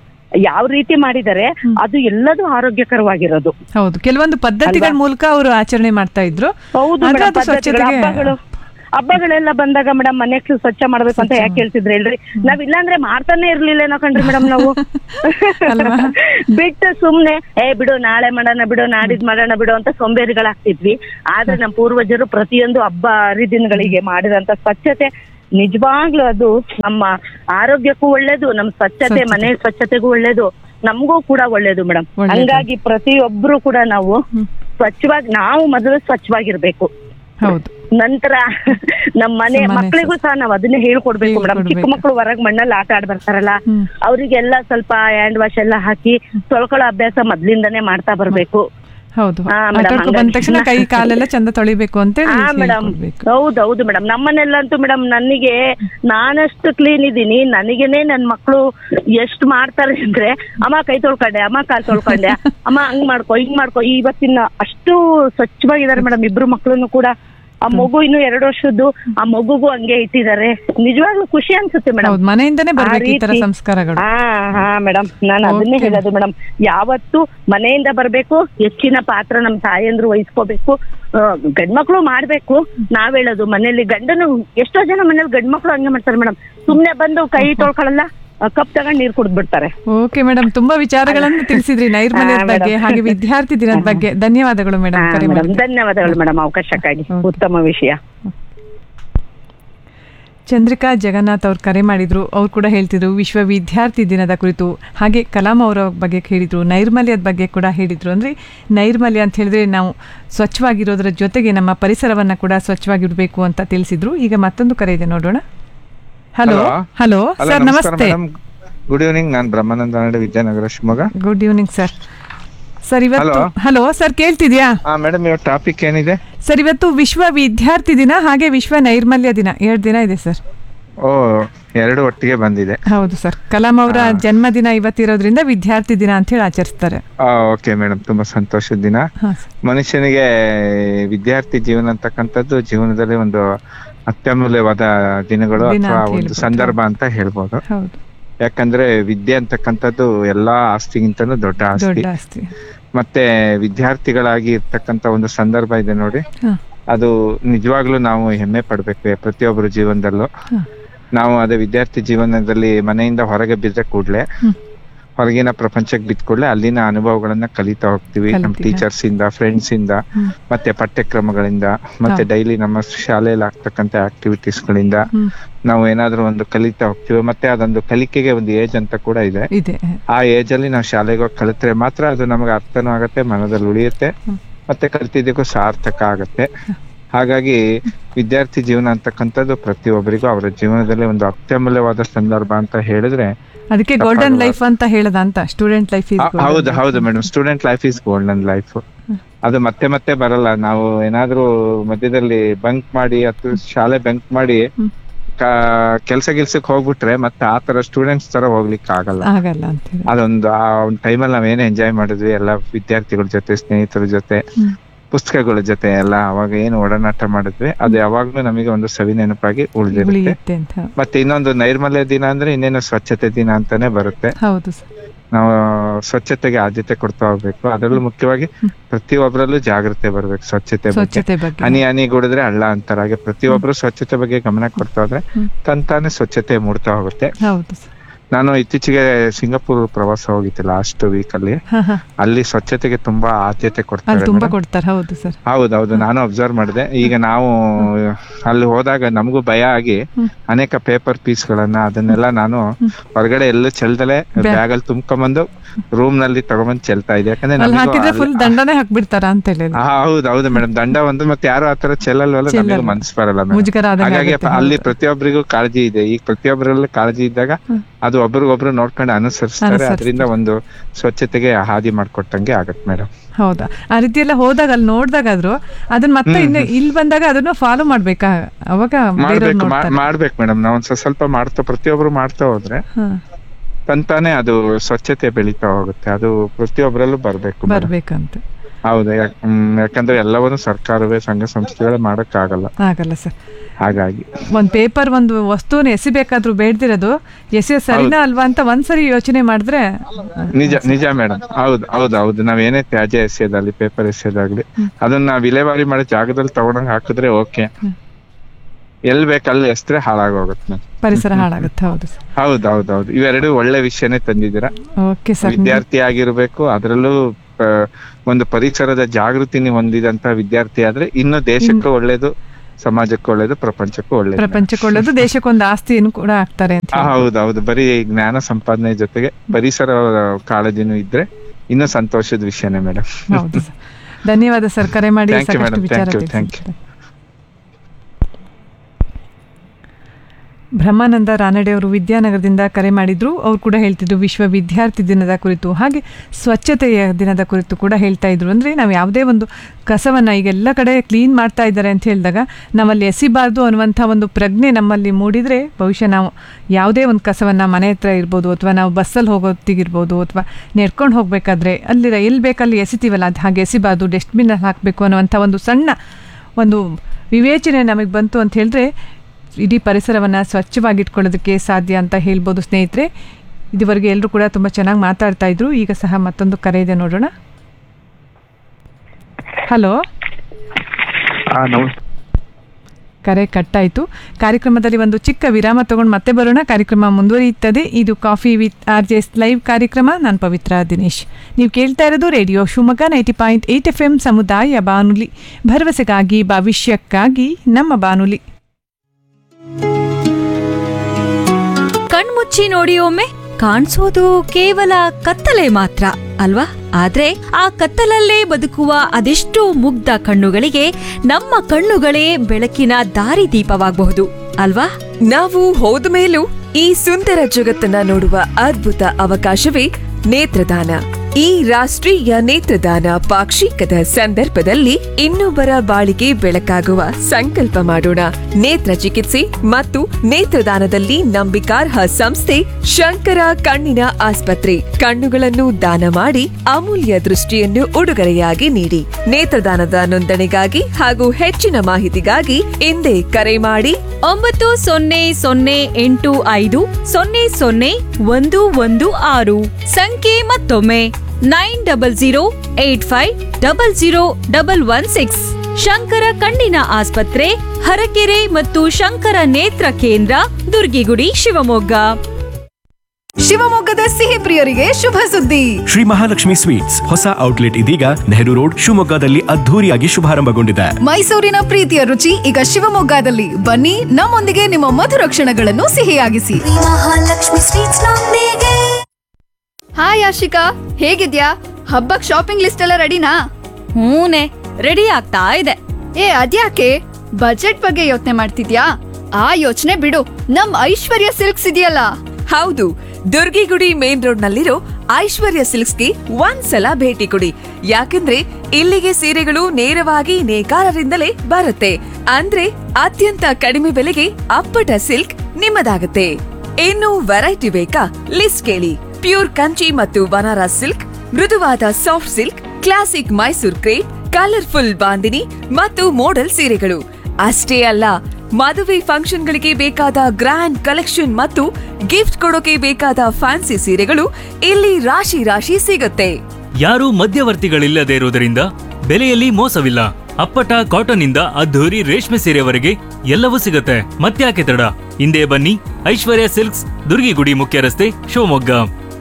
ಯಾವ ರೀತಿ ಮಾಡಿದ್ದಾರೆ ಅದು ಎಲ್ಲದೂ ಆರೋಗ್ಯಕರವಾಗಿರೋದು ಹೌದು ಕೆಲವೊಂದು ಪದ್ಧತಿಗಳ ಮೂಲಕ ಅವರು ಆಚರಣೆ ಮಾಡ್ತಾ ಇದ್ರು ಹೌದು ಆದ್ರೆ ಮೇಡಮ್ ಅದು ಪದ್ಧತಿಗಳು, ಸ್ವಚ್ಛತೆಗೆ ಹಬ್ಬಗಳು ಹಬ್ಬಗಳೆಲ್ಲ ಬಂದಾಗ ಮೇಡಮ್ ಮನೆ ಸ್ವಚ್ಛ ಮಾಡ್ಬೇಕು ಅಂತ ಯಾಕೆ ಹೇಳ್ತಿದ್ರಿ ಹೇಳ್ರಿ ನಾವ್ ಇಲ್ಲಾಂದ್ರೆ ಮಾಡ್ತಾನೆ ಇರ್ಲಿಲ್ಲ ಕಣ್ರಿ ಮೇಡಮ್ ನಾವು ಅಲ್ವಾ? ಬಿಟ್ಟು ಸುಮ್ನೆ ಏ ಬಿಡು ನಾಳೆ ಮಾಡೋಣ ಬಿಡು ನಾಡಿದ್ ಮಾಡೋಣ ಬಿಡು ಅಂತ ಸೋಂಬೇರಿಗಳಾಗ್ತಿದ್ವಿ ಆದ್ರೆ ನಮ್ಮ ಪೂರ್ವಜರು ಪ್ರತಿಯೊಂದು ಹಬ್ಬ ಹರಿದಿನಗಳಿಗೆ ಮಾಡಿದಂತ ಸ್ವಚ್ಛತೆ ನಿಜವಾಗ್ಲೂ ಅದು ನಮ್ಮ ಆರೋಗ್ಯಕ್ಕೂ ಒಳ್ಳೇದು ನಮ್ ಸ್ವಚ್ಛತೆ ಸ್ವಚ್ಛತೆ. ಮನೆ ಸ್ವಚ್ಛತೆಗೂ ಒಳ್ಳೇದು ನಮಗೂ ಕೂಡ ಒಳ್ಳೇದು ಮೇಡಮ್ ಒಳ್ಳೇದು. ಹಂಗಾಗಿ ಪ್ರತಿಯೊಬ್ರು ಕೂಡ ನಾವು ಸ್ವಚ್ಛವಾಗಿ ನಾವು ಮೊದಲು ಸ್ವಚ್ಛವಾಗಿರ್ಬೇಕು ಹೌದು ನಂತರ ನಮ್ಮ ಮನೆ ಮನೆ ಮಕ್ಕಳಿಗೂ ಸಹ ನಾವ್ ಅದನ್ನೇ ಹೇಳ್ಕೊಡ್ಬೇಕು ಮೇಡಮ್ ಚಿಕ್ಕ ಹೇಳ್ಕೊಡ್ಬೇಕು. ಮಕ್ಕಳು ಹೊರಗ್ ಮಣ್ಣಲ್ಲಿ ಆಟ ಆಡ್ ಬರ್ತಾರಲ್ಲ ಹ್ಮ್. ಅವರಿಗೆಲ್ಲ ಸ್ವಲ್ಪ ಹ್ಯಾಂಡ್ ವಾಶ್ ಎಲ್ಲ ಹಾಕಿ ತೊಳ್ಕೊಳ್ಳೋ ಅಭ್ಯಾಸ ಮೊದ್ಲಿಂದಾನೇ ಮಾಡ್ತಾ ಬರ್ಬೇಕು ಹೌದು ಹಾ, ಆಟ madam, ಆಡ್ಕೊಂಡ್ ಬಂದ ಹಂಗಾಗಿ- ತಕ್ಷಣ ಕೈ ಕಾಲೆಲ್ಲ ಚಂದ ತೊಳಿಬೇಕು ಅಂತೇಳಿ ಹಾ ಮೇಡಮ್ ಹೇಳ್ಕೊಡ್ಬೇಕು. ಹೌದೌದು ಮೇಡಮ್ ನಮ್ಮನೆಲ್ಲಂತೂ ಮೇಡಮ್ ನನಗೆ ನಾನಷ್ಟು ಕ್ಲೀನ್ ಇದೀನಿ ನನಗೇನೆ ನನ್ ಮಕ್ಳು ಎಷ್ಟು ಮಾಡ್ತಾರೆ ಅಂದ್ರೆ ಅಮ್ಮ ಕೈ ತೊಳ್ಕೊಂಡೆ ಅಮ್ಮ ಕಾಲ್ ತೊಳ್ಕೊಂಡೆ ಅಮ್ಮ ಹಂಗ್ ಮಾಡ್ಕೊ ಹಿಂಗ್ ಮಾಡ್ಕೊ ಇವತ್ತಿನ ಅಷ್ಟು ಸ್ವಚ್ಛವಾಗಿದ್ದಾರೆ ಮೇಡಮ್ ಇಬ್ರು ಮಕ್ಳುನು ಕೂಡ ಆ ಮಗು ಇನ್ನು ಎರಡು ವರ್ಷದ್ದು ಆ ಮಗುಗೂ ಹಂಗೆ ಇಟ್ಟಿದ್ದಾರೆ ನಿಜವಾಗ್ಲೂ ಖುಷಿ ಅನ್ಸುತ್ತೆ ಮೇಡಮ್ ಹೌದು ಮನೆಯಿಂದನೇ ಬರ್ಬೇಕು ಈ ತರ ರೀತಿ- ಸಂಸ್ಕಾರಗಳು ಹಾ ಹಾ ಮೇಡಮ್ ನಾನು ಅದನ್ನೇ Okay. ಹೇಳೋದು ಮೇಡಮ್ ಯಾವತ್ತು ಮನೆಯಿಂದ ಬರ್ಬೇಕು ಹೆಚ್ಚಿನ ಪಾತ್ರ ನಮ್ ತಾಯಂದ್ರು ವಹಿಸ್ಕೋಬೇಕು ಆ, ಗಂಡ್ಮಕ್ಳು ಮಾಡ್ಬೇಕು ನಾವ್ ಹೇಳೋದು ಮನೇಲಿ ಗಂಡನು ಎಷ್ಟೋ ಜನ ಮನೇಲಿ ಗಂಡ್ಮಕ್ಳು ಹಂಗೆ ಮಾಡ್ತಾರೆ ಮೇಡಮ್ ಸುಮ್ನೆ ಬಂದು ಕೈ ತೊಳ್ಕೊಳಲ್ಲ ಕಪ್ ತಗೊಂಡ್ ನೀರ್ ಕುಡ್ದ್ಬಿಡ್ತಾರೆ ಓಕೆ ಮೇಡಮ್ ತುಂಬಾ ವಿಚಾರಗಳನ್ನು ತಿಳಿಸಿದ್ರಿ ನೈರ್ಮಲ್ಯದ ಹಾ, ಬಗ್ಗೆ madam. ಹಾಗೆ ವಿದ್ಯಾರ್ಥಿ ದಿನದ ಬಗ್ಗೆ ಧನ್ಯವಾದಗಳು ಹಾ, ಮೇಡಮ್ ಕರೆ ಮೇಡಮ್ ಮಾಡಿ ಧನ್ಯವಾದಗಳು ಮೇಡಮ್ ಅವಕಾಶಕ್ಕಾಗಿ Okay. ಉತ್ತಮ ವಿಷಯ ಚಂದ್ರಿಕಾ ಜಗನ್ನಾಥ್ ಅವ್ರು ಕರೆ ಮಾಡಿದ್ರು ಅವ್ರು ಕೂಡ ಹೇಳ್ತಿದ್ರು ವಿಶ್ವ ವಿದ್ಯಾರ್ಥಿ ದಿನದ ಕುರಿತು ಹಾಗೆ ಕಲಾಂ ಅವರ ಬಗ್ಗೆ ಹೇಳಿದ್ರು ನೈರ್ಮಲ್ಯದ ಬಗ್ಗೆ ಕೂಡ ಹೇಳಿದ್ರು ಅಂದ್ರೆ ನೈರ್ಮಲ್ಯ ಅಂತ ಹೇಳಿದ್ರೆ ನಾವು ಸ್ವಚ್ಛವಾಗಿರೋದ್ರ ಜೊತೆಗೆ ನಮ್ಮ ಪರಿಸರವನ್ನ ಕೂಡ ಸ್ವಚ್ಛವಾಗಿಡಬೇಕು ಅಂತ ತಿಳಿಸಿದ್ರು ಈಗ ಮತ್ತೊಂದು ಕರೆ ಇದೆ ನೋಡೋಣ hello Hello. Hello hello sir ನಮಸ್ಕಾರ ನಮಸ್ತೆ ಮೇಡಮ್ ಗುಡ್ ಈವ್ನಿಂಗ್ ನಾನು ಬ್ರಹ್ಮಾನಂದ ನಾಡೆ Vidyanagar Shivamogga good evening sir sir ಇವತ್ತು Hello. ಹಲೋ ಸರ್ ಕೇಳ್ತಿದ್ಯಾ ಹಾ ಮೇಡಮ್ ಇವತ್ತು ಟಾಪಿಕ್ ಏನಿದೆ ಸರ್ ಇವತ್ತು ವಿಶ್ವ ವಿದ್ಯಾರ್ಥಿ ದಿನ ಹಾಗೆ ವಿಶ್ವ ನೈರ್ಮಲ್ಯ ದಿನ ಎರಡು ದಿನ ಇದೆ ಸರ್ ಓ ಎರಡು ಒಟ್ಟಿಗೆ ಬಂದಿದೆ ಹೌದು ಸರ್ ಕಲಾಂ ಅವರ ಜನ್ಮದಿನ ಇವತ್ತಿರೋದ್ರಿಂದ ವಿದ್ಯಾರ್ಥಿ ದಿನ ಅಂತ ಹೇಳಿ ಆಚರಿಸ್ತಾರೆ ಓಕೆ ಮೇಡಮ್ ತುಂಬಾ ಸಂತೋಷದ ದಿನ ಹಾ ಮನುಷ್ಯನಿಗೆ ವಿದ್ಯಾರ್ಥಿ ಜೀವನ ಅಂತಕ್ಕಂಥದ್ದು ಜೀವನದಲ್ಲಿ ಒಂದು ಅತ್ಯಮೂಲ್ಯವಾದ ದಿನಗಳು ದಿನ ಅಥವಾ ಅಂತ ಒಂದು ಹೇಳ್ಬೋದು. ಸಂದರ್ಭ ಅಂತ ಹೇಳ್ಬೋದು ಹೌದು ಯಾಕಂದ್ರೆ ವಿದ್ಯೆ ಅಂತಕ್ಕಂಥದ್ದು ಎಲ್ಲಾ ಆಸ್ತಿಗಿಂತನೂ ದೊಡ್ಡ ಆಸ್ತಿ ದೊಡ್ಡ ಆಸ್ತಿ ಮತ್ತೆ ವಿದ್ಯಾರ್ಥಿಗಳಾಗಿ ಇರ್ತಕ್ಕಂಥ ಒಂದು ಸಂದರ್ಭ ಇದೆ ನೋಡಿ ಹಾ. ಅದು ನಿಜವಾಗ್ಲೂ ನಾವು ಹೆಮ್ಮೆ ಪಡ್ಬೇಕು ಪ್ರತಿಯೊಬ್ಬರ ಜೀವನದಲ್ಲೂ ನಾವು ಅದೇ ವಿದ್ಯಾರ್ಥಿ ಜೀವನದಲ್ಲಿ ಮನೆಯಿಂದ ಹೊರಗೆ ಬಿದ್ದ ಕೂಡ್ಲೆ ಹೊರಗಿನ ಪ್ರಪಂಚಕ್ಕೆ ಬಿದ್ದ ಕೂಡ್ಲೆ ಅಲ್ಲಿನ ಅನುಭವಗಳನ್ನ ಕಲಿತಾ ಹೋಗ್ತೀವಿ ನಮ್ಮ ಕಲಿತೀವಿ. ಟೀಚರ್ಸ್ ಇಂದ ಫ್ರೆಂಡ್ಸ್ ಇಂದ ಮತ್ತೆ ಪಠ್ಯಕ್ರಮಗಳಿಂದ ಮತ್ತೆ ಡೈಲಿ ನಮ್ಮ ಶಾಲೆಯಲ್ಲಿ ಆಗ್ತಕ್ಕಂಥ ಆಕ್ಟಿವಿಟೀಸ್ ಗಳಿಂದ ನಾವು ಏನಾದ್ರೂ ಒಂದು ಕಲಿತಾ ಹೋಗ್ತೀವಿ ಮತ್ತೆ ಅದೊಂದು ಕಲಿಕೆಗೆ ಒಂದು ಏಜ್ ಅಂತ ಕೂಡ ಇದೆ ಇದೆ ಆ ಏಜ್ ಅಲ್ಲಿ ನಾವು ಶಾಲೆಗೆ ಹೋಗಿ ಕಲಿತ್ರೆ ಮಾತ್ರ ಅದು ನಮಗೆ ಅರ್ಥನೂ ಆಗತ್ತೆ ಮನದಲ್ಲಿ ಉಳಿಯುತ್ತೆ ಮತ್ತೆ ಕಲ್ತಿದ್ದಕ್ಕೂ ಸಾರ್ಥಕ ಆಗತ್ತೆ ಹಾಗಾಗಿ ವಿದ್ಯಾರ್ಥಿ ಜೀವನ ಅಂತಕ್ಕಂಥದ್ದು ಪ್ರತಿಯೊಬ್ಬರಿಗೂ ಅವರ ಜೀವನದಲ್ಲಿ ಒಂದು ಅತ್ಯಮೂಲ್ಯವಾದ ಸಂದರ್ಭ ಅಂತ ಹೇಳಿದ್ರೆ ಅದಕ್ಕೆ ಗೋಲ್ಡನ್ ಲೈಫ್ ಅಂತ ಹೇಳದ ಅಂತ ಸ್ಟೂಡೆಂಟ್ ಲೈಫ್ ಆ, ಹೌದು ಹೌದು madam student life is golden life ಅದು ಮತ್ತೆ ಮತ್ತೆ ಬರಲ್ಲ ನಾವು ಏನಾದ್ರೂ ಮಧ್ಯದಲ್ಲಿ ಬಂಕ್ ಮಾಡಿ ಅಥವಾ ಶಾಲೆ ಬಂಕ್ ಮಾಡಿ ಕೆಲಸ ಗಿಲ್ಸಕ್ ಹೋಗ್ಬಿಟ್ರೆ ಮತ್ತೆ ಆ ತರ ಸ್ಟೂಡೆಂಟ್ಸ್ ತರ ಹೋಗ್ಲಿಕ್ಕೆ ಆಗಲ್ಲ ಆಗಲ್ಲ ಅಂತ ಹೇಳಿ ಅದೊಂದು ಆ ಒಂದು ಟೈಮಲ್ಲಿ ನಾವೇನು ಎಂಜಾಯ್ ಮಾಡಿದ್ವಿ ಎಲ್ಲ ವಿದ್ಯಾರ್ಥಿಗಳ ಜೊತೆ ಸ್ನೇಹಿತರ ಜೊತೆ ಪುಸ್ತಕಗಳ ಜೊತೆ ಎಲ್ಲ ಅವಾಗ ಏನು ಒಡನಾಟ ಮಾಡಿದ್ವಿ ಅದು ಯಾವಾಗ್ಲೂ ನಮಗೆ ಒಂದು ಸವಿ ನೆನಪಾಗಿ ಉಳಿದಿರುತ್ತೆ ಉಳಿಯುತ್ತೆ ಅಂತ ಮತ್ತೆ ಇನ್ನೊಂದು ನೈರ್ಮಲ್ಯ ದಿನ ಅಂದ್ರೆ ಇನ್ನೇನು ಸ್ವಚ್ಛತೆ ದಿನ ಅಂತಾನೆ ಬರುತ್ತೆ ಹೌದು ಸರ್ ನಾವು ಸ್ವಚ್ಛತೆಗೆ ಆದ್ಯತೆ ಕೊಡ್ತಾ ಹೋಗ್ಬೇಕು ಅದರಲ್ಲೂ ಮುಖ್ಯವಾಗಿ ಪ್ರತಿಯೊಬ್ಬರಲ್ಲೂ ಜಾಗ್ರತೆ ಬರ್ಬೇಕು ಸ್ವಚ್ಛತೆ ಬಗ್ಗೆ ಸ್ವಚ್ಛತೆ ಬಗ್ಗೆ ಹನಿ ಹನಿ ಗುಡಿದ್ರೆ ಹಳ್ಳ ಅಂತಾರೆ ಹಾಗೆ ಪ್ರತಿಯೊಬ್ಬರು ಸ್ವಚ್ಛತೆ ಬಗ್ಗೆ ಗಮನ ಕೊಡ್ತಾ ಹೋದ್ರೆ ತಂತಾನೆ ಸ್ವಚ್ಛತೆ ಮೂಡ್ತಾ ಹೋಗುತ್ತೆ ಹೌದು ಸರ್ ನಾನು ಇತ್ತೀಚೆಗೆ ಸಿಂಗಾಪುರ್ ಪ್ರವಾಸ ಹೋಗಿದ್ದೆ ಲಾಸ್ಟ್ ವೀಕ್ ಅಲ್ಲಿ ಹಾ ಹಾ ಅಲ್ಲಿ ಸ್ವಚ್ಛತೆಗೆ ತುಂಬಾ ಆದ್ಯತೆ ಅಲ್ಲಿ ಕೊಡ್ತಾರೆ ತುಂಬಾ madam. ಕೊಡ್ತಾರೆ ಹೌದು ಸರ್ ಹೌದೌದು ನಾನು ಅಬ್ಸರ್ವ್ ಮಾಡಿದೆ ಈಗ ನಾವು ಅಲ್ಲಿ ಹೋದಾಗ ನಮಗೂ ಭಯ ಆಗಿ ಅನೇಕ ಪೇಪರ್ ಪೀಸ್ ಗಳನ್ನ ಅದನ್ನೆಲ್ಲ ನಾನು ಹೊರಗಡೆ ಎಲ್ಲೂ ಚೆಲ್ದಲೆ ಬ್ಯಾಗ್ ಅಲ್ಲಿ ತುಂಬ್ಕೊಂಬಂದು ರೂಮ್ ನಲ್ಲಿ ತಗೊಂಬಂದು ಚೆಲ್ತಾ ಇದ್ದೆ ಯಾಕಂದ್ರೆ ಅಲ್ಲಿ ನಮಗೂ ಹಾಕಿದ್ರೆ ಅಲ್ಲಿ- ಫುಲ್ ದಂಡನೆ ಹಾಕ್ಬಿಡ್ತಾರ ಅಂತ ಹೇಳಿ ಆ, ಹೌದು ಹೌದು ಮೇಡಮ್ ದಂಡ ಒಂದು ಮತ್ತೆ ಯಾರು ಆತರ ಚೆಲ್ಲಲ್ವಲ್ಲ ನಮಗೆ ಚೆಲ್ಲಲ್ಲ. ಮನ್ಸು ಬರಲ್ಲ madam. ಮುಜುಗರ ಆದಂಗೆ ಹಾಗಾಗಿ ಆಗುತ್ತೆ, ಅಲ್ಲಿ ಹೌದು. ಪ್ರತಿಯೊಬ್ಬರಿಗೂ ಕಾಳಜಿ ಇದೆ ಈಗ ಪ್ರತಿಯೊಬ್ಬರಲ್ಲೂ ಕಾಳಜಿ ಇದ್ದಾಗ ಅದು ಒಬ್ರಿಗೊಬ್ರು ನೋಡ್ಕೊಂಡು ಅನುಸರಿಸ್ತಾರೆ ಅನುಸರಿಸ್ತಾರೆ. ಅದರಿಂದ ಒಂದು ಸ್ವಚ್ಛತೆಗೆ ಹಾದಿ ಮಾಡ್ಕೊಟ್ಟಂಗೆ ಆಗತ್ತೆ ಮೇಡಮ್ ಹೌದಾ ಆ ರೀತಿ ಎಲ್ಲ ಹೋದಾಗ ಅಲ್ಲಿ ನೋಡ್ದಾಗಾದ್ರು ಅದನ್ನ ಮತ್ತೆ ಇನ್ನು ಇಲ್ಲಿ ಬಂದಾಗ ಅದನ್ನ ಫಾಲೋ ಮಾಡ್ಬೇಕಾ ಅವಾಗ ಬೇರೆಯವ್ರು ಮಾಡ್ಬೇಕು ಮಾ- ನೋಡ್ತಾರೆ ಮಾಡ್ಬೇಕು ಮೇಡಮ್ ನಾವ್ ಒಂದ್ ಸ್ವಲ್ಪ ಸ್ವಲ್ಪ ಮಾಡ್ತಾ ಪ್ರತಿಯೊಬ್ರು ಮಾಡ್ತಾ ಹೋದ್ರೆ ಹಾ, ತಂತಾನೆ ಅದು ಸ್ವಚ್ಛತೆ ಬೆಳೀತಾ ಹೋಗುತ್ತೆ ಅದು ಪ್ರತಿಯೊಬ್ಬರಲ್ಲೂ ಬರ್ಬೇಕು madam. ಬರ್ಬೇಕಂತ ಹೌದು ಯಾಕ್- ಹ್ಮ್, ಯಾಕಂದ್ರೆ ಎಲ್ಲವನ್ನೂ ಸರ್ಕಾರವೇ ಸಂಘ ಸಂಸ್ಥೆಗಳೇ ಮಾಡಕ್ ಆಗಲ್ಲ ಆಗಲ್ಲ ಸರ್ ಹಾಗಾಗಿ ಒಂದ್ ಪೇಪರ್ ಒಂದು ವಸ್ತುನ ಎಸಿಬೇಕಾದ್ರೂ ಬೇಡ್ದಿರೋದು ಎಸೆ ಸರಿನಾ ಅಲ್ವಾ ಅಂತ ಒಂದ್ಸರಿ ಯೋಚನೆ ಮಾಡಿದ್ರೆ ನಿಜ ನಿಜ ಮೇಡಮ್ ಹೌದು ಹೌದು ಹೌದು ನಾವ್ ಏನೇ ತ್ಯಾಜ್ಯ ಎಸೆಯೋದಾಗ್ಲಿ ಪೇಪರ್ ಎಸೆಯೋದಾಗ್ಲಿ ಅದನ್ನ ವಿಲೇವಾರಿ ಮಾಡೋ ಜಾಗದಲ್ಲಿ ತಗೊಂಡಂಗ್ ಹಾಕಿದ್ರೆ ಓಕೆ ಎಲ್ ಬೇಕಲ್ಲಿ ಎಸ್ತ್ರೆ ಹಾಳಾಗೋಗುತ್ತೆ madam. ಪರಿಸರ ಹಾಳಾಗುತ್ತೆ ಹೌದು ಸರ್ ಹೌದು ಹೌದು ಹೌದು ಇವೆರಡು ಒಳ್ಳೆ ವಿಷಯನೇ ತಂದಿದ್ದೀರಾ ಓಕೆ ಸರ್ ವಿದ್ಯಾರ್ಥಿ ಆಗಿರ್ಬೇಕು ಅದರಲ್ಲೂ ಆ, ಒಂದು ಪರಿಸರದ ಜಾಗೃತಿ ನೀವು ಹೊಂದಿದಂತ ವಿದ್ಯಾರ್ಥಿ ಆದ್ರೆ ಇನ್ನು ದೇಶಕ್ಕೂ ಒಳ್ಳೇದು ಸಮಾಜಕ್ಕೂ ಒಳ್ಳೇದು ಪ್ರಪಂಚಕ್ಕೂ ಒಳ್ಳೇದು ಪ್ರಪಂಚಕ್ಕೆ ಒಳ್ಳೇದು ದೇಶಕ್ಕೊಂದು ಆಸ್ತಿಯನ್ನು ಕೂಡ ಆಗ್ತಾರೆ ಅಂತ ಆ, ಹೌದು ಹೌದು ಬರೀ ಜ್ಞಾನ ಸಂಪಾದನೆ ಜೊತೆಗೆ ಪರಿಸರ ಕಾಳಜಿನೂ ಇದ್ರೆ ಇನ್ನೂ ಸಂತೋಷದ ವಿಷಯನೇ ಮೇಡಮ್ ಹೌದು ಸರ್ ಧನ್ಯವಾದ ಸರ್ ಕರೆ ಮಾಡಿ Thank you, ಸಾಕಷ್ಟು madam. ವಿಚಾರ Thank you, thank ತಿಳಿಸಿದ್ದೀರಾ. ಬ್ರಹ್ಮಾನಂದ ರಾನಡೆ ಅವರು ವಿದ್ಯಾನಗರದಿಂದ ಕರೆ ಮಾಡಿದ್ರು ಅವ್ರು ಕೂಡ ಹೇಳ್ತಿದ್ರು ವಿಶ್ವ ವಿದ್ಯಾರ್ಥಿ ದಿನದ ಕುರಿತು ಹಾಗೆ ಸ್ವಚ್ಛತೆಯ ದಿನದ ಕುರಿತು ಕೂಡ ಹೇಳ್ತಾ ಇದ್ರು ಅಂದರೆ ನಾವು ಯಾವುದೇ ಒಂದು ಕಸವನ್ನು ಈಗ ಎಲ್ಲ ಕಡೆ ಕ್ಲೀನ್ ಮಾಡ್ತಾ ಇದ್ದಾರೆ ಅಂತ ಹೇಳಿದಾಗ ನಮ್ಮಲ್ಲಿ ಎಸಿಬಾರ್ದು ಅನ್ನುವಂಥ ಒಂದು ಪ್ರಜ್ಞೆ ನಮ್ಮಲ್ಲಿ ಮೂಡಿದರೆ ಬಹುಶಃ ನಾವು ಯಾವುದೇ ಒಂದು ಕಸವನ್ನು ಮನೆ ಹತ್ರ ಇರ್ಬೋದು ಅಥವಾ ನಾವು ಬಸ್ಸಲ್ಲಿ ಹೋಗೋತ್ತಿಗಿರ್ಬೋದು ಅಥವಾ ನಡ್ಕೊಂಡು ಹೋಗಬೇಕಾದ್ರೆ ಅಲ್ಲಿ ಎಲ್ಲಿ ಬೇಕಲ್ಲಿ ಎಸಿತೀವಲ್ಲ ಅದು ಹಾಗೆ ಎಸಿಬಾರ್ದು ಡಸ್ಟ್ಬಿನಲ್ಲಿ ಹಾಕಬೇಕು ಅನ್ನುವಂಥ ಒಂದು ಸಣ್ಣ ಒಂದು ವಿವೇಚನೆ ನಮಗೆ ಬಂತು ಅಂತ ಹೇಳಿದ್ರೆ ಇಡೀ ಪರಿಸರವನ್ನು ಸ್ವಚ್ಛವಾಗಿಟ್ಕೊಳ್ಳೋದಕ್ಕೆ ಸಾಧ್ಯ ಅಂತ ಹೇಳ್ಬೋದು ಸ್ನೇಹಿತರೆ ಇದುವರೆಗೆ ಎಲ್ಲರೂ ಕೂಡ ತುಂಬ ಚೆನ್ನಾಗಿ ಮಾತಾಡ್ತಾ ಇದ್ರು ಈಗ ಸಹ ಮತ್ತೊಂದು ಕರೆ ಇದೆ ನೋಡೋಣ ಹಲೋ ಕರೆ ಕಟ್ಟಾಯಿತು ಕಾರ್ಯಕ್ರಮದಲ್ಲಿ ಒಂದು ಚಿಕ್ಕ ವಿರಾಮ ತಗೊಂಡು ಮತ್ತೆ ಬರೋಣ ಕಾರ್ಯಕ್ರಮ ಮುಂದುವರಿಯುತ್ತದೆ ಇದು coffee with R J S live ಕಾರ್ಯಕ್ರಮ ನಾನು ಪವಿತ್ರ ದಿನೇಶ್ ನೀವು ಕೇಳ್ತಾ ಇರೋದು radio Shivamogga ninety point eight F M ಸಮುದಾಯ ಬಾನುಲಿ ಭರವಸೆಗಾಗಿ ಭವಿಷ್ಯಕ್ಕಾಗಿ ನಮ್ಮ ಬಾನುಲಿ ಕಣ್ಮುಚ್ಚಿ ನೋಡಿ ಒಮ್ಮೆ ಕಾಣಿಸೋದು ಕೇವಲ ಕತ್ತಲೆ ಮಾತ್ರ ಅಲ್ವಾ ಆದ್ರೆ ಆ ಕತ್ತಲಲ್ಲೇ ಬದುಕುವ ಅದೆಷ್ಟೋ ಮುಗ್ಧ ಕಣ್ಣುಗಳಿಗೆ ನಮ್ಮ ಕಣ್ಣುಗಳೇ ಬೆಳಕಿನ ದಾರಿದೀಪವಾಗಬಹುದು ಅಲ್ವಾ ನಾವು ಹೋದ ಮೇಲೂ ಈ ಸುಂದರ ಜಗತ್ತನ್ನ ನೋಡುವ ಅದ್ಭುತ ಅವಕಾಶವೇ ನೇತ್ರದಾನ ಈ ರಾಷ್ಟ್ರೀಯ ನೇತ್ರದಾನ ಪಾಕ್ಷಿಕದ ಸಂದರ್ಭದಲ್ಲಿ ಇನ್ನೊಬ್ಬರ ಬಾಳಿಗೆ ಬೆಳಕಾಗುವ ಸಂಕಲ್ಪ ಮಾಡೋಣ ನೇತ್ರ ಚಿಕಿತ್ಸೆ ಮತ್ತು ನೇತ್ರದಾನದಲ್ಲಿ ನಂಬಿಕಾರ್ಹ ಸಂಸ್ಥೆ ಶಂಕರ ಕಣ್ಣಿನ ಆಸ್ಪತ್ರೆ ಕಣ್ಣುಗಳನ್ನು ದಾನ ಮಾಡಿ ಅಮೂಲ್ಯ ದೃಷ್ಟಿಯನ್ನು ಉಡುಗೊರೆಯಾಗಿ ನೀಡಿ ನೇತ್ರದಾನದ ನೋಂದಣಿಗಾಗಿ ಹಾಗೂ ಹೆಚ್ಚಿನ ಮಾಹಿತಿಗಾಗಿ ಹಿಂದೆ ಕರೆ ಮಾಡಿ ಒಂಬತ್ತು ಸೊನ್ನೆ ಸೊನ್ನೆ ಎಂಟು ಐದು ಸೊನ್ನೆ ಸೊನ್ನೆ ಒಂದು ಒಂದು ಆರು ಸಂಖ್ಯೆ ಮತ್ತೊಮ್ಮೆ nine double zero eight five double zero double one six Shankara ಕಣ್ಣಿನ ಆಸ್ಪತ್ರೆ ಹರಕೆರೆ ಮತ್ತು ಶಂಕರ ನೇತ್ರ ಕೇಂದ್ರ ದುರ್ಗಿಗುಡಿ ಶಿವಮೊಗ್ಗ ಶಿವಮೊಗ್ಗದ ಸಿಹಿ ಪ್ರಿಯರಿಗೆ ಶುಭ ಸುದ್ದಿ ಶ್ರೀ ಮಹಾಲಕ್ಷ್ಮಿ ಸ್ವೀಟ್ಸ್ ಹೊಸ ಔಟ್ಲೆಟ್ ಇದೀಗ ನೆಹರು ರೋಡ್ ಶಿವಮೊಗ್ಗದಲ್ಲಿ ಅದ್ಧೂರಿಯಾಗಿ ಶುಭಾರಂಭಗೊಂಡಿದೆ ಮೈಸೂರಿನ ಪ್ರೀತಿಯ ರುಚಿ ಈಗ ಶಿವಮೊಗ್ಗದಲ್ಲಿ ಬನ್ನಿ ನಮ್ಮೊಂದಿಗೆ ನಿಮ್ಮ ಮಧುರ ಕ್ಷಣಗಳನ್ನು ಸಿಹಿಯಾಗಿಸಿ ಮಹಾಲಕ್ಷ್ಮಿ ಸ್ವೀಟ್ಸ್ ನೊಂದಿಗೆ ಹಾಯ್ ಆಶಿಕಾ ಹೇಗಿದ್ಯಾ ಹಬ್ಬಕ್ ಶಾಪಿಂಗ್ ಲಿಸ್ಟ್ ಎಲ್ಲ ರೆಡಿನಾ ಹೂನೆ ರೆಡಿ ಆಗ್ತಾ ಇದೆ ಏ ಅದ್ಯಾಕೆ ಬಜೆಟ್ ಬಗ್ಗೆ ಯೋಚನೆ ಮಾಡ್ತಿದ್ಯಾ ಆ ಯೋಚನೆ ಬಿಡು ನಮ್ ಐಶ್ವರ್ಯ ಸಿಲ್ಕ್ಸ್ ಇದೆಯಲ್ಲ ಹೌದು ದುರ್ಗಿಗುಡಿ ಮೇನ್ ರೋಡ್ ನಲ್ಲಿರೋ ಐಶ್ವರ್ಯ ಸಿಲ್ಕ್ಸ್ಗೆ ಒಂದ್ಸಲ ಭೇಟಿ ಕೊಡಿ ಯಾಕಂದ್ರೆ ಇಲ್ಲಿಗೆ ಸೀರೆಗಳು ನೇರವಾಗಿ ನೇಕಾರರಿಂದಲೇ ಬರುತ್ತೆ ಅಂದ್ರೆ ಅತ್ಯಂತ ಕಡಿಮೆ ಬೆಲೆಗೆ ಅಪ್ಪಟ ಸಿಲ್ಕ್ ನಿಮ್ಮದಾಗುತ್ತೆ ಇನ್ನು ವೆರೈಟಿ ಬೇಕಾ ಲಿಸ್ಟ್ ಕೇಳಿ ಪ್ಯೂರ್ ಕಂಚಿ ಮತ್ತು ಬನಾರಸ್ ಸಿಲ್ಕ್ ಮೃದುವಾದ soft silk classic Mysore crepe colourful bandhani ಮತ್ತು ಮೋಡಲ್ ಸೀರೆಗಳು ಅಷ್ಟೇ ಅಲ್ಲ ಮದುವೆ ಫಂಕ್ಷನ್ಗಳಿಗೆ ಬೇಕಾದ ಗ್ರ್ಯಾಂಡ್ ಕಲೆಕ್ಷನ್ ಮತ್ತು ಗಿಫ್ಟ್ ಕೊಡೋಕೆ ಬೇಕಾದ ಫ್ಯಾನ್ಸಿ ಸೀರೆಗಳು ಇಲ್ಲಿ ರಾಶಿ ರಾಶಿ ಸಿಗುತ್ತೆ ಯಾರೂ ಮಧ್ಯವರ್ತಿಗಳಿಲ್ಲದೆ ಇರುವುದರಿಂದ ಬೆಲೆಯಲ್ಲಿ ಮೋಸವಿಲ್ಲ ಅಪ್ಪಟ ಕಾಟನ್ ಇಂದ ಅದ್ಧೂರಿ ರೇಷ್ಮೆ ಸೀರೆವರೆಗೆ ಎಲ್ಲವೂ ಸಿಗುತ್ತೆ ಮತ್ತ್ಯಾಕೆ ತಡ ಹಿಂದೆ ಬನ್ನಿ ಐಶ್ವರ್ಯ ಸಿಲ್ಕ್ಸ್ ದುರ್ಗಿಗುಡಿ ಮುಖ್ಯ ರಸ್ತೆ ಶಿವಮೊಗ್ಗ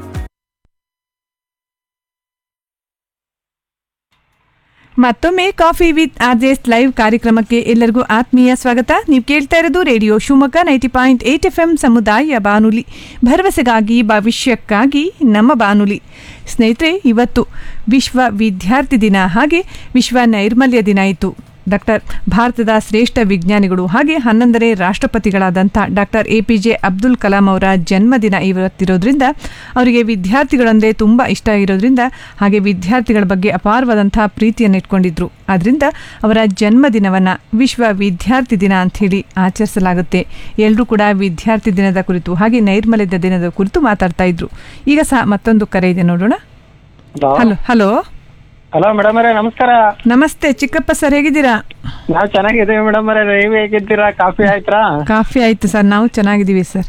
ಮತ್ತೊಮ್ಮೆ ಕಾಫಿ ವಿತ್ ಆರ್ಜೆಸ್ ಲೈವ್ ಕಾರ್ಯಕ್ರಮಕ್ಕೆ ಎಲ್ಲರಿಗೂ ಆತ್ಮೀಯ ಸ್ವಾಗತ ನೀವು ಕೇಳ್ತಾ ಇರೋದು radio Shivamogga ninety point eight F M ಸಮುದಾಯ ಬಾನುಲಿ ಭರವಸೆಗಾಗಿ ಭವಿಷ್ಯಕ್ಕಾಗಿ ನಮ್ಮ ಬಾನುಲಿ ಸ್ನೇಹಿತರೆ ಇವತ್ತು ವಿಶ್ವ ವಿದ್ಯಾರ್ಥಿ ದಿನ ಹಾಗೆ ವಿಶ್ವ ನೈರ್ಮಲ್ಯ ದಿನ ಇತ್ತು ಡಾಕ್ಟರ್ ಭಾರತದ ಶ್ರೇಷ್ಠ ವಿಜ್ಞಾನಿಗಳು ಹಾಗೆ ಹನ್ನೊಂದನೇ ರಾಷ್ಟ್ರಪತಿಗಳಾದಂಥ doctor A P J Abdul Kalam ಅವರ ಜನ್ಮದಿನ ಇವತ್ತಿರೋದ್ರಿಂದ ಅವರಿಗೆ ವಿದ್ಯಾರ್ಥಿಗಳಂದರೆ ತುಂಬ ಇಷ್ಟ ಇರೋದ್ರಿಂದ ಹಾಗೆ ವಿದ್ಯಾರ್ಥಿಗಳ ಬಗ್ಗೆ ಅಪಾರವಾದಂಥ ಪ್ರೀತಿಯನ್ನು ಇಟ್ಕೊಂಡಿದ್ರು ಆದ್ದರಿಂದ ಅವರ ಜನ್ಮದಿನವನ್ನು ವಿಶ್ವ ವಿದ್ಯಾರ್ಥಿ ದಿನ ಅಂಥೇಳಿ ಆಚರಿಸಲಾಗುತ್ತೆ ಎಲ್ಲರೂ ಕೂಡ ವಿದ್ಯಾರ್ಥಿ ದಿನದ ಕುರಿತು ಹಾಗೆ ನೈರ್ಮಲ್ಯದ ದಿನದ ಕುರಿತು ಮಾತಾಡ್ತಾ ಇದ್ರು ಈಗ ಸಹ ಮತ್ತೊಂದು ಕರೆ ಇದೆ ನೋಡೋಣ ಹಲೋ ಹಲೋ ಹಲೋ ಮೇಡಮ್ ಅವರೇ ನಮಸ್ಕಾರ ನಮಸ್ತೆ ಚಿಕ್ಕಪ್ಪ ಸರ್ ಹೇಗಿದ್ದೀರಾ ನಾವ್ ಚೆನ್ನಾಗಿದ್ದೀವಿ ಮೇಡಮ್ ಅವರೇ ನೀವು ಹೇಗಿದ್ದೀರಾ ಕಾಫಿ ಆಯ್ತಾ ಕಾಫಿ ಆಯ್ತು ಸರ್ ನಾವು ಚೆನ್ನಾಗಿದ್ದೀವಿ ಸರ್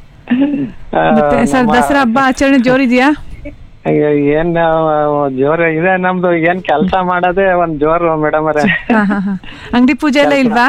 ಮತ್ತೆ ಸರ್ ದಸರಾ ಹಬ್ಬ ಆಚರಣೆ ಜೋರಿದೆಯಾ ಅಯ್ಯೋ, ಏನ್ ಆ, ಜೋರು ಇದೆ ನಮ್ದು ಏನ್ ಕೆಲಸ ಮಾಡೋದೇ ಒಂದ್ ಜೋರು ಮೇಡಮ್ ಅವರೇ ಹಾ ಹಾ ಹಾ ಅಂಗಡಿ ಪೂಜೆ ಎಲ್ಲ ಇಲ್ವಾ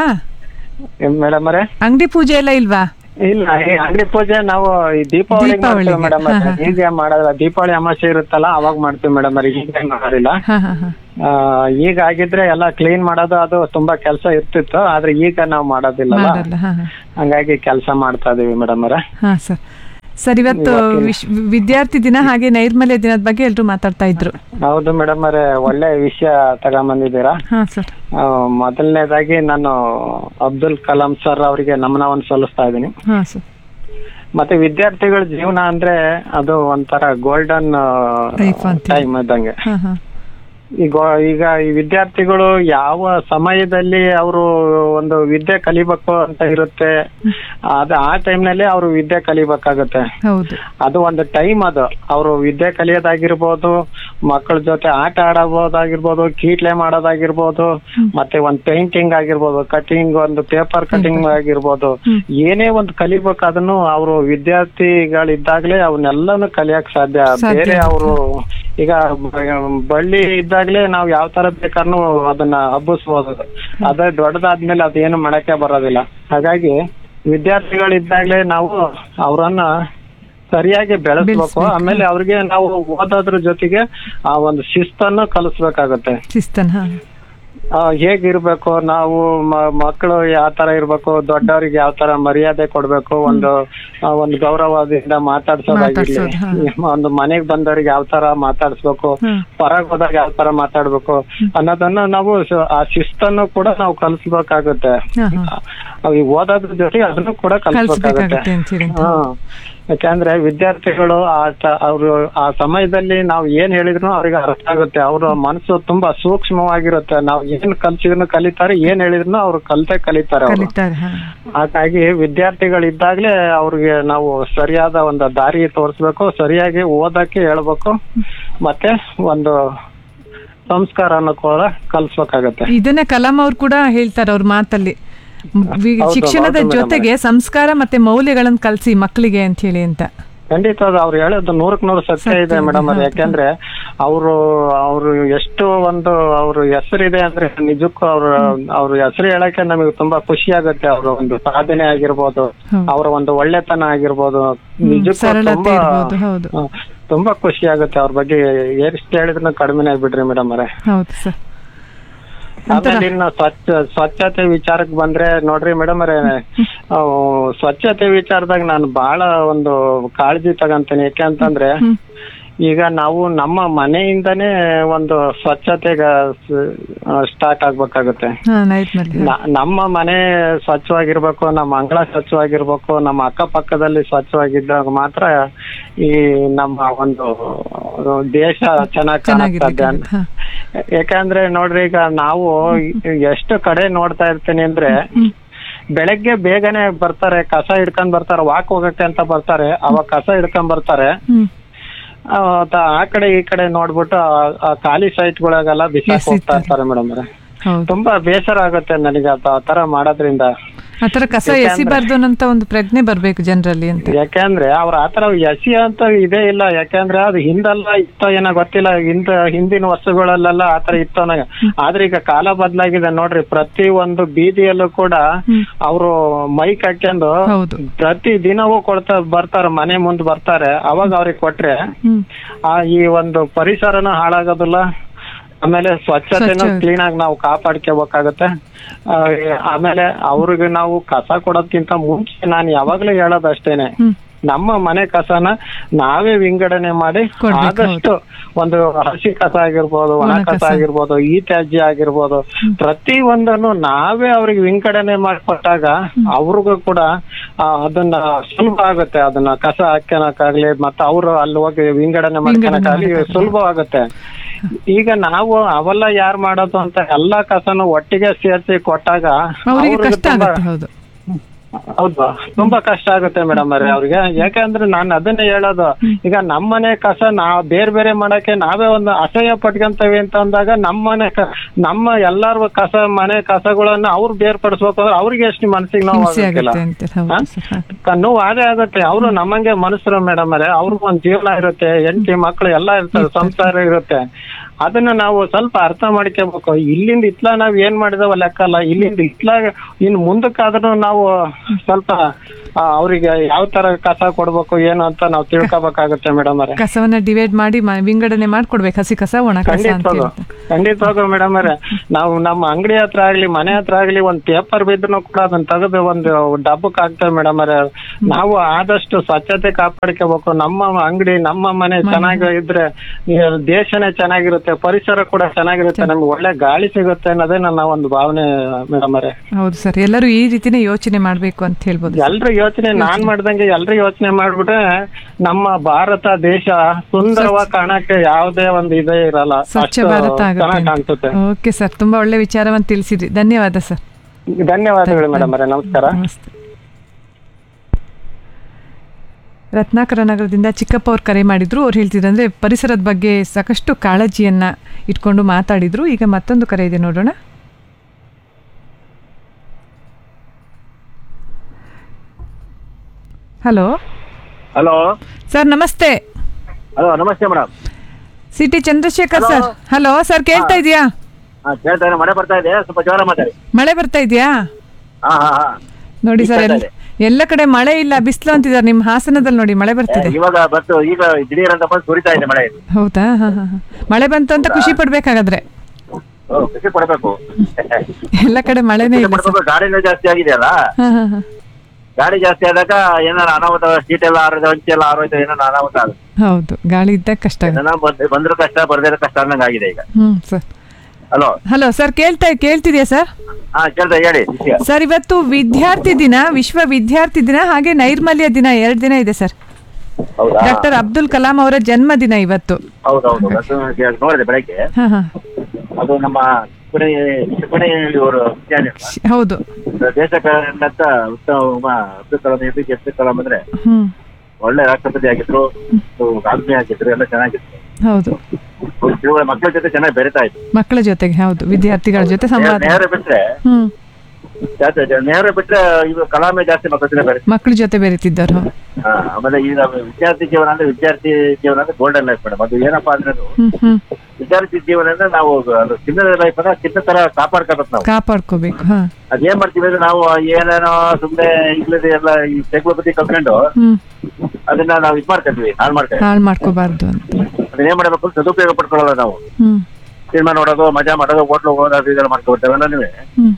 ಮೇಡಮ್ ಅವರೇ ಅಂಗಡಿ ಪೂಜೆ ಎಲ್ಲ ಇಲ್ವಾ ಇಲ್ಲ ಈ ಅಂಗಡಿ ಪೂಜೆ ನಾವು ಈ ದೀಪಾವಳಿ ದೀಪಾವಳಿಗೆ, ಮೇಡಮ್ ಹಾ, ಹಾ. ಈಗ ಮಾಡೋದಿಲ್ಲ ದೀಪಾವಳಿ ಅಮಾವಾಸ್ಯೆ ಇರುತ್ತಲ್ಲ ಅವಾಗ ಮಾಡ್ತೀವಿ ಮೇಡಮ್ ಅವ್ರೆ ಈಗ ಮಾಡೋದಿಲ್ಲ ಹಾ ಹಾ ಹಾ ಆ, ಈಗ ಆಗಿದ್ರೆ ಎಲ್ಲ ಕ್ಲೀನ್ ಮಾಡೋದು ಅದು ತುಂಬಾ ಕೆಲಸ ಇರ್ತಿತ್ತು ಆದ್ರೆ ಈಗ ನಾವು ಮಾಡೋದಿಲ್ಲಲ್ಲ ಮಾಡಲ್ಲ ಹಾ ಹಾ ಹಂಗಾಗಿ ಕೆಲಸ ಮಾಡ್ತಾ ಇದೀವಿ ಮೇಡಮ್ ಅವರೇ ಹಾ ಸರ್ ಸರ್ ಇವತ್ತು ಇವತ್ತಿನ- ವಿಶ್ ವಿದ್ಯಾರ್ಥಿ ದಿನ ಹಾಗೆ ನೈರ್ಮಲ್ಯ ದಿನದ ಬಗ್ಗೆ ಎಲ್ಲರೂ ಮಾತಾಡ್ತಾ ಇದ್ರು ಹೌದು ಮೇಡಮ್ ಅವರೇ ಒಳ್ಳೆ ವಿಷಯ ತಗೊಂಬಂದಿದ್ದೀರಾ ಹಾ ಸರ್ ಆ, ಮೊದಲನೇದಾಗಿ ನಾನು ಅಬ್ದುಲ್ ಕಲಾಂ ಸರ್ ಅವರಿಗೆ ನಮನವನ್ನು ಸಲ್ಲಿಸ್ತಾ ಇದ್ದೀನಿ ಹಾ ಸರ್ ಮತ್ತೆ ವಿದ್ಯಾರ್ಥಿಗಳ ಜೀವನ ಅಂದ್ರೆ ಅದು ಒಂಥರ ಗೋಲ್ಡನ್ Life ಅಂತೀವಿ. ಟೈಮ್ ಇದ್ದಂಗೆ ಹಾ ಹಾ ಈಗ ಈಗ ಈ ವಿದ್ಯಾರ್ಥಿಗಳು ಯಾವ ಸಮಯದಲ್ಲಿ ಅವರು ಒಂದು ವಿದ್ಯೆ ಕಲಿಬೇಕು ಅಂತ ಇರುತ್ತೆ ಅದು ಆ ಟೈಮ್ನಲ್ಲಿ ಅವರು ವಿದ್ಯೆ ಕಲಿಬೇಕಾಗುತ್ತೆ ಹೌದು ಅದು ಒಂದು ಟೈಮ್ ಅದು ಅವರು ವಿದ್ಯೆ ಕಲಿಯೋದಾಗಿರ್ಬೋದು ಮಕ್ಕಳ ಜೊತೆ ಆಟ ಆಡಬಹುದಾಗಿರ್ಬೋದು ಕೀಟ್ಲೆ ಮಾಡೋದಾಗಿರ್ಬೋದು ಮತ್ತೆ ಒಂದ್ ಪೇಂಟಿಂಗ್ ಆಗಿರ್ಬೋದು ಕಟಿಂಗ್ ಒಂದು ಪೇಪರ್ ಕಟಿಂಗ್ ಆಗಿರ್ಬೋದು ಏನೇ ಒಂದು ಕಲಿಬೇಕು ಅದನ್ನು ಅವರು ವಿದ್ಯಾರ್ಥಿಗಳಿದ್ದಾಗ್ಲೇ ಅವನ್ನೆಲ್ಲನೂ ಕಲಿಯಕ್ ಸಾಧ್ಯ ಸಾಧ್ಯ. ಬೇರೆ ಅವರು ಈಗ ಬ- ಬಳ್ಳಿ ಇದ್ದಾಗ್ಲೇ ನಾವ್ ಯಾವ ತರ ಬೇಕಾದ್ರೂ ಅದನ್ನ ಹಬ್ಬಿಸ್ಬೋದು ಅದೇ ದೊಡ್ಡದಾದ್ಮೇಲೆ ಅದೇನು ಮಾಡಕ್ಕೆ ಬರೋದಿಲ್ಲ ಹಾಗಾಗಿ ವಿದ್ಯಾರ್ಥಿಗಳಿದ್ದಾಗ್ಲೇ ನಾವು ಅವರನ್ನ ಸರಿಯಾಗಿ ಬೆಳೆಸ್ಬೇಕು ಬೆಳೆಸ್ಬೇಕು. ಆಮೇಲೆ ಅವ್ರಿಗೆ ನಾವು ಓದೋದ್ರ ಜೊತೆಗೆ ಆ ಒಂದು ಶಿಸ್ತನ್ನು ಕಲಿಸ್ಬೇಕಾಗತ್ತೆ ಶಿಸ್ತನ್ ಹಾ ಆ, ಹೇಗಿರ್ಬೇಕು ನಾವು ಮ- ಮಕ್ಕಳು ಯಾವ ತರ ಇರ್ಬೇಕು ದೊಡ್ಡವರಿಗೆ ಯಾವ ತರ ಮರ್ಯಾದೆ ಕೊಡ್ಬೇಕು ಒಂದು ಆ, ಒಂದು ಗೌರವದಿಂದ ಮಾತಾಡ್ಸೋದಾಗಿರ್ಲಿ ಮಾತಾಡ್ಸೋದು, ಒಂದು ಮನೆಗ್ ಬಂದವ್ರಿಗೆ ಯಾವ ತರ ಮಾತಾಡ್ಸ್ಬೇಕು ಹ್ಮ್. ಹೊರಗ್ ಹೋದಾಗ ಯಾವ ತರ ಮಾತಾಡ್ಬೇಕು ಅನ್ನೋದನ್ನ ನಾವು ಸ- ಆ ಶಿಸ್ತನ್ನು ಕೂಡ ನಾವು ಕಲಿಸ್ಬೇಕಾಗುತ್ತೆ ಹಾ ಹಾ ಅವ್ ಈ ಓದೋದ್ರ ಜೊತೆಗೆ ಅದನ್ನು ಕೂಡ ಕಲಿಸ್ಬೇಕಾಗುತ್ತೆ ಕಲಿಸ್ಬೇಕಾಗುತ್ತೆ ಅಂತೀರಿ ಅಂತ. ಹಾ ಯಾಕಂದ್ರೆ ವಿದ್ಯಾರ್ಥಿಗಳು ಆ ತ- ಅವ್ರು ಆ ಸಮಯದಲ್ಲಿ ನಾವು ಏನ್ ಹೇಳಿದ್ರು ಅವ್ರಿಗೆ ಅರ್ಥ ಆಗುತ್ತೆ ಅವ್ರ ಮನಸ್ಸು ತುಂಬಾ ಸೂಕ್ಷ್ಮವಾಗಿರುತ್ತೆ ನಾವು ಏನ್ ಕಲ್ಸಿದ್ರು ಕಲಿತಾರೆ ಏನ್ ಹೇಳಿದ್ರು ಅವ್ರು ಕಲ್ತೆ ಕಲಿತಾರೆ ಅವರು ಕಲಿತಾರೆ ಹಾ. ಹಾಗಾಗಿ ವಿದ್ಯಾರ್ಥಿಗಳಿದ್ದಾಗ್ಲೇ ಅವ್ರಿಗೆ ನಾವು ಸರಿಯಾದ ಒಂದು ದಾರಿ ತೋರಿಸ್ಬೇಕು ಸರಿಯಾಗಿ ಓದಕ್ಕೆ ಹೇಳ್ಬೇಕು ಮತ್ತೆ ಒಂದು ಸಂಸ್ಕಾರನ ಕೂಡ ಕಲಿಸ್ಬೇಕಾಗತ್ತೆ ಇದನ್ನೇ ಕಲಾಂ ಅವ್ರು ಕೂಡ ಹೇಳ್ತಾರೆ ಅವ್ರ ಮಾತಲ್ಲಿ ವಿ- ಹೌದು, ಶಿಕ್ಷಣದ ಹೌದು madam. ಜೊತೆಗೆ ಸಂಸ್ಕಾರ ಮತ್ತೆ ಮೌಲ್ಯಗಳನ್ನು ಕಲಿಸಿ ಮಕ್ಕಳಿಗೆ ಅಂತ ಹೇಳಿ ಅಂತ ಖಂಡಿತ ಅದು ಅವ್ರು ಹೇಳೋದು ನೂರಕ್ ನೂರು ಸತ್ಯ ಇದೆ ಮೇಡಮ್ ಅದು ಯಾಕೆಂದ್ರೆ ಅವರು ಅವರು ಎಷ್ಟು ಒಂದು ಅವ್ರ ಹೆಸರಿದೆ ಅಂದ್ರೆ ನಿಜಕ್ಕೂ ಅವ್ರ ಅವ್ರ ಹೆಸರು ಹೇಳಕ್ಕೆ ನಮಗೆ ತುಂಬಾ ಖುಷಿ ಆಗುತ್ತೆ ಅವ್ರ ಒಂದು ಸಾಧನೆ ಆಗಿರ್ಬೋದು ಅವರ ಒಂದು ಒಳ್ಳೆತನ ಆಗಿರ್ಬೋದು ನಿಜಕ್ಕೂ ಸರಳತೆ ತುಂಬಾ ಇರ್ಬೋದು ಹೌದು ಹ, ತುಂಬಾ ಖುಷಿ ಆಗುತ್ತೆ ಅವ್ರ ಬಗ್ಗೆ ಎಷ್ಟು ಹೇಳಿದ್ರು ಕಡಿಮೆನೇ ಬಿಡ್ರಿ ಮೇಡಮ್ ಅವರೇ ಹೌದು ಸರ್ ಆಮೇಲೆ ಇನ್ನು ಸ್ವಚ್ಛ ಸ್ವಚ್ಛತೆ ವಿಚಾರಕ್ಕೆ ಬಂದ್ರೆ ನೋಡ್ರಿ ಮೇಡಮ್ ಅವರೇ ಸ್ವಚ್ಛತೆ ವಿಚಾರದಾಗ ನಾನು ಬಹಳ ಒಂದು ಕಾಳಜಿ ತಗಂತೀನಿ ಯಾಕೆಂತಂದ್ರೆ ಈಗ ನಾವು ನಮ್ಮ ಮನೆಯಿಂದನೇ ಒಂದು ಸ್ವಚ್ಛತೆಗೆ ಸ್ಟಾರ್ಟ್ ಆಗ್ಬೇಕಾಗುತ್ತೆ ಹಾ ನೈಟ್ನಲ್ಲಿ ನ- ನಮ್ಮ ಮನೆ ಸ್ವಚ್ಛವಾಗಿರ್ಬೇಕು ನಮ್ಮ ಅಂಗಳ ಸ್ವಚ್ಛವಾಗಿರ್ಬೇಕು ನಮ್ಮ ಅಕ್ಕಪಕ್ಕದಲ್ಲಿ ಸ್ವಚ್ಛವಾಗಿದ್ದಾಗ ಮಾತ್ರ ಈ ನಮ್ಮ ಒಂದು ದೇಶ ಚೆನ್ನಾಗಿ ಕಾಣುತ್ತದೆ ಹಾ. ಯಾಕಂದ್ರೆ ನೋಡ್ರಿ ಈಗ ನಾವು ಎಷ್ಟು ಕಡೆ ನೋಡ್ತಾ ಇರ್ತೀನಿ ಅಂದ್ರೆ ಬೆಳಗ್ಗೆ ಬೇಗನೆ ಬರ್ತಾರೆ ಕಸ ಹಿಡ್ಕೊಂಡ್ ಬರ್ತಾರೆ ವಾಕ್ ಹೋಗಕ್ಕೆ ಅಂತ ಬರ್ತಾರೆ ಅವಾಗ ಕಸ ಹಿಡ್ಕೊಂಡ್ ಬರ್ತಾರೆ ಹ್ಮ್ ಆ, ತ- ಆ ಕಡೆ ಈ ಕಡೆ ನೋಡ್ಬಿಟ್ಟು ಆ- ಆ ಖಾಲಿ ಸೈಟ್ಗಳಿಗೆಲ್ಲ ಬಿಸಾಕ್ ಹೋಗ್ತಾ ಇರ್ತಾರೆ ಮೇಡಮ್ ಹೌದು ತುಂಬಾ ಬೇಸರ ಆಗುತ್ತೆ ನನಗೆ ಆ ತ- ಆ ತರ ಮಾಡೋದ್ರಿಂದ ಆತರ ಕಸ ಯಾಕೆ ಎಸಿಬಾರ್ದು ಅನ್ನೋಂತ ಒಂದು ಪ್ರಜ್ಞೆ ಬರ್ಬೇಕು ಜನರಲ್ಲಿ ಅಂತ ಯಾಕೆಂದ್ರೆ ಅವ್ರ ಆತರ ಎಸಿ ಅಂತ ಇದೇ ಇಲ್ಲ ಯಾಕೆಂದ್ರೆ ಅದು ಹಿಂದೆಲ್ಲ ಇತ್ತೋ ಏನೋ ಗೊತ್ತಿಲ್ಲ ಹಿಂದ ಹಿಂದಿನ ವರ್ಷಗಳಲ್ಲೆಲ್ಲ ಆತರ ಇತ್ತೋ ಅನ್ನೋ- ಆದ್ರೆ ಈಗ ಕಾಲ ಬದಲಾಗಿದೆ ನೋಡ್ರಿ ಪ್ರತಿ ಒಂದು ಬೀದಿಯಲ್ಲೂ ಕೂಡ ಅವರು ಮೈಕ್ ಹಾಕ್ಯಂದು ಹೌದು ಪ್ರತಿ ದಿನವೂ ಕೊಡ್ತಾ ಬರ್ತಾರೆ ಮನೆ ಮುಂದೆ ಬರ್ತಾರೆ ಅವಾಗ ಅವ್ರಿಗೆ ಕೊಟ್ರೆ ಹ್ಮ್ ಆ ಈ ಒಂದು ಪರಿಸರನೂ ಹಾಳಾಗೋದಿಲ್ಲ ಆಮೇಲೆ ಸ್ವಚ್ಛತೆನೂ ಸ್ವಚ್ಛ- ಕ್ಲೀನ್ ಆಗಿ ನಾವು ಕಾಪಾಡ್ಕೋಬೇಕಾಗತ್ತೆ ಆ, ಆಮೇಲೆ ಅವ್ರಿಗೆ ನಾವು ಕಸ ಕೊಡೋದ್ಕಿಂತ ಮುಂಚೆ ನಾನು ಯಾವಾಗ್ಲೂ ಹೇಳೋದು ಅಷ್ಟೇನೆ ನಮ್ಮ ಮನೆ ಕಸನ ನಾವೇ ವಿಂಗಡಣೆ ಮಾಡಿ ಕೊಡ್ಬೇಕು, ಆದಷ್ಟು ಒಂದು ಹಸಿ ಕಸ ಆಗಿರ್ಬೋದು ಒಣ ಒಣ ಕಸ ಕಸ. ಆಗಿರ್ಬೋದು ಈ ತ್ಯಾಜ್ಯ ಆಗಿರ್ಬೋದು ಪ್ರತಿ ಒಂದನ್ನು ನಾವೇ ಅವ್ರಿಗೆ ವಿಂಗಡಣೆ ಮಾಡಿಕೊಟ್ಟಾಗ ಅವ್ರಿಗೂ ಕೂಡ ಆ, ಅದನ್ನ ಸುಲಭ ಆಗುತ್ತೆ ಅದನ್ನ ಕಸ ಹಾಕ್ಯನಕ್ಕಾಗ್ಲಿ ಮತ್ತೆ ಅವರು ಅಲ್ಲಿ ಹೋಗಿ ವಿಂಗಡಣೆ ಮಾಡ್ಕೊಳಕ್ಕಾಗ್ಲಿ ಸುಲಭವಾಗುತ್ತೆ ಈಗ ನಾವು ಅವೆಲ್ಲ ಯಾರ್ ಮಾಡೋದು ಅಂತ ಎಲ್ಲಾ ಕಸನು ಒಟ್ಟಿಗೆ ಸೇರ್ಸಿ ಕೊಟ್ಟಾಗ ಅವರಿಗೆ ಅವ್ರಿಗೆ ಕಷ್ಟ ತುಂಬಾ- ಆಗುತ್ತೆ ಹೌದು ಹೌದು ತುಂಬಾ ಕಷ್ಟ ಆಗುತ್ತೆ ಮೇಡಮ್ ಅವ್ರೆ ಅವ್ರಿಗೆ ಯಾಕಂದ್ರೆ ನಾನು ಅದನ್ನೇ ಹೇಳೋದು ಈಗ ನಮ್ಮನೆ ಕಸ ನಾವ್ ಬೇರೆ ಬೇರೆ ಮಾಡಕ್ಕೆ ನಾವೇ ಒಂದು ಅಸಹ್ಯ ಪಟ್ಕೊಂತೇವೆ ಅಂತ ಅಂದಾಗ ನಮ್ಮನೆ ಕ- ನಮ್ಮ ಎಲ್ಲಾರು ಕಸ ಮನೆ ಕಸಗಳನ್ನ ಅವ್ರು ಬೇರ್ಪಡಿಸ್ಬೇಕು ಅಂದ್ರೆ ಅವ್ರಿಗೆ ಎಷ್ಟು ಮನಸ್ಸಿಗೆ ನೋವು ಹಿಂಸೆ ಆಗುತ್ತಿಲ್ಲ ಆಗುತ್ತೆ ಅಂತ ಹೌದು ಸರ್ ಹಾ. ಕ- ನೋವು ಅದೇ ಆಗುತ್ತೆ ಅವರು ನಮ್ಮಂಗೆ ಮನುಷ್ಯರು ಮೇಡಮ್ ಅವರೇ ಅವ್ರಿಗೂ ಒಂದ್ ಜೀವನ ಇರುತ್ತೆ ಹೆಂಡತಿ ಮಕ್ಳು ಎಲ್ಲ ಇರ್ತದೆ ಸಂಸಾರ ಇರುತ್ತೆ ಅದನ್ನ ನಾವು ಸ್ವಲ್ಪ ಅರ್ಥ ಮಾಡ್ಕೋಬೇಕು ಇಲ್ಲಿಂದ ಇತ್ಲ ನಾವ್ ಏನ್ ಮಾಡಿದವ ಲೆಕ್ಕ ಅಲ್ಲ ಇಲ್ಲಿಂದ ಇತ್ಲ ಇನ್ ಮುಂದಕ್ಕಾದ್ರೂ ನಾವು ಸ್ವಲ್ಪ ಆ, ಅವ್ರಿಗೆ ಯಾವ ತರ ಕಸ ಕೊಡ್ಬೇಕು ಏನು ಅಂತ ನಾವು ತಿಳ್ಕೊಬೇಕಾಗುತ್ತೆ ಮೇಡಮ್ ಅವರೇ ಕಸವನ್ನ ಡಿವೈಡ್ ಮಾಡಿ ಮ- ವಿಂಗಡಣೆ ಮಾಡ್ಕೊಡ್ಬೇಕು ಹಸಿ ಕಸ ಒಣ ಕಸ ಅಂತ ಖಂಡಿತವಾಗೂ ಹೇಳಿ ಖಂಡಿತವಾಗೂ ಮೇಡಮ್ ಅವರೇ ನಾವು ನಮ್ಮ ಅಂಗಡಿ ಹತ್ರ ಆಗ್ಲಿ ಮನೆ ಹತ್ರ ಆಗ್ಲಿ ಒಂದ್ ಪೇಪರ್ ಬಿದ್ರು ಕೂಡ ಅದನ್ನ ತೆಗೆದು ಒಂದು ಡಬ್ಬಕ್ ಹಾಕ್ತೇವೆ ಮೇಡಮ್ ಅವರೇ ನಾವು ಆದಷ್ಟು ಸ್ವಚ್ಛತೆ ಕಾಪಾಡ್ಕೋಬೇಕು ನಮ್ಮ ಅಂಗಡಿ ನಮ್ಮ ಮನೆ ಚೆನ್ನಾಗಿ ಇದ್ರೆ ಈ ದೇಶನೇ ಚೆನ್ನಾಗಿರುತ್ತೆ ಪರಿಸರ ಕೂಡ ಚೆನ್ನಾಗಿರುತ್ತೆ ನಮ್ಗೆ ಒಳ್ಳೆ ಗಾಳಿ ಸಿಗುತ್ತೆ ಅನ್ನೋದೇ ನನ್ನ ಒಂದು ಭಾವನೆ ಮೇಡಮ್ ಅವರೇ ಹೌದು ಸರ್ ಎಲ್ಲರೂ ಈ ರೀತಿನೇ ಯೋಚನೆ ಮಾಡ್ಬೇಕು ಅಂತ ಹೇಳ್ಬೋದು ಎಲ್ರು ಯೋಚನೆ ನಾನ್ ಮಾಡ್ದಂಗೆ ಎಲ್ರು ಯೋಚನೆ ಮಾಡ್ಬಿಟ್ರೆ ನಮ್ಮ ಭಾರತ ದೇಶ ಸುಂದರವಾಗಿ ಕಾಣಕ್ಕೆ ಯಾವುದೇ ಒಂದು ಇದೇ ಇರಲ್ಲ ಸ್ವಚ್ಛ ಅಷ್ಟು ಭಾರತ ಚೆನ್ನಾಗಿ ಆಗುತ್ತೆ ಕಾಣಿಸುತ್ತೆ ಓಕೆ ಸರ್ ತುಂಬಾ ಒಳ್ಳೆ ವಿಚಾರವನ್ನು ತಿಳಿಸಿದ್ರಿ ಧನ್ಯವಾದ ಸರ್ ಧನ್ಯವಾದಗಳು ಮೇಡಮ್ ಅವರೇ ನಮಸ್ಕಾರ ನಮಸ್ತೆ ರತ್ನಾಕರ ನಗರದಿಂದ ಚಿಕ್ಕಪ್ಪ ಅವ್ರು ಕರೆ ಮಾಡಿದ್ರು ಅವ್ರು ಹೇಳ್ತಿದ್ರಂದ್ರೆ ಪರಿಸರದ ಬಗ್ಗೆ ಸಾಕಷ್ಟು ಕಾಳಜಿಯನ್ನ ಇಟ್ಕೊಂಡು ಮಾತಾಡಿದ್ರು ಈಗ ಮತ್ತೊಂದು ಕರೆ ಇದೆ ನೋಡೋಣ ಹಲೋ ಹಲೋ ಸರ್ ನಮಸ್ತೆ ಹಲೋ ನಮಸ್ತೆ madam C T Chandrashekhar sir hello sir ಕೇಳ್ತಾ ಇದೆಯಾ ಹಾ ಕೇಳ್ತಾ ಇದೆ ಮಳೆ ಬರ್ತಾ ಇದೆ ಸ್ವಲ್ಪ ಜೋರ ಮಾತಾಡಿ ಮಳೆ ಬರ್ತಾ ಇದೆಯಾ ಹಾ ಹಾ ಹಾ ನೋಡಿ ಸರ್ ಬರ್ತಾ ಎಲ್ಲ ಇದೆ. ಎಲ್ಲ ಕಡೆ ಮಳೆ ಇಲ್ಲ ಬಿಸಿಲು ಅಂತಿದ್ದಾರೆ ನಿಮ್ಮ ಹಾಸನದಲ್ಲಿ ನೋಡಿ ಮಳೆ ಬರ್ತಿದೆ ಇವಾಗ ಬರ್ತು ಈಗ ದಿಢೀರ್ ಅಂತ ಬಂದು ಸುರಿತಾ ಇದೆ ಮಳೆ ಹೌದಾ ಹಾ ಹಾ ಹಾ. ಮಳೆ ಬಂತು ಅಂತ ಖುಷಿ ಪಡ್ಬೇಕಾಗಾದ್ರೆ ಓ, ಖುಷಿ ಪಡ್ಬೇಕು ಎಲ್ಲ ಕಡೆ ಮಳೆನೇ ಖುಷಿ ಇಲ್ಲ ಸರ್ ಪಡ್ಬೇಕು ಗಾಡಿನೂ ಜಾಸ್ತಿ ಆಗಿದೆಯಲ್ಲ ಹಾ ಹಾ ಹಾ ಗಾಡಿ ಜಾಸ್ತಿ ಆದಾಗ ಏನಾರ ಅನಾಹುತ ಸೀಟ್ ಎಲ್ಲ ಆರೋದು ಹಂಚಿ ಎಲ್ಲ ಆರೋಯ್ತು ಏನೋ ಅನಾಹುತ ಆಗುತ್ತೆ ಹೌದು ಗಾಳಿ ಇದ್ದಾಗ ಕಷ್ಟ ಆಗುತ್ತೆ ಏನೋ ಬಂದ್- ಬಂದ್ರು ಕಷ್ಟ ಬರ್ದಿರೋ ಕಷ್ಟ ಅನ್ನಂಗ್ ಆಗಿದೆ ಈಗ ಹ್ಮ್ ಸರ್ ಹಲೋ ಹಲೋ ಸರ್ ಕೇಳ್ತಾ ಕೇಳ್ತಿದ್ಯಾ ಸರ್ ಹಾ ಕೇಳ್ತಾ ಹೇಳಿ ವಿಷಯ ಸರ್ ಇವತ್ತು ವಿದ್ಯಾರ್ಥಿ ದಿನ ವಿಶ್ವ ವಿದ್ಯಾರ್ಥಿ ದಿನ ಹಾಗೆ ನೈರ್ಮಲ್ಯ ದಿನ ಎರಡು ದಿನ ಇದೆ ಸರ್ ಹೌದಾ ಡಾಕ್ಟರ್ ಅಬ್ದುಲ್ ಕಲಾಂ ಅವರ ಜನ್ಮದಿನ ಇವತ್ತು ಹೌದೌದು ಅದು ನೋಡಿದೆ ಬೆಳಗ್ಗೆ ಹಾ ಹಾ ಅದು ನಮ್ಮ ಕ್ಷಿಪಣಿ ಕ್ಷಿಪಣಿ ಇವರು ವಿಜ್ಞಾನಿ ಅಲ್ವಾ? ಹೌದು ದೇಶ ಕಂಡಂತ ಉತ್ತಮ Abdul Kalam A P J Abdul Kalam ಅಂದ್ರೆ ಹ್ಮ್ ಒಳ್ಳೆ ರಾಷ್ಟ್ರಪತಿ ಆಗಿದ್ರು ಆಜ್ಞೆ ಆಗಿದ್ರು ಎಲ್ಲ ಚೆನ್ನಾಗಿತ್ತು ಹೌದು ಇವ್ರ ಮಕ್ಕಳ ಜೊತೆ ಚೆನ್ನಾಗಿ ಬೆರಿತಾ ಇತ್ತು ಮಕ್ಕಳ ಜೊತೆಗೆ ಹೌದು ವಿದ್ಯಾರ್ಥಿಗಳ ಜೊತೆ ಸಂವಾದ ನೆಹರು ಬಿಟ್ರೆ ಹ್ಮ್ ಜಾಸ್ತಿ ನೆಹರು ಬಿಟ್ರೆ ಇವರು ಕಲಾಮೇ ಜಾಸ್ತಿ ಮಕ್ಕಳ ಜೊತೆ ಬೆರೆ ಮಕ್ಕಳ ಜೊತೆ ಬೆರೀತಿದ್ದರು ಹಾ, ಆಮೇಲೆ ಈಗ ವಿದ್ಯಾರ್ಥಿ ಜೀವನ ಅಂದ್ರೆ ವಿದ್ಯಾರ್ಥಿ ಜೀವನ ಅಂದ್ರೆ ಗೋಲ್ಡನ್ ಲೈಫ್ ಮೇಡಮ್ ಅದು ಏನಪ್ಪಾ ಅಂದ್ರೆ ಅದು ಹ್ಮ್ ಹ್ಮ್ ವಿದ್ಯಾರ್ಥಿ ಜೀವನ ಅಂದ್ರೆ ನಾವು ಅದು ಚಿನ್ನದ ಲೈಫ್ ಅನ್ನ ಚಿನ್ನ ತರ ಕಾಪಾಡ್ಕೋಬೇಕು ನಾವು ಕಾಪಾಡ್ಕೋಬೇಕು ಹಾ ಅದೇನ್ ಮಾಡ್ತೀವಿ ಅಂದ್ರೆ ನಾವು ಏನೇನೋ ಸುಮ್ನೆ ಇಲ್ಲದೆ ಎಲ್ಲ ಈ ತೆಗ್ಲು ಬುದ್ಧಿ ಕಲ್ತ್ಕೊಂಡು ಹ್ಮ್ ಅದನ್ನ ನಾವು ಇದ್ ಮಾಡ್ಕೊಂಡ್ವಿ ಹಾಳು ಮಾಡ್ಕೊಂಡ್ವಿ ಹಾಳು ಮಾಡ್ಕೋಬಾರ್ದು ಅಂತ ಅದನ್ನ ಏನ್ ಮಾಡ್ಬೇಕು ಅಂತ ಸದುಪಯೋಗ ಪಡ್ಕೊಳ್ಳಲ್ಲ ನಾವು ಹ್ಮ್ ಸಿನಿಮಾ ನೋಡೋದು ಮಜಾ ಮಾಡೋದು ಹೋಟ್ಲು ಹೋಗೋದು ಅದು ಇದೆಲ್ಲ ಮಾಡ್ಕೊಬಿಡ್ತೇವೆ ಎಲ್ಲ ನೀವೇ ಹ್ಮ್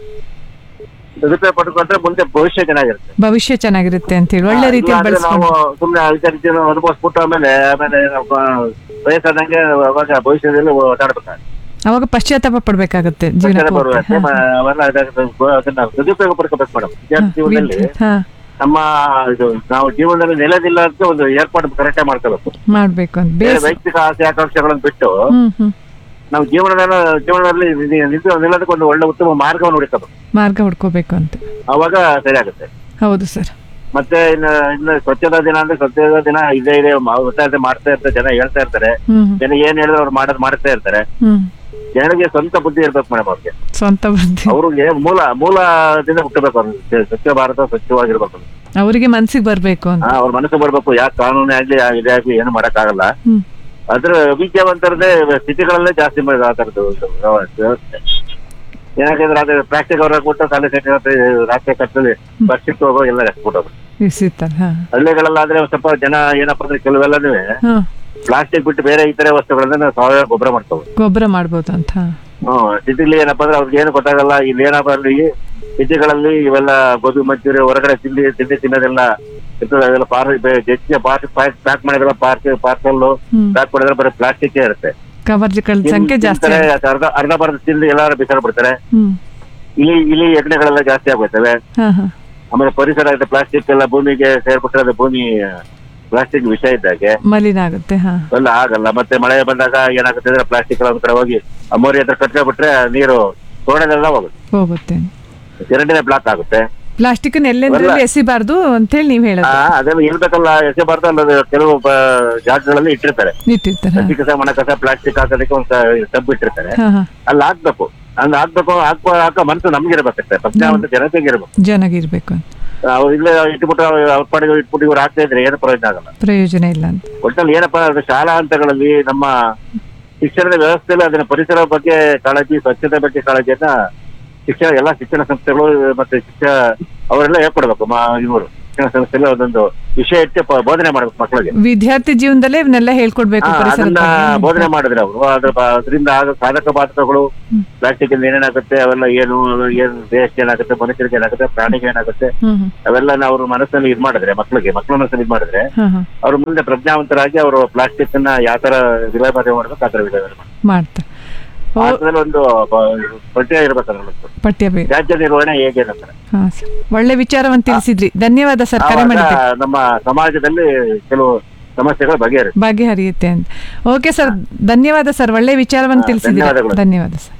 ಸದುಪಯೋಗ ಪಡ್ಕೊಂಡ್ರೆ ಮುಂದೆ ಭವಿಷ್ಯ ಚೆನ್ನಾಗಿರುತ್ತೆ ಭವಿಷ್ಯ ಚೆನ್ನಾಗಿರುತ್ತೆ ಅಂತ ಹೇಳಿ ಒಳ್ಳೆ ಇಲ್ಲ ರೀತಿಯಲ್ಲಿ ಅಂದ್ರೆ ನಾವು ಬೆಳೆಸ್ಕೊಂಡು ಸುಮ್ನೆ ವಿದ್ಯಾರ್ಥಿ ಅನುಭವಿಸ್ಬಿಟ್ಟು ಆಮೇಲೆ ಆಮೇಲೆ ನಾವು ವಯಸ್ಸಾದಂಗೆ ಅವಾಗ ಭವಿಷ್ಯದಲ್ಲಿ ಓಡಾಡ್ಬೇಕಾಗುತ್ತೆ ಅವಾಗ ಪಶ್ಚಾತ್ತಾಪ ಪಡ್ಬೇಕಾಗತ್ತೆ ಜೀವನ ಪಶ್ಚಾತ್ತಾಪ ಪೂರ್ತಿ. ಬರುತ್ತೆ. ಮ- ಅವೆಲ್ಲ ಇದಾಗುತ್ತೆ. ಅದನ್ನ ಸದುಪಯೋಗ ಪಡ್ಕೋಬೇಕು ಮೇಡಮ್ ವಿದ್ಯಾರ್ಥಿ ಜೀವನದಲ್ಲಿ ಹಾ ನಮ್ಮ ಇದು ನಾವು ಜೀವನದಲ್ಲಿ ನೆಲೆದಿಲ್ಲ ಅಂತ ಒಂದು ಏರ್ಪಾಡು ಕರೆಕ್ಟ್ ಮಾಡ್ಕೋಬೇಕು ಮಾಡ್ಬೇಕು ಅಂತ ಬೇರೆ ಬೇಸ್ ವೈಯಕ್ತಿಕ ಆಸೆ ಆಕಾಂಕ್ಷೆಗಳನ್ನು ಬಿಟ್ಟು ಹ್ಮ್ ಹ್ಮ್ ನಾವು ಜೀವನದ ಜೀವನದಲ್ಲಿ ನಿ- ನಿಂತು ನಿಲ್ಲೋದಕ್ಕೆ ಒಂದು ಒಳ್ಳೆ ಉತ್ತಮ ಮಾರ್ಗವನ್ನು ಹುಡುಕಬೇಕು ಮಾರ್ಗ ಹುಡ್ಕೋಬೇಕು ಅಂತ ಅವಾಗ ಸರಿ ಆಗುತ್ತೆ ಹೌದು ಸರ್ ಮತ್ತೆ ಇನ್ನು ಇನ್ನು ಸ್ವಚ್ಛತಾ ದಿನ ಅಂದ್ರೆ ಸ್ವಚ್ಛತಾ ದಿನ ಇದೇ ಇದೆ ಮ- ಒತ್ತಾಯ ಮಾಡ್ತಾ ಇರ್ತಾರೆ ಜನ ಹೇಳ್ತಾ ಇರ್ತಾರೆ ಹ್ಮ್ ಜನ ಏನ್ ಹೇಳಿದ್ರು ಅವ್ರು ಮಾಡೋದು ಮಾಡ್ತಾ ಇರ್ತಾರೆ ಹ್ಮ್ ಜನರಿಗೆ ಸ್ವಂತ ಬುದ್ಧಿ ಇರ್ಬೇಕು ಮೇಡಮ್ ಅವ್ರಿಗೆ ಸ್ವಂತ ಬುದ್ಧಿ ಅವ್ರಿಗೆ ಮೂಲ ಮೂಲದಿಂದ ಹುಟ್ಟಬೇಕು ಅವ್ರು ಸ- ಸ್ವಚ್ಛ ಭಾರತ ಸ್ವಚ್ಛವಾಗಿರ್ಬೇಕು ಅವರಿಗೆ ಮನ್ಸಿಗೆ ಬರ್ಬೇಕು ಅಂತ ಆ, ಅವ್ರ ಮನಸ್ಸು ಬರ್ಬೇಕು ಯಾಕೆ ಕಾನೂನೇ ಆಗ್ಲಿ ಯಾ- ಇದೇ ಆಗ್ಲಿ ಏನು ಮಾಡಕ್ಕಾಗಲ್ಲ ಹ್ಮ್ ಅದ್ರ ವಿದ್ಯಾವಂತರದೇ ಸ್ಥಿತಿಗಳಲ್ಲೇ ಜಾಸ್ತಿ ಮಾಡಿದ ಆ ಥರದ್ದು ಇದು ವ್ಯವಸ್ಥೆ ಯಾಕಂದ್ರೆ ಅದೇ ಪ್ಲಾಸ್ಟಿಕ್ ಅವ್ರ ಹಾಕ್ಬಿಟ್ಟು ಕಾಲೇಜ್ ರಾತ್ರಿ ಕಟ್ಟಲ್ಲಿ ಬರ್ಸಿಟ್ಟು ಹೋಗೋ ಎಲ್ಲ ಹಾಕ್ಬಿಟ್ಟೋದು ಇರ್ಸಿರ್ತಾರೆ ಹಾ ಹಳ್ಳಿಗಳಲ್ಲಾದ್ರೆ ಒಂದ್ ಸ್ವಲ್ಪ ಜನ ಏನಪ್ಪಾ ಅಂದ್ರೆ ಕೆಲವೆಲ್ಲನೂ ಹಾ ಪ್ಲಾಸ್ಟಿಕ್ ಬಿಟ್ಟು ಬೇರೆ ಇತರೆ ವಸ್ತುಗಳನ್ನ ನಾವು ಸಾವಯವ ಗೊಬ್ಬರ ಮಾಡ್ತೇವೆ ಗೊಬ್ಬರ ಮಾಡ್ಬೋದು ಅಂತ ಹಾ. ಹ್ಮ್ ಸಿಟಿಲಿ ಏನಪ್ಪಾ ಅಂದ್ರೆ ಅವ್ರಿಗೆ ಏನು ಗೊತ್ತಾಗಲ್ಲ ಇಲ್ಲಿ ಏನಪ್ಪಾ ಅಂದ್ರೆ ಈ ಸಿಟಿಗಳಲ್ಲಿ ಇವೆಲ್ಲ ಗೋಬಿ ಮಂಚೂರಿ ಹೊರಗಡೆ ತಿಂಡಿ ತಿಂಡಿ ತಿನ್ನೋದೆಲ್ಲ ಇರ್ತದೆ ಅದೆಲ್ಲ ಪಾರ್ ಹೆಚ್ಚಿಗೆ ಪಾರ್ಕ್ ಪ್ಯಾಕ್ ಮಾಡಿದ್ರೆ ಪಾರ್ಕ್ ಪಾರ್ಸಲ್ ಹ್ಮ್. ಪ್ಯಾಕ್ ಮಾಡಿದ್ರೆ ಬರೀ ಪ್ಲಾಸ್ಟಿಕ್ ಇರುತ್ತೆ ಕವರ್ಗಳ ಸಂಖ್ಯೆ ಜಾಸ್ತಿ ತಿಂತಾರೆ, ಆಗುತ್ತೆ. ಅರ್ಧ ಅರ್ಧ ಬರ್ಧ ತಿಂದು ಎಲ್ಲಾರು ಬಿಸಾಡ್ ಬಿಡ್ತಾರೆ ಹ್ಮ್ ಇಲಿ ಇಲಿ ಎಣ್ಣೆಗಳೆಲ್ಲ ಜಾಸ್ತಿ ಆಗ್ಬಿಡ್ತವೆ ಹಾ ಹಾ ಆಮೇಲೆ ಪರಿಸರ ಇದೆ ಪ್ಲಾಸ್ಟಿಕ್ ಎಲ್ಲ ಭೂಮಿಗೆ ಸೇರ್ಬಿಟ್ರೆ ಅದು ಭೂಮಿ ಪ್ಲಾಸ್ಟಿಕ್ ವಿಷ ಇದ್ದಾಗೆ ಮಲಿನ ಆಗುತ್ತೆ ಹಾ ಎಲ್ಲ ಆಗಲ್ಲ ಮತ್ತೆ ಮಳೆ ಬಂದಾಗ ಏನಾಗುತ್ತೆ ಅಂದ್ರೆ ಪ್ಲಾಸ್ಟಿಕ್ ಎಲ್ಲ ಒಂದ್ ಕಡೆ ಹೋಗಿ ಆ ಮೋರಿ ಹತ್ರ ಕಟ್ಕೊಂಡ್ಬಿಟ್ರೆ ನೀರು ತೋಡದೆಲ್ಲ ಹೋಗುತ್ತೆ ಹೋಗುತ್ತೆ ಚರಂಡಿನೇ ಬ್ಲಾಕ್ ಆಗುತ್ತೆ ಪ್ಲಾಸ್ಟಿಕ್ ಎಲ್ಲೆಂದ್ರಲ್ಲಿ ಅಲ್ಲ. ಎಸಿಬಾರ್ದು ಅಂತ ಹೇಳಿ ನೀವ್ ಆ, ಹೇಳೋದು ಅದೆಲ್ಲ ಇರ್ಬೇಕಲ್ಲ ಎಸೆಬಾರ್ದು ಅಲ್ಲ ಅದು ಕೆಲವು ಬ- ಜಾಗಗಳಲ್ಲಿ ಇಟ್ಟಿರ್ತಾರೆ ಇಟ್ಟಿರ್ತಾರೆ ಹಸಿ ಕಸ ಮಣ ಕಸ ಪ್ಲಾಸ್ಟಿಕ್ ಹಾಕೋದಕ್ಕೆ ಒಂದು ಟಬ್ ಇಟ್ಟಿರ್ತಾರೆ ಹಾ ಹಾ ಅಲ್ಲಿ ಹಾಕ್ಬೇಕು ಅಲ್ಲಿ ಹಾಕ್ಬೇಕು ಹಾಕೋ ಹಾಕೋ ಮನಸ್ಸು ನಮ್ಗೆ ಇರ್ಬೇಕಾಗ್ತದೆ ಪ್ರಜ್ಞಾ ಒಂದು ಜನತೆಗೆ ಇರ್ಬೇಕು ಜನಾಗಿರ್ಬೇಕು ಅಂತ ಅವ್ರು ಇಲ್ಲೇ ಇಟ್ಬಿಟ್ಟು ಅವ್ರ ಪಾಡಿಗೆ ಇಟ್ಬಿಟ್ಟು ಇವ್ರು ಹಾಕ್ತಾ ಇದ್ರೆ ಏನು ಪ್ರಯೋಜನ ಆಗಲ್ಲ ಪ್ರಯೋಜನ ಇಲ್ಲ ಅಂತ ಒಟ್ಟಲ್ಲಿ ಏನಪ್ಪಾ ಅಂದ್ರೆ ಶಾಲಾ ಹಂತಗಳಲ್ಲಿ ನಮ್ಮ ಶಿಕ್ಷಣದ ವ್ಯವಸ್ಥೆಯಲ್ಲಿ ಅದನ್ನ ಪರಿಸರ ಬಗ್ಗೆ ಕಾಳಜಿ ಸ್ವಚ್ಛತೆ ಬಗ್ಗೆ ಕಾಳಜಿಯನ್ನ ಶಿಕ್ಷಣ ಎಲ್ಲಾ ಶಿಕ್ಷಣ ಸಂಸ್ಥೆಗಳು ಮತ್ತೆ ಶಿಕ್ಷಣ ಅವರೆಲ್ಲ ಹೇಳ್ಕೊಡ್ಬೇಕು ಮಾ ಇವರು ಶಿಕ್ಷಣ ಸಂಸ್ಥೆಯಲ್ಲಿ ಒಂದೊಂದು ವಿಷಯ ಇಟ್ಟು ಪ- ಬೋಧನೆ ಮಾಡ್ಬೇಕು ಮಕ್ಕಳಿಗೆ ವಿದ್ಯಾರ್ಥಿ ಜೀವನದಲ್ಲೇ ಇವನ್ನೆಲ್ಲ ಹೇಳ್ಕೊಡ್ಬೇಕು ಆ, ಪರಿಸರದ ಅದನ್ನ ಬಗ್ಗೆ. ಬೋಧನೆ ಮಾಡಿದ್ರೆ ಅವರು ಅದ್ರ ಬ- ಅದರಿಂದ ಆಗ ಸಾಧಕ ಬಾಧಕಗಳು ಪ್ಲಾಸ್ಟಿಕ್ ಇಂದ ಏನೇನಾಗುತ್ತೆ ಅವೆಲ್ಲ ಏನು ಏನು ದೇಶಕ್ಕೆ ಏನಾಗುತ್ತೆ ಮನುಷ್ಯರಿಗೆ ಏನಾಗುತ್ತೆ ಪ್ರಾಣಿಗೆ ಏನಾಗುತ್ತೆ ಹ್ಮ್ ಹ್ಮ್ ಅವೆಲ್ಲ ಅವ್ರ ಮನಸ್ಸಲ್ಲಿ ಇದ್ ಮಾಡಿದ್ರೆ ಮಕ್ಕಳಿಗೆ ಮಕ್ಕಳ ಮನಸ್ಸಲ್ಲಿ ಇದ್ ಮಾಡಿದ್ರೆ ಹಾ ಹಾ ಅವ್ರ ಮುಂದೆ ಪ್ರಜ್ಞಾವಂತರಾಗಿ ಅವರು ಪ್ಲಾಸ್ಟಿಕ್ ಅನ್ನ ಯಾವ ತರ ವಿಲೇವಾರಿ ಮಾಡ್ಬೇಕು ಆ ತರ ವಿಲೇವಾರಿ ಮಾಡ್ಬೇಕು ಮಾಡ್ತಾರೆ ಆ ಥರದಲ್ಲಿ ಒಂದು ಬ- ಪಠ್ಯ ಇರ್ಬೇಕು ಅದ್ರಲ್ಲಿ ಪಠ್ಯ ಬೇಕು ರಾಜ್ಯ ನಿರ್ವಹಣೆ ಹೇಗೆ ಅಂತಾರೆ ಹಾ ಸರ್ ಒಳ್ಳೆ ವಿಚಾರವನ್ನು ತಿಳಿಸಿದ್ರಿ ಧನ್ಯವಾದ ಸರ್ ಕರೆ ಆವಾಗ ಮಾಡಿದ್ದೆ ನಮ್ಮ ಸಮಾಜದಲ್ಲಿ ಕೆಲವು ಸಮಸ್ಯೆಗಳು ಬಗೆಹರಿಯುತ್ತೆ ಬಗೆಹರಿಯುತ್ತೆ ಅಂತ ಓಕೆ ಸರ್ ಧನ್ಯವಾದ ಸರ್ ಒಳ್ಳೆ ವಿಚಾರವನ್ನು ಹಾ, ತಿಳಿಸಿದ್ರಿ ಧನ್ಯವಾದಗಳು. ಧನ್ಯವಾದ ಸರ್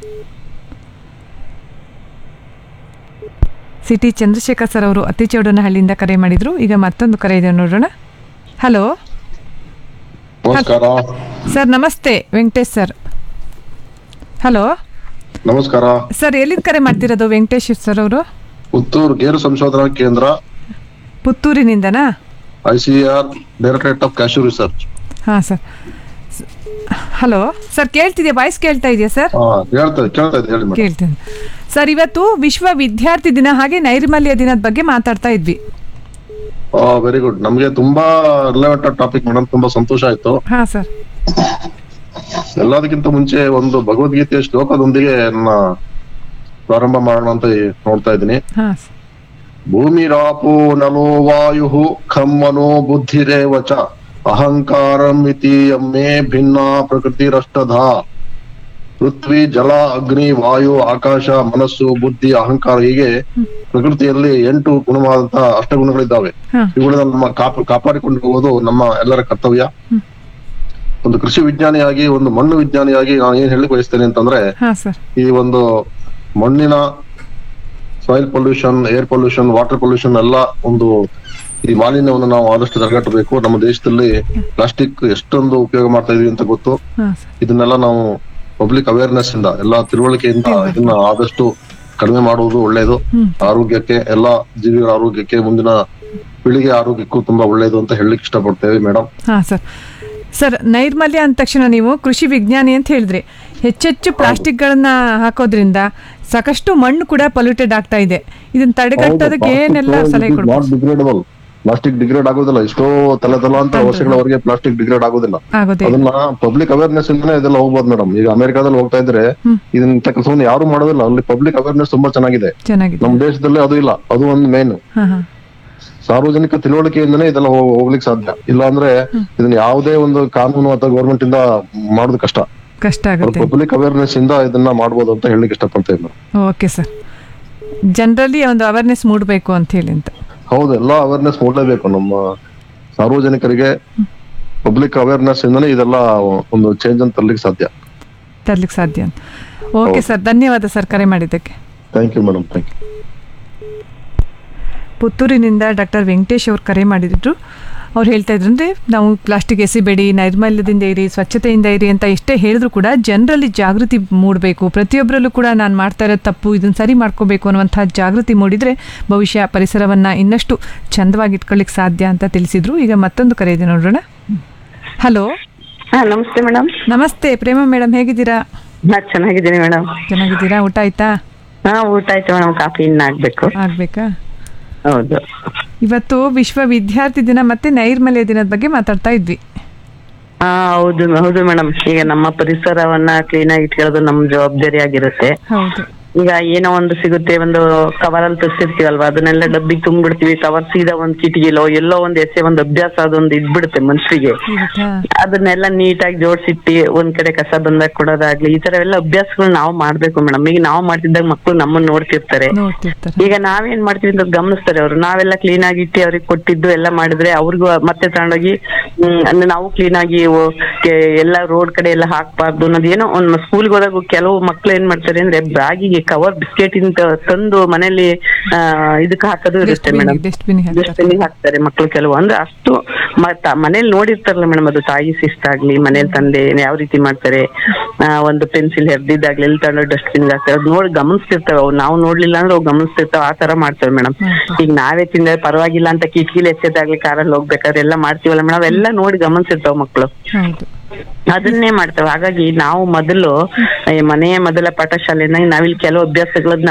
ಸಿಟಿ ಚಂದ್ರಶೇಖರ್ ಸರ್ ಅವರು ಅತ್ತಿಚೌಡನಹಳ್ಳಿಯಿಂದ ಕರೆ ಮಾಡಿದ್ರು ಈಗ ಮತ್ತೊಂದು ಕರೆ ಇದೆ ನೋಡೋಣ ಹಲೋ ನಮಸ್ಕಾರ ಸರ್ ನಮಸ್ತೆ ವೆಂಕಟೇಶ್ ಸರ್ ಹಲೋ ನಮಸ್ಕಾರ ಸರ್ ಎಲ್ಲಿಂದ ಕರೆ ಮಾಡ್ತಿರೋದು ವೆಂಕಟೇಶ್ ಸರ್ ಅವರು ಪುತ್ತೂರು ಗೇರು ಸಂಶೋಧನಾ ಕೇಂದ್ರ ಪುತ್ತೂರಿನಿಂದನಾ I C R directorate of cashew research ಹಾಂ ಸರ್ ಹಲೋ ಸರ್ ಕೇಳ್ತಿದ್ಯಾ ವಾಯ್ಸ್ ಕೇಳ್ತಾ ಇದೆಯಾ ಸರ್ ಹಾ ಹೇಳ್ತಾ ಕೇಳ್ತಾ ಇದ್ದೆ ಹೇಳಿ ಮೇಡಮ್ ಕೇಳ್ತೀನಿ ಸರ್ ಇವತ್ತು ವಿಶ್ವ ವಿದ್ಯಾರ್ಥಿ ದಿನ ಹಾಗೆ ನೈರ್ಮಲ್ಯ ದಿನದ ಬಗ್ಗೆ ಮಾತಾಡ್ತಾ ಇದ್ವಿ ವೆರಿ ಗುಡ್ ನಮ್ಗೆ ತುಂಬಾ ರಿಲೆವೆಂಟ್ ಟಾಪಿಕ್ ಮೇಡಮ್ ತುಂಬಾ ಸಂತೋಷ ಆಯ್ತು ಹಾ ಸರ್ ಎಲ್ಲದಕ್ಕಿಂತ ಮುಂಚೆ ಒಂದು ಭಗವದ್ಗೀತೆಯ ಶ್ಲೋಕದೊಂದಿಗೆ ನನ್ನ ಪ್ರಾರಂಭ ಮಾಡೋಣ ಅಂತ ನೋಡ್ತಾ ಇದ್ದೀನಿ ಹಾ ಭೂಮಿರಾಪೋ ನಲೋ ವಾಯು ಖಂ ಮನೋ ಬುದ್ಧಿರೇವ ಚ ಅಹಂಕಾರಂ ಇತಿ ಅಮ್ಮೆ ಭಿನ್ನ ಪ್ರಕೃತಿರಷ್ಟಧ ಪೃಥ್ವಿ ಜಲ ಅಗ್ನಿ ವಾಯು ಆಕಾಶ ಮನಸ್ಸು ಬುದ್ಧಿ ಅಹಂಕಾರ ಹೀಗೆ ಪ್ರಕೃತಿಯಲ್ಲಿ ಎಂಟು ಗುಣವಾದಂತಹ ಅಷ್ಟಗುಣಗಳಿದ್ದಾವೆ ಹ. ಇವುಗಳನ್ನ ನಮ್ಮ ಕಾಪ ಕಾಪಾಡಿಕೊಂಡು ಹೋಗೋದು ನಮ್ಮ ಎಲ್ಲರ ಕರ್ತವ್ಯ ಒಂದು ಕೃಷಿ ವಿಜ್ಞಾನಿಯಾಗಿ ಒಂದು ಮಣ್ಣು ವಿಜ್ಞಾನಿಯಾಗಿ ನಾನು ಏನ್ ಹೇಳಿ ಬಯಸ್ತೇನೆ ಅಂತಂದ್ರೆ ಹಾ ಸರ್ ಈ ಒಂದು ಮಣ್ಣಿನ soil pollution air pollution water pollution ಎಲ್ಲ ಒಂದು ಈ ಮಾಲಿನ್ಯವನ್ನು ನಾವು ಆದಷ್ಟು ತಡೆಗಟ್ಟಬೇಕು ನಮ್ಮ ದೇಶದಲ್ಲಿ ಪ್ಲಾಸ್ಟಿಕ್ ಎಷ್ಟೊಂದು ಉಪಯೋಗ ಮಾಡ್ತಾ ಇದೀವಿ ಅಂತ ಗೊತ್ತು ಹಾ ಇದನ್ನೆಲ್ಲ ನಾವು ಪಬ್ಲಿಕ್ ಅವೇರ್ನೆಸ್ ಇಂದ ಎಲ್ಲಾ ತಿಳುವಳಿಕೆಯಿಂದ ಇದನ್ನ ಆದಷ್ಟು ಕಡಿಮೆ ಮಾಡುವುದು ಒಳ್ಳೆಯದು ಹ್ಮ್. ಆರೋಗ್ಯಕ್ಕೆ ಎಲ್ಲಾ ಜೀವಿಗಳ ಆರೋಗ್ಯಕ್ಕೆ ಮುಂದಿನ ಪೀಳಿಗೆ ಆರೋಗ್ಯಕ್ಕೂ ತುಂಬಾ ಒಳ್ಳೆಯದು ಅಂತ ಹೇಳಲಿಕ್ಕೆ ಇಷ್ಟಪಡ್ತೇವೆ ಮೇಡಮ್ ಹಾ ಸರ್ ಸರ್ ನೈರ್ಮಲ್ಯ ಅಂದ ತಕ್ಷಣ ನೀವು ಕೃಷಿ ವಿಜ್ಞಾನಿ ಅಂತ ಹೇಳಿದ್ರಿ ಹೆಚ್ಚೆಚ್ಚು ಪ್ಲಾಸ್ಟಿಕ್ಗಳನ್ನ ಹಾಕೋದ್ರಿಂದ ಸಾಕಷ್ಟು ಮಣ್ಣು ಕೂಡ ಪೊಲ್ಯೂಟೆಡ್ ಆಗ್ತಾ ಇದೆ ಇದನ್ನ ತಡೆಗಟ್ಟೋದಕ್ಕೆ ಏನೆಲ್ಲ ಸಲಹೆ ಕೊಡ್ಬೋದು ಡಿಗ್ರೇಡಬಲ್ ಪ್ಲಾಸ್ಟಿಕ್ ಡಿಗ್ರೇಡ್ ಆಗೋದಿಲ್ಲ ಎಷ್ಟೋ ತಲೆ ತಲಾಂತರ ವರ್ಷಗಳವರೆಗೆ ಪ್ಲಾಸ್ಟಿಕ್ ಡಿಗ್ರೇಡ್ ಆಗೋದಿಲ್ಲ ಆಗೋದೇ ಅದನ್ನ ಪಬ್ಲಿಕ್ ಅವೇರ್ನೆಸ್ ಇಂದನೇ ಇದೆಲ್ಲ ಹೋಗ್ಬೋದು ಮೇಡಮ್ ಈಗ ಅಮೆರಿಕಾದಲ್ಲಿ ಹೋಗ್ತಾ ಇದ್ರೆ ಇದನ್ನ ಕೆಲಸವನ್ನು ಯಾರು ಮಾಡೋದಿಲ್ಲ ಅಲ್ಲಿ ಪಬ್ಲಿಕ್ ಅವೇರ್ನೆಸ್ ತುಂಬಾ ಚೆನ್ನಾಗಿದೆ ಚೆನ್ನಾಗಿದೆ ನಮ್ಮ ದೇಶದಲ್ಲಿ ಅದು ಇಲ್ಲ ಅದು ಒಂದು ಮೇನ್ ಹಾ ಹಾ ಸಾರ್ವಜನಿಕ ತಿಳುವಳಿಕೆಯಿಂದನೇ ಇದೆಲ್ಲ ಹೋಗ್- ಹೋಗ್ಲಿಕ್ಕೆ ಸಾಧ್ಯ ಇಲ್ಲ ಅಂದ್ರೆ ಇದನ್ನ ಯಾವುದೇ ಒಂದು ಕಾನೂನು ಅಥವಾ ಗೌರ್ಮೆಂಟ್ ಇಂದ ಮಾಡೋದು ಕಷ್ಟ ಕಷ್ಟ ಆಗುತ್ತೆ ಪಬ್ಲಿಕ್ ಅವೇರ್ನೆಸ್ ಇಂದ ಇದನ್ನ ಮಾಡ್ಬೋದು ಅಂತ ಹೇಳಲಿಕ್ಕೆ ಇಷ್ಟಪಡ್ತೇವೆ ಮೇಡಮ್ ಓಕೆ ಸರ್ ಜನರಲ್ಲಿ ಒಂದು ಅವೇರ್ನೆಸ್ ಮೂಡಬೇಕು ಅಂತ ಹೇಳಿ ಅಂತ ಹೌದು ಎಲ್ಲ ಅವೇರ್ನೆಸ್ ಮೂಡಲೇಬೇಕು ನಮ್ಮ ಸಾರ್ವಜನಿಕರಿಗೆ ಪಬ್ಲಿಕ್ ಅವೇರ್ನೆಸ್ ಇಂದನೇ ಇದೆಲ್ಲ ಒಂದು ಚೇಂಜ್ ಅಂತ ತರ್ಲಿಕ್ಕೆ ಸಾಧ್ಯ ತರ್ಲಿಕ್ಕೆ ಸಾಧ್ಯ ಅಂತ ಓಕೆ ಸರ್ ಧನ್ಯವಾದ ಸರ್ ಕರೆ ಮಾಡಿದ್ದಕ್ಕೆ thank you madam thank you ಪುತ್ತೂರಿನಿಂದ ಡಾಕ್ಟರ್ ವೆಂಕಟೇಶ್ ಅವ್ರು ಕರೆ ಮಾಡಿದ್ರು ಅವ್ರು ಹೇಳ್ತಾ ಇದ್ರು ಅಂದರೆ ನಾವು ಪ್ಲಾಸ್ಟಿಕ್ ಎಸಿಬೇಡಿ ನೈರ್ಮಲ್ಯದಿಂದ ಇರಿ ಸ್ವಚ್ಛತೆಯಿಂದ ಇರಿ ಅಂತ ಎಷ್ಟೇ ಹೇಳಿದ್ರು ಕೂಡ ಜನರಲ್ಲಿ ಜಾಗೃತಿ ಮೂಡಬೇಕು ಪ್ರತಿಯೊಬ್ಬರಲ್ಲೂ ಕೂಡ ನಾನು ಮಾಡ್ತಾ ಇರೋದು ತಪ್ಪು ಇದನ್ನು ಸರಿ ಮಾಡ್ಕೋಬೇಕು ಅನ್ನುವಂಥ ಜಾಗೃತಿ ಮೂಡಿದರೆ ಭವಿಷ್ಯ ಪರಿಸರವನ್ನು ಇನ್ನಷ್ಟು ಚಂದವಾಗಿ ಇಟ್ಕೊಳ್ಳಿಕ್ಕೆ ಸಾಧ್ಯ ಅಂತ ತಿಳಿಸಿದ್ರು ಈಗ ಮತ್ತೊಂದು ಕರೆ ಇದೆ ನೋಡೋಣ ಹಲೋ ಹಾ ನಮಸ್ತೆ ಮೇಡಮ್ ನಮಸ್ತೆ ಪ್ರೇಮ ಮೇಡಮ್ ಹೇಗಿದ್ದೀರಾ ಹಾ ಚೆನ್ನಾಗಿದ್ದೀನಿ ಮೇಡಮ್ ಚೆನ್ನಾಗಿದ್ದೀರಾ ಊಟ ಆಯ್ತಾ ಹಾ ಊಟ ಆಯ್ತು ಮೇಡಮ್ ಕಾಫಿ ಇನ್ನ ಆಗ್ಬೇಕು ಆಗ್ಬೇಕಾ ಹೌದು ಇವತ್ತು ವಿಶ್ವ ವಿದ್ಯಾರ್ಥಿ ದಿನ ಮತ್ತೆ ನೈರ್ಮಲ್ಯ ದಿನದ ಬಗ್ಗೆ ಮಾತಾಡ್ತಾ ಇದ್ವಿ ಹಾ ಹೌದು ಹೌದು ಮೇಡಮ್ ಈಗ ನಮ್ಮ ಪರಿಸರವನ್ನ ಕ್ಲೀನ್ ಆಗಿ ಇಟ್ಕೊಳ್ಳೋದು ನಮ್ ಜವಾಬ್ದಾರಿ ಆಗಿರುತ್ತೆ ಹೌದು ಈಗ ಏನೋ ಒಂದು ಸಿಗುತ್ತೆ ಒಂದು ಕವರ್ ಅಲ್ಲಿ ತರಿಸಿರ್ತೀವಲ್ವಾ ಅದನ್ನೆಲ್ಲ ಡಬ್ಬಿಗೆ ತುಂಬಿಡ್ತೀವಿ ಕವರ್ ಸೀದಾ ಒಂದ್ ಕಿಟಿಗಿಲೋ ಎಲ್ಲೋ ಒಂದ್ ಎಸೆ ಒಂದ್ ಅಭ್ಯಾಸ ಅದೊಂದು ಇದ್ಬಿಡುತ್ತೆ ಮನ್ಸಿಗೆ ಅದನ್ನೆಲ್ಲ ನೀಟಾಗಿ ಜೋಡಿಸಿಟ್ಟಿ ಒಂದ್ ಕಡೆ ಕಸ ಬಂದಾಗ ಕೊಡೋದಾಗ್ಲಿ ಈ ತರ ಎಲ್ಲ ಅಭ್ಯಾಸಗಳು ನಾವು ಮಾಡ್ಬೇಕು ಮೇಡಮ್ ಈಗ ನಾವು ಮಾಡ್ತಿದ್ದಾಗ ಮಕ್ಕಳು ನಮ್ಮನ್ನ ನೋಡ್ತಿರ್ತಾರೆ ನೋಡ್ತಿರ್ತಾರೆ ಈಗ ನಾವೇನ್ ಮಾಡ್ತೀವಿ ಅಂತ ಗಮನಿಸ್ತಾರೆ ಅವರು ನಾವೆಲ್ಲ ಕ್ಲೀನ್ ಆಗಿ ಇಟ್ಟು ಅವ್ರಿಗೆ ಕೊಟ್ಟಿದ್ದು ಎಲ್ಲ ಮಾಡಿದ್ರೆ ಅವ್ರಿಗೂ ಮತ್ತೆ ತಗೊಂಡೋಗಿ ಹ್ಮ್ ಅಂದ್ರೆ ನಾವು ಕ್ಲೀನ್ ಆಗಿ ಓ- ಕೆ- ಎಲ್ಲ ರೋಡ್ ಕಡೆ ಎಲ್ಲ ಹಾಕ್ಬಾರ್ದು ಅನ್ನೋದು ಏನೋ ಒಂದ್ ಸ್ಕೂಲ್ಗೆ ಹೋದಾಗ ಕೆಲವು ಮಕ್ಳು ಏನ್ ಮಾಡ್ತಾರೆ ಅಂದ್ರೆ ಬ್ಯಾಗಿಗೆ ಕವರ್ ಬಿಸ್ಕೆಟ್ ಇಂತ ತಂದು ಮನೇಲಿ ಆ ಇದಕ್ಕೆ ಹಾಕೋದು ಇರುತ್ತೆ ಮೇಡಮ್ ಡಸ್ಟ್ಬಿನ್ ಡಸ್ಟ್ಬಿನ್ ಹಾಕ್ತಾರೆ ಮಕ್ಳು ಕೆಲವು ಅಂದ್ರೆ ಅಷ್ಟು ಮ- ಮನೇಲಿ ನೋಡಿರ್ತಾರಲ್ಲ ಮೇಡಮ್ ಅದು ತಾಯಿ ಶಿಸ್ತಾಗ್ಲಿ ಮನೇಲಿ ತಂದೆ ಯಾವ ರೀತಿ ಮಾಡ್ತಾರೆ ಆ, ಒಂದು ಪೆನ್ಸಿಲ್ ಹೆರ್ದಿದ್ದಾಗ್ಲಿ ಎಲ್ಲಿ ತಗೊಂಡು ಡಸ್ಟ್ಬಿನ್ ಹಾಕ್ತಾರೆ ಅದ್ ನೋಡಿ ಗಮನಿಸ್ತಿರ್ತವೆ ಅವು ನಾವು ನೋಡ್ಲಿಲ್ಲ ಅಂದ್ರೆ ಅವು ಗಮನಿಸ್ತಿರ್ತಾವ ಆ ತರ ಮಾಡ್ತೇವೆ ಮೇಡಮ್ ಈಗ ನಾವೇ ತಿಂದ್ರೆ ಪರವಾಗಿಲ್ಲ ಅಂತ ಕಿಟಕಿಲಿ ಎಚ್ಚೆದಾಗ್ಲಿ ಕಾರಲ್ಲಿ ಹೋಗ್ಬೇಕಾದ್ರೆ ಎಲ್ಲ ಮಾಡ್ತೀವಲ್ಲ ಮೇಡಮ್ ಅವೆಲ್ಲ ನೋಡಿ ಗಮನಿಸಿರ್ತಾವ ಮಕ್ಳು ಹೌದು ಅದನ್ನೇ ಮಾಡ್ತೇವೆ ಹಾಗಾಗಿ ನಾವು ಮೊದಲು ಈ ಮನೆಯ ಮೊದಲ ಪಾಠಶಾಲೆನ ನಾವಿಲ್ಲಿ ಕೆಲವು ಅಭ್ಯಾಸಗಳನ್ನ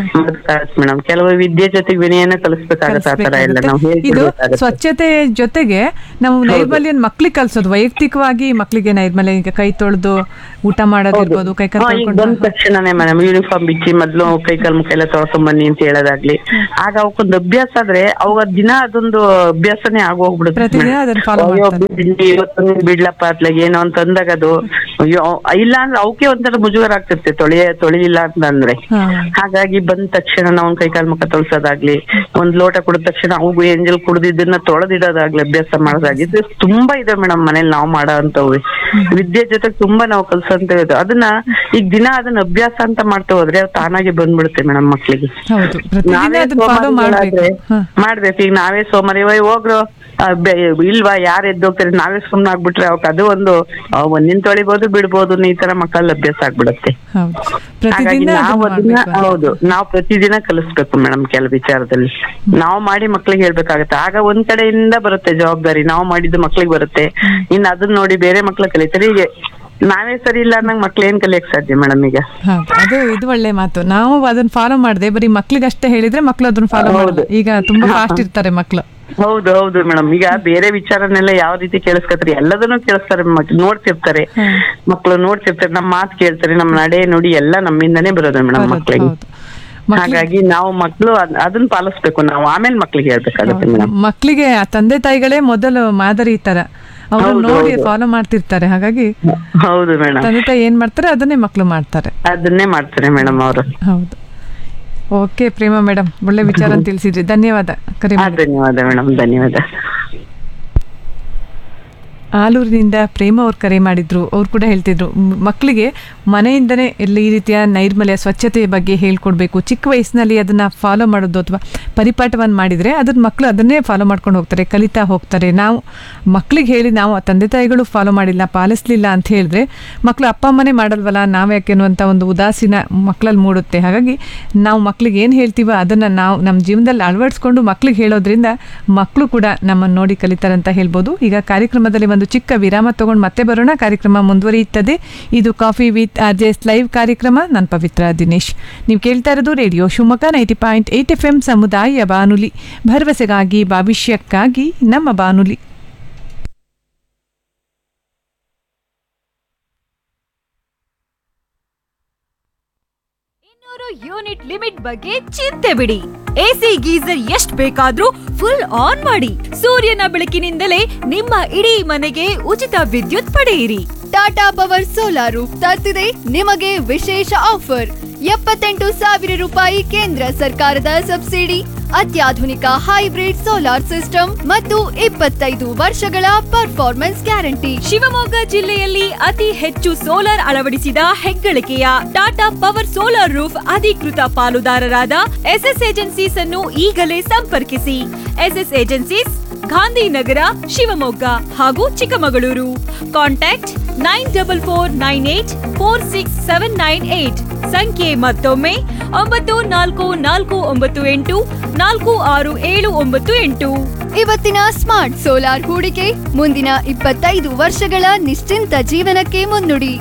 ಮೇಡಮ್ ಕೆಲವು ವಿದ್ಯೆ ಜೊತೆಗೆ ವಿನಯನ ಕಲಿಸ್ಬೇಕಾಗತ್ತೆ ಆ ತರ ಎಲ್ಲ ನಾವು ಇದು ಹೇಳ್ಕೊಡ್ಬೇಕಾಗತ್ತೆ ಸ್ವಚ್ಛತೆ ಜೊತೆಗೆ ನಾವು ನೈರ್ಮಲ್ಯ ಮಕ್ಳಿಗೆ ಕಲ್ಸೋದು ವೈಯಕ್ತಿಕವಾಗಿ ಮಕ್ಕಳಿಗೆ ನೈರ್ಮಲ್ಯ ಈಗ ಕೈ ತೊಳೆದು ಊಟ ಮಾಡೋದಿರ್ಬೋದು ಕೈ ಕಾಲು ಹಾ, ಈಗ ತೊಳ್ಕೊಂಡು ಬಂದ ತಕ್ಷಣನೇ ಮೇಡಮ್ ಯೂನಿಫಾರ್ಮ್ ಬಿಚ್ಚಿ ಮೊದ್ಲು ಕೈ ಕಾಲು ಮುಖ ಎಲ್ಲ ತೊಳ್ಕೊಂಡ್ ಬನ್ನಿ ಅಂತ ಹೇಳೋದಾಗ್ಲಿ ಆಗ ಅವಕ್ಕೊಂದು ಅಭ್ಯಾಸ ಆದ್ರೆ ಅವಾಗ ದಿನ ಅದೊಂದು ಅಭ್ಯಾಸನೇ ಆಗೋಗ್ಬಿಡುತ್ತೆ ಪ್ರತಿದಿನ madam. ಅದನ್ನ follow ಅಯ್ಯೋ, ಮಾಡ್ತಾರೆ. ಬಿಡ್ಲಿ, ಇವತ್ತೊಂದು ಬಿಡ್ಲಪ್ಪ ಅತ್ಲಾಗ ಏನೋ ಅಂತ ಅಂದಾಗ ಅದು ಅಯ್ಯೋ ಇಲ್ಲ ಅಂದ್ರೆ ಅವಕ್ಕೆ ಒಂಥರ ಮುಜುಗರ ಆಗ್ತಿರುತ್ತೆ ತೊಳೆಯ ತೊಳಿಲಿಲ್ಲ ಅಂತ ಅಂದ್ರೆ ಹಾಗಾಗಿ ಬಂದ ತಕ್ಷಣ ನಾವು ಕೈ ಕಾಲು ಮುಖ ತೊಳ್ಸೋದಾಗ್ಲಿ ಒಂದ್ ಲೋಟ ಕುಡಿದ ತಕ್ಷಣ ಅವು ಎಂಜಲ್ ಕುಡ್ದಿದ್ದನ್ನ ತೊಳೆದಿಡೋದಾಗ್ಲಿ ಅಭ್ಯಾಸ ಮಾಡೋದಾಗ್ಲಿ ಇದು ತುಂಬಾ ಇದೆ ಮೇಡಮ್ ಮನೇಲಿ ನಾವು ಮಾಡೋ ಅಂತವು ವಿದ್ಯೆ ಜೊತೆಗೆ ತುಂಬಾ ನಾವು ಕಲ್ಸಂತ ಇದು ಅದನ್ನ ಈಗ ದಿನ ಅದನ್ನ ಅಭ್ಯಾಸ ಅಂತ ಮಾಡ್ತಾ ಹೋದ್ರೆ ಅದು ತಾನಾಗಿ ಬಂದ್ಬಿಡುತ್ತೆ ಮೇಡಮ್ ಮಕ್ಳಿಗೆ ಹೌದು ಪ್ರತಿದಿನ ನಾವೇ ಅದನ್ನ ಫಾಲೋ ಮಾಡ್ಬೇಕು ಸೋಮಾರಿಗಳಾದ್ರೆ ಮಾಡ್ಬೇಕು ಈಗ ನಾವೇ ಸೋಮಾರಿ "ಓಯ್ ಹೋಗ್ರು ಆ, ಬೆ- ಇಲ್ವಾ ಯಾರು ಎದ್ದೋಗ್ತಾರೆ ನಾವೇ ಸುಮ್ನೆ ಆಗ್ಬಿಟ್ರೆ ಅವಕ್ಕೆ ಅದು ಒಂದು ಆ, ಒಂದಿನ ತೊಳಿಬೋದು ಬಿಡ್ಬೋದು ಈ ತರ ಮಕ್ಕಳ ಅಭ್ಯಾಸ ಆಗ್ಬಿಡತ್ತೆ ಹೌದು ಹಾಗಾಗಿ ಪ್ರತಿದಿನ ನಾವು ಅದನ್ನ ಅದನ್ನ ಮಾಡ್ಬೇಕು ಹೌದು ನಾವು ಪ್ರತಿದಿನ ಕಲಿಸ್ಬೇಕು ಮೇಡಮ್ ಕೆಲವು ವಿಚಾರದಲ್ಲಿ ನಾವು ಮಾಡಿ ಮಕ್ಳಿಗೆ ಹೇಳ್ಬೇಕಾಗತ್ತೆ ಆಗ ಒಂದ್ ಕಡೆಯಿಂದ ಬರುತ್ತೆ ಜವಾಬ್ದಾರಿ ನಾವು ಮಾಡಿದ್ದು ಮಕ್ಳಿಗೆ ಬರುತ್ತೆ ಇನ್ನು ಅದನ್ನ ನೋಡಿ ಬೇರೆ ಮಕ್ಳು ಕಲಿತಾರೆ ಹೀಗೆ ನಾವೇ ಸರಿ ಇಲ್ಲ ಅನ್ನಂಗ್ ಮಕ್ಳು ಏನ್ ಕಲಿಯಕ್ ಸಾಧ್ಯ ಮೇಡಮ್ ಈಗ ಹೌದು ಅದು ಇದು ಒಳ್ಳೆ ಮಾತು ನಾವು ಅದನ್ನ ಫಾಲೋ ಮಾಡದೆ ಬರೀ ಮಕ್ಳಿಗಷ್ಟೇ ಹೇಳಿದ್ರೆ ಮಕ್ಳು ಅದನ್ನ ಫಾಲೋ ಮಾಡಲ್ಲ ಈಗ ತುಂಬಾ ಫಾಸ್ಟ್ ಇರ್ತಾರೆ ಮಕ್ಳು ಹೌದು ಹೌದು ಮೇಡಮ್ ಈಗ ಬೇರೆ ವಿಚಾರನೆಲ್ಲ ಯಾವ ರೀತಿ ಕೇಳಿಸ್ಕೊತಾರೆ ಎಲ್ಲದನ್ನು ಕೇಳಿಸ್ತಾರೆ ಮಕ್- ನೋಡ್ತಿರ್ತಾರೆ ಮಕ್ಕಳು ನೋಡ್ತಿರ್ತಾರೆ ನಮ್ಮ ಮಾತು ಕೇಳ್ತಾರೆ ನಮ್ಮ ನಡೆ ನುಡಿ ಎಲ್ಲ ನಮ್ಮಿಂದನೇ ಬರೋದು ಮೇಡಮ್ ಮಕ್ಳಿಗೆ ಹಾಗಾಗಿ ನಾವು ಮಕ್ಕಳು ಅದನ್ನ ಪಾಲಿಸ್ಬೇಕು ನಾವು ಆಮೇಲೆ ಮಕ್ಳಿಗೆ ಹೇಳ್ಬೇಕಾಗತ್ತೆ ಮೇಡಮ್ ಮಕ್ಕಳಿಗೆ ಆ ತಂದೆ ತಾಯಿಗಳೇ ಮೊದಲು ಮಾದರಿ ತರ ಅವರು ಹೌದು, ನೋಡಿ ಹೌದು. ಫಾಲೋ ಮಾಡ್ತಿರ್ತಾರೆ ಹಾಗಾಗಿ ಹೌದು ಮೇಡಮ್ ತಂದೆ ತಾಯಿ ಏನ್ ಮಾಡ್ತಾರೆ ಅದನ್ನೇ ಮಕ್ಕಳು ಮಾಡ್ತಾರೆ ಅದನ್ನೇ ಮಾಡ್ತಾರೆ ಮೇಡಮ್ ಅವರು ಹೌದು ಓಕೆ ಪ್ರೇಮ ಮೇಡಮ್ ಒಳ್ಳೆ ವಿಚಾರ ತಿಳಿಸಿದ್ರಿ ಧನ್ಯವಾದ ಕರೆ ಮಾಡಿ ಧನ್ಯವಾದ ಮೇಡಮ್ ಧನ್ಯವಾದ ಆಲೂರಿನಿಂದ ಪ್ರೇಮ ಅವ್ರು ಕರೆ ಮಾಡಿದ್ರು ಅವ್ರು ಕೂಡ ಹೇಳ್ತಿದ್ರು ಮ್- ಮಕ್ಕಳಿಗೆ ಮನೆಯಿಂದನೇ ಎಲ್ಲ ಈ ರೀತಿಯ ನೈರ್ಮಲ್ಯ ಸ್ವಚ್ಛತೆಯ ಬಗ್ಗೆ ಹೇಳ್ಕೊಡ್ಬೇಕು ಚಿಕ್ಕ ವಯಸ್ಸಿನಲ್ಲಿ ಅದನ್ನ ಫಾಲೋ ಮಾಡೋದು ಅಥವಾ ಪರಿಪಾಠವನ್ನು ಮಾಡಿದರೆ ಅದನ್ನ ಮಕ್ಕಳು ಅದನ್ನೇ ಫಾಲೋ ಮಾಡ್ಕೊಂಡು ಹೋಗ್ತಾರೆ ಕಲಿತಾ ಹೋಗ್ತಾರೆ ನಾವು ಮಕ್ಕಳಿಗೆ ಹೇಳಿ ನಾವು ಆ ತಂದೆ ತಾಯಿಗಳು ಫಾಲೋ ಮಾಡಿಲ್ಲ ಪಾಲಿಸ್ಲಿಲ್ಲ ಅಂತ ಹೇಳಿದ್ರೆ ಮಕ್ಕಳು ಅಪ್ಪ ಅಮ್ಮನೇ ಮಾಡಲ್ವಲ್ಲ ನಾವ್ಯಾಕೆ ಅನ್ನುವಂಥ ಒಂದು ಉದಾಸೀನ ಮಕ್ಕಳಲ್ಲಿ ಮೂಡುತ್ತೆ ಹಾಗಾಗಿ ನಾವು ಮಕ್ಳಿಗೆ ಏನು ಹೇಳ್ತೀವೋ ಅದನ್ನು ನಾವು ನಮ್ಮ ಜೀವನದಲ್ಲಿ ಅಳವಡಿಸ್ಕೊಂಡು ಮಕ್ಳಿಗೆ ಹೇಳೋದ್ರಿಂದ ಮಕ್ಕಳು ಕೂಡ ನಮ್ಮನ್ನು ನೋಡಿ ಕಲಿತಾರೆ ಅಂತ ಹೇಳ್ಬೋದು ಈಗ ಕಾರ್ಯಕ್ರಮದಲ್ಲಿ ಒಂದು ಚಿಕ್ಕ ವಿರಾಮ ತಗೊಂಡು ಮತ್ತೆ ಬರೋಣ ಕಾರ್ಯಕ್ರಮ ಮುಂದುವರಿಯುತ್ತದೆ ಇದು coffee with R J S live ಕಾರ್ಯಕ್ರಮ ನಾನು ಪವಿತ್ರ ದಿನೇಶ್ ನೀವು ಕೇಳ್ತಾ ಇರೋದು radio Shivamogga ninety point eight F M ಸಮುದಾಯ ಬಾನುಲಿ ಭರವಸೆಗಾಗಿ ಭವಿಷ್ಯಕ್ಕಾಗಿ ನಮ್ಮ ಬಾನುಲಿ ಯೂನಿಟ್ ಲಿಮಿಟ್ ಬಗ್ಗೆ ಚಿಂತೆ ಬಿಡಿ ಎಸಿ ಗೀಸರ್ ಎಷ್ಟ್ ಬೇಕಾದ್ರೂ ಫುಲ್ ಆನ್ ಮಾಡಿ ಸೂರ್ಯನ ಬೆಳಕಿನಿಂದಲೇ ನಿಮ್ಮ ಇಡೀ ಮನೆಗೆ ಉಚಿತ ವಿದ್ಯುತ್ ಪಡೆಯಿರಿ ಟಾಟಾ ಪವರ್ ಸೋಲಾರ್ ರೂಫ್ ತರ್ತಿದೆ ನಿಮಗೆ ವಿಶೇಷ ಆಫರ್ ಎಪ್ಪತ್ತೆಂಟು ಸಾವಿರ ರೂಪಾಯಿ ಕೇಂದ್ರ ಸರ್ಕಾರದ ಸಬ್ಸಿಡಿ ಅತ್ಯಾಧುನಿಕ ಹೈಬ್ರಿಡ್ ಸೋಲಾರ್ ಸಿಸ್ಟಮ್ ಮತ್ತು ಇಪ್ಪತ್ತೈದು ವರ್ಷಗಳ ಪರ್ಫಾರ್ಮೆನ್ಸ್ ಗ್ಯಾರಂಟಿ ಶಿವಮೊಗ್ಗ ಜಿಲ್ಲೆಯಲ್ಲಿ ಅತಿ ಹೆಚ್ಚು ಸೋಲಾರ್ ಅಳವಡಿಸಿದ ಹೆಗ್ಗಳಿಕೆಯ ಟಾಟಾ ಪವರ್ ಸೋಲಾರ್ ರೂಫ್ ಅಧಿಕೃತ ಪಾಲುದಾರರಾದ ಎಸ್ಎಸ್ ಏಜೆನ್ಸೀಸ್ ಅನ್ನು ಈಗಲೇ ಸಂಪರ್ಕಿಸಿ ಎಸ್ಎಸ್ ಏಜೆನ್ಸೀಸ್ ಗಾಂಧಿನಗರ ಶಿವಮೊಗ್ಗ ಹಾಗೂ Chikkamagaluru contact nine double four nine eight four six seven nine eight ಸಂಖ್ಯೆ ಮತ್ತೊಮ್ಮೆ ಒಂಬತ್ತು ನಾಲ್ಕು ನಾಲ್ಕು ಒಂಬತ್ತು ಎಂಟು ನಾಲ್ಕು ಆರು ಏಳು ಒಂಬತ್ತು ಎಂಟು ಇವತ್ತಿನ ಸ್ಮಾರ್ಟ್ ಸೋಲಾರ್ ಹೂಡಿಕೆ ಮುಂದಿನ ಇಪ್ಪತ್ತೈದು ವರ್ಷಗಳ ನಿಶ್ಚಿಂತ ಜೀವನಕ್ಕೆ ಮುನ್ನುಡಿ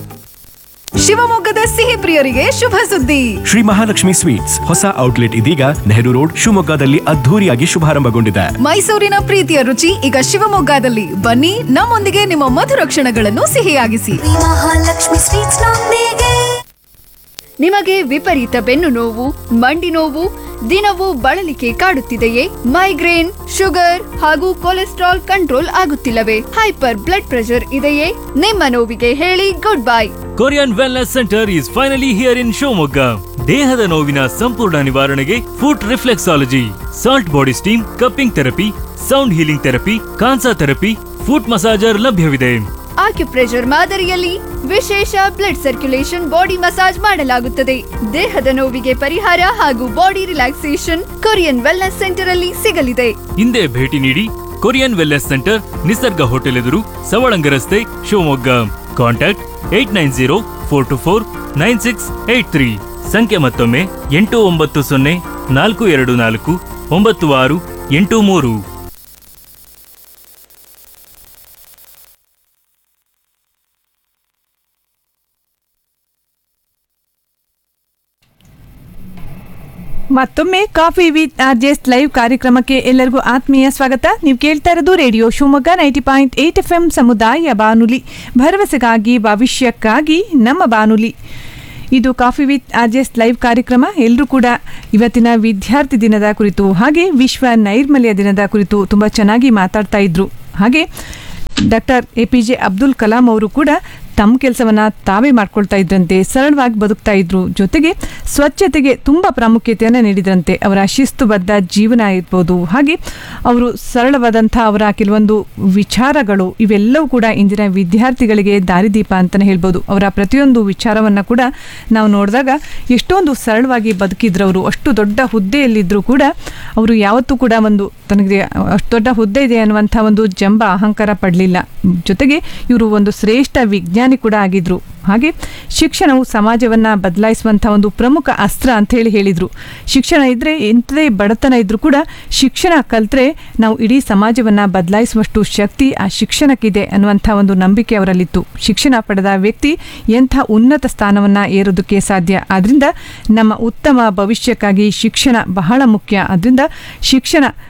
ಶಿವಮೊಗ್ಗದ ಸಿಹಿ ಪ್ರಿಯರಿಗೆ ಶುಭ ಸುದ್ದಿ ಶ್ರೀ ಮಹಾಲಕ್ಷ್ಮಿ ಸ್ವೀಟ್ಸ್ ಹೊಸ ಔಟ್ಲೆಟ್ ಇದೀಗ ನೆಹರು ರೋಡ್ ಶಿವಮೊಗ್ಗದಲ್ಲಿ ಅದ್ಧೂರಿಯಾಗಿ ಶುಭಾರಂಭಗೊಂಡಿದೆ ಮೈಸೂರಿನ ಪ್ರೀತಿಯ ರುಚಿ ಈಗ ಶಿವಮೊಗ್ಗದಲ್ಲಿ ಬನ್ನಿ ನಮ್ಮೊಂದಿಗೆ ನಿಮ್ಮ ಮಧುರ ಕ್ಷಣಗಳನ್ನು ಸಿಹಿಯಾಗಿಸಿ ಮಹಾಲಕ್ಷ್ಮಿ ಸ್ವೀಟ್ಸ್ ನೊಂದಿಗೆ ನಿಮಗೆ ವಿಪರೀತ ಬೆನ್ನು ನೋವು ಮಂಡಿ ನೋವು ದಿನವೂ ಬಳಲಿಕೆ ಕಾಡುತ್ತಿದೆಯೇ ಮೈಗ್ರೇನ್ ಶುಗರ್ ಹಾಗೂ ಕೊಲೆಸ್ಟ್ರಾಲ್ ಕಂಟ್ರೋಲ್ ಆಗುತ್ತಿಲ್ಲವೇ ಹೈಪರ್ ಬ್ಲಡ್ ಪ್ರೆಷರ್ ಇದೆಯೇ ನಿಮ್ಮ ನೋವಿಗೆ ಹೇಳಿ good bye Korean wellness centre is finally here in Shivamogga ದೇಹದ ನೋವಿನ ಸಂಪೂರ್ಣ ನಿವಾರಣೆಗೆ foot reflexology salt body steam cupping therapy sound healing therapy Kansa therapy foot massager ಲಭ್ಯವಿದೆ ಆಕ್ಯುಪ್ರೆಷರ್ ಮಾದರಿಯಲ್ಲಿ ವಿಶೇಷ ಬ್ಲಡ್ ಸರ್ಕ್ಯುಲೇಷನ್ ಬಾಡಿ ಮಸಾಜ್ ಮಾಡಲಾಗುತ್ತದೆ ದೇಹದ ನೋವಿಗೆ ಪರಿಹಾರ ಹಾಗೂ body relaxation Korean wellness centre ಅಲ್ಲಿ ಸಿಗಲಿದೆ ಹಿಂದೆ ಭೇಟಿ ನೀಡಿ Korean wellness centre Nisarga hotel ಎದುರು ಸವಳಂಗ ರಸ್ತೆ Shivamogga contact eight nine zero four two four nine six eight three ಸಂಖ್ಯೆ ಮತ್ತೊಮ್ಮೆ ಎಂಟು ಒಂಬತ್ತು ಸೊನ್ನೆ ನಾಲ್ಕು ಎರಡು ನಾಲ್ಕು ಒಂಬತ್ತು ಆರು ಎಂಟು ಮೂರು ಮತ್ತೊಮ್ಮೆ coffee with RJs live ಕಾರ್ಯಕ್ರಮಕ್ಕೆ ಎಲ್ಲರಿಗೂ ಆತ್ಮೀಯ ಸ್ವಾಗತ ನೀವು ಕೇಳ್ತಾ ಇರೋದು radio Shivamogga ninety point eight F M ಸಮುದಾಯ ಬಾನುಲಿ ಭರವಸೆಗಾಗಿ ಭವಿಷ್ಯಕ್ಕಾಗಿ ನಮ್ಮ ಬಾನುಲಿ ಇದು coffee with RJs live ಕಾರ್ಯಕ್ರಮ ಎಲ್ಲರೂ ಕೂಡ ಇವತ್ತಿನ ವಿದ್ಯಾರ್ಥಿ ದಿನದ ಕುರಿತು ಹಾಗೆ ವಿಶ್ವ ನೈರ್ಮಲ್ಯ ದಿನದ ಕುರಿತು ತುಂಬ ಚೆನ್ನಾಗಿ ಮಾತಾಡ್ತಾ ಇದ್ರು ಹಾಗೆ doctor A P J Abdul Kalam ಅವರು ಕೂಡ ತಮ್ಮ ಕೆಲಸವನ್ನ ತಾವೇ ಮಾಡ್ಕೊಳ್ತಾ ಇದ್ರಂತೆ ಸರಳವಾಗಿ ಬದುಕ್ತಾ ಇದ್ರು ಜೊತೆಗೆ ಸ್ವಚ್ಛತೆಗೆ ತುಂಬ ಪ್ರಾಮುಖ್ಯತೆಯನ್ನು ನೀಡಿದ್ರಂತೆ ಅವರ ಶಿಸ್ತುಬದ್ಧ ಜೀವನ ಇರ್ಬೋದು ಹಾಗೆ ಅವರು ಸರಳವಾದಂಥ ಅವರ ಕೆಲವೊಂದು ವಿಚಾರಗಳು ಇವೆಲ್ಲವೂ ಕೂಡ ಇಂದಿನ ವಿದ್ಯಾರ್ಥಿಗಳಿಗೆ ದಾರಿದೀಪ ಅಂತಲೇ ಹೇಳ್ಬೋದು ಅವರ ಪ್ರತಿಯೊಂದು ವಿಚಾರವನ್ನು ಕೂಡ ನಾವು ನೋಡಿದಾಗ ಎಷ್ಟೊಂದು ಸರಳವಾಗಿ ಬದುಕಿದ್ರು ಅವರು ಅಷ್ಟು ದೊಡ್ಡ ಹುದ್ದೆಯಲ್ಲಿದ್ದರೂ ಕೂಡ ಅವರು ಯಾವತ್ತೂ ಕೂಡ ಒಂದು ತನಗೆ ಅಷ್ಟು ದೊಡ್ಡ ಹುದ್ದೆ ಇದೆ ಅನ್ನುವಂಥ ಒಂದು ಜಂಬ ಅಹಂಕಾರ ಪಡಲಿಲ್ಲ ಜೊತೆಗೆ ಇವರು ಒಂದು ಶ್ರೇಷ್ಠ ವಿಜ್ಞಾನಿ ಕೂಡ ಆಗಿದ್ರು ಹಾಗೆ ಶಿಕ್ಷಣವು ಸಮಾಜವನ್ನು ಬದಲಾಯಿಸುವಂಥ ಒಂದು ಪ್ರಮುಖ ಅಸ್ತ್ರ ಅಂತ ಹೇಳಿ ಹೇಳಿದರು ಶಿಕ್ಷಣ ಇದ್ದರೆ ಎಂಥದೇ ಬಡತನ ಇದ್ದರೂ ಕೂಡ ಶಿಕ್ಷಣ ಕಲ್ತ್ರೆ ನಾವು ಇಡೀ ಸಮಾಜವನ್ನು ಬದಲಾಯಿಸುವಷ್ಟು ಶಕ್ತಿ ಆ ಶಿಕ್ಷಣಕ್ಕಿದೆ ಅನ್ನುವಂಥ ಒಂದು ನಂಬಿಕೆ ಅವರಲ್ಲಿತ್ತು ಶಿಕ್ಷಣ ಪಡೆದ ವ್ಯಕ್ತಿ ಎಂಥ ಉನ್ನತ ಸ್ಥಾನವನ್ನು ಏರೋದಕ್ಕೆ ಸಾಧ್ಯ ಆದ್ದರಿಂದ ನಮ್ಮ ಉತ್ತಮ ಭವಿಷ್ಯಕ್ಕಾಗಿ ಶಿಕ್ಷಣ ಬಹಳ ಮುಖ್ಯ ಅದರಿಂದ ಶಿಕ್ಷಣ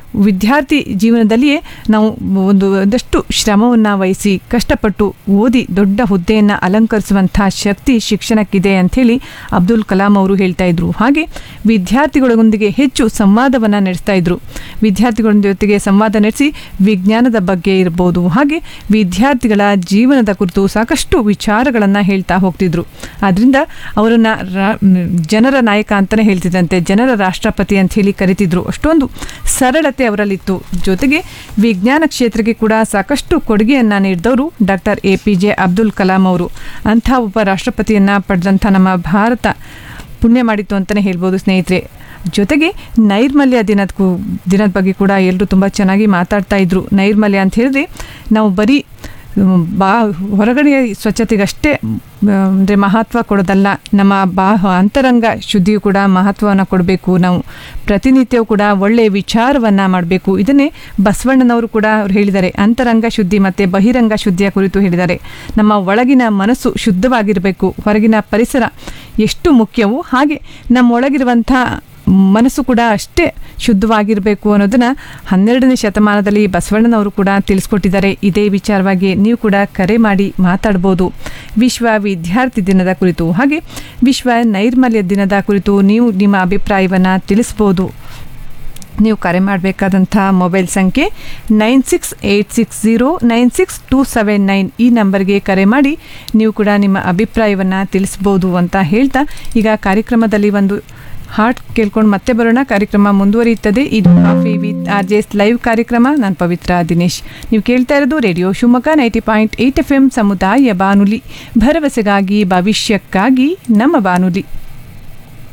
ವಿದ್ಯಾರ್ಥಿ ಜೀವನದಲ್ಲಿಯೇ ನಾವು ಒಂದು ಒಂದಷ್ಟು ಶ್ರಮವನ್ನು ವಹಿಸಿ ಕಷ್ಟಪಟ್ಟು ಓದಿ ದೊಡ್ಡ ಹುದ್ದೆಯನ್ನು ಅಲಂಕರಿಸುವಂಥ ಶಕ್ತಿ ಶಿಕ್ಷಣಕ್ಕಿದೆ ಅಂಥೇಳಿ ಅಬ್ದುಲ್ ಕಲಾಂ ಅವರು ಹೇಳ್ತಾ ಇದ್ರು ಹಾಗೆ ವಿದ್ಯಾರ್ಥಿಗಳೊಂದಿಗೆ ಹೆಚ್ಚು ಸಂವಾದವನ್ನು ನಡೆಸ್ತಾ ಇದ್ರು ವಿದ್ಯಾರ್ಥಿಗಳ ಜೊತೆಗೆ ಸಂವಾದ ನಡೆಸಿ ವಿಜ್ಞಾನದ ಬಗ್ಗೆ ಇರ್ಬೋದು ಹಾಗೆ ವಿದ್ಯಾರ್ಥಿಗಳ ಜೀವನದ ಕುರಿತು ಸಾಕಷ್ಟು ವಿಚಾರಗಳನ್ನು ಹೇಳ್ತಾ ಹೋಗ್ತಿದ್ರು ಆದ್ದರಿಂದ ಅವರನ್ನು ರಾ ಜನರ ನಾಯಕ ಅಂತಲೇ ಹೇಳ್ತಿದ್ದಂತೆ ಜನರ ರಾಷ್ಟ್ರಪತಿ ಅಂತ ಹೇಳಿ ಕರಿತಿದ್ರು ಅಷ್ಟೊಂದು ಸರಳತೆ ಅವರಲ್ಲಿತ್ತು ಜೊತೆಗೆ ವಿಜ್ಞಾನ ಕ್ಷೇತ್ರಕ್ಕೆ ಕೂಡ ಸಾಕಷ್ಟು ಕೊಡುಗೆಯನ್ನು ನೀಡಿದವರು doctor A P J Abdul Kalam ಅವರು ಅಂಥ ಒಬ್ಬ ರಾಷ್ಟ್ರಪತಿಯನ್ನು ಪಡೆದಂಥ ನಮ್ಮ ಭಾರತ ಪುಣ್ಯ ಮಾಡಿತ್ತು ಅಂತಲೇ ಹೇಳ್ಬೋದು ಸ್ನೇಹಿತರೆ ಜೊತೆಗೆ ನೈರ್ಮಲ್ಯ ದಿನದ ಕು ದಿನದ ಬಗ್ಗೆ ಕೂಡ ಎಲ್ಲರೂ ತುಂಬ ಚೆನ್ನಾಗಿ ಮಾತಾಡ್ತಾ ಇದ್ರು ನೈರ್ಮಲ್ಯ ಅಂತ ಹೇಳಿದ್ರೆ ನಾವು ಬರೀ ಮ್, ಬಾ ಹೊರಗಡೆಯ ಸ್ವಚ್ಛತೆಗಷ್ಟೇ ಅಂದರೆ ಮಹತ್ವ ಕೊಡೋದಲ್ಲ ನಮ್ಮ ಬಾ ಅಂತರಂಗ ಶುದ್ಧಿಯು ಕೂಡ ಮಹತ್ವವನ್ನು ಕೊಡಬೇಕು ನಾವು ಪ್ರತಿನಿತ್ಯವೂ ಕೂಡ ಒಳ್ಳೆಯ ವಿಚಾರವನ್ನು ಮಾಡಬೇಕು ಇದನ್ನೇ ಬಸವಣ್ಣನವರು ಕೂಡ ಅವ್ರು ಹೇಳಿದ್ದಾರೆ ಅಂತರಂಗ ಶುದ್ಧಿ ಮತ್ತು ಬಹಿರಂಗ ಶುದ್ಧಿಯ ಕುರಿತು ಹೇಳಿದ್ದಾರೆ ನಮ್ಮ ಒಳಗಿನ ಮನಸ್ಸು ಶುದ್ಧವಾಗಿರಬೇಕು ಹೊರಗಿನ ಪರಿಸರ ಎಷ್ಟು ಮುಖ್ಯವೋ ಹಾಗೆ ನಮ್ಮೊಳಗಿರುವಂಥ ಮನಸ್ಸು ಕೂಡ ಅಷ್ಟೇ ಶುದ್ಧವಾಗಿರಬೇಕು ಅನ್ನೋದನ್ನು ಹನ್ನೆರಡನೇ ಶತಮಾನದಲ್ಲಿ ಬಸವಣ್ಣನವರು ಕೂಡ ತಿಳಿಸ್ಕೊಟ್ಟಿದ್ದಾರೆ ಇದೇ ವಿಚಾರವಾಗಿ ನೀವು ಕೂಡ ಕರೆ ಮಾಡಿ ಮಾತಾಡ್ಬೋದು ವಿಶ್ವ ವಿದ್ಯಾರ್ಥಿ ದಿನದ ಕುರಿತು ಹಾಗೆ ವಿಶ್ವ ನೈರ್ಮಲ್ಯ ದಿನದ ಕುರಿತು ನೀವು ನಿಮ್ಮ ಅಭಿಪ್ರಾಯವನ್ನು ತಿಳಿಸ್ಬೋದು ನೀವು ಕರೆ ಮಾಡಬೇಕಾದಂಥ ಮೊಬೈಲ್ ಸಂಖ್ಯೆ nine six eight six zero nine six two seven nine ಈ ನಂಬರ್ಗೆ ಕರೆ ಮಾಡಿ ನೀವು ಕೂಡ ನಿಮ್ಮ ಅಭಿಪ್ರಾಯವನ್ನು ತಿಳಿಸ್ಬೋದು ಅಂತ ಹೇಳ್ತಾ ಈಗ ಕಾರ್ಯಕ್ರಮದಲ್ಲಿ ಒಂದು ಹಾಟ್ ಕೇಳ್ಕೊಂಡು ಮತ್ತೆ ಬರೋಣ ಕಾರ್ಯಕ್ರಮ ಮುಂದುವರಿಯುತ್ತದೆ ಇದು coffee with R J S live ಕಾರ್ಯಕ್ರಮ ನಾನು ಪವಿತ್ರ ದಿನೇಶ್ ನೀವು ಕೇಳ್ತಾ ಇರೋದು radio Shivamogga ninety point eight F M ಸಮುದಾಯ ಬಾನುಲಿ ಭರವಸೆಗಾಗಿ ಭವಿಷ್ಯಕ್ಕಾಗಿ ನಮ್ಮ ಬಾನುಲಿ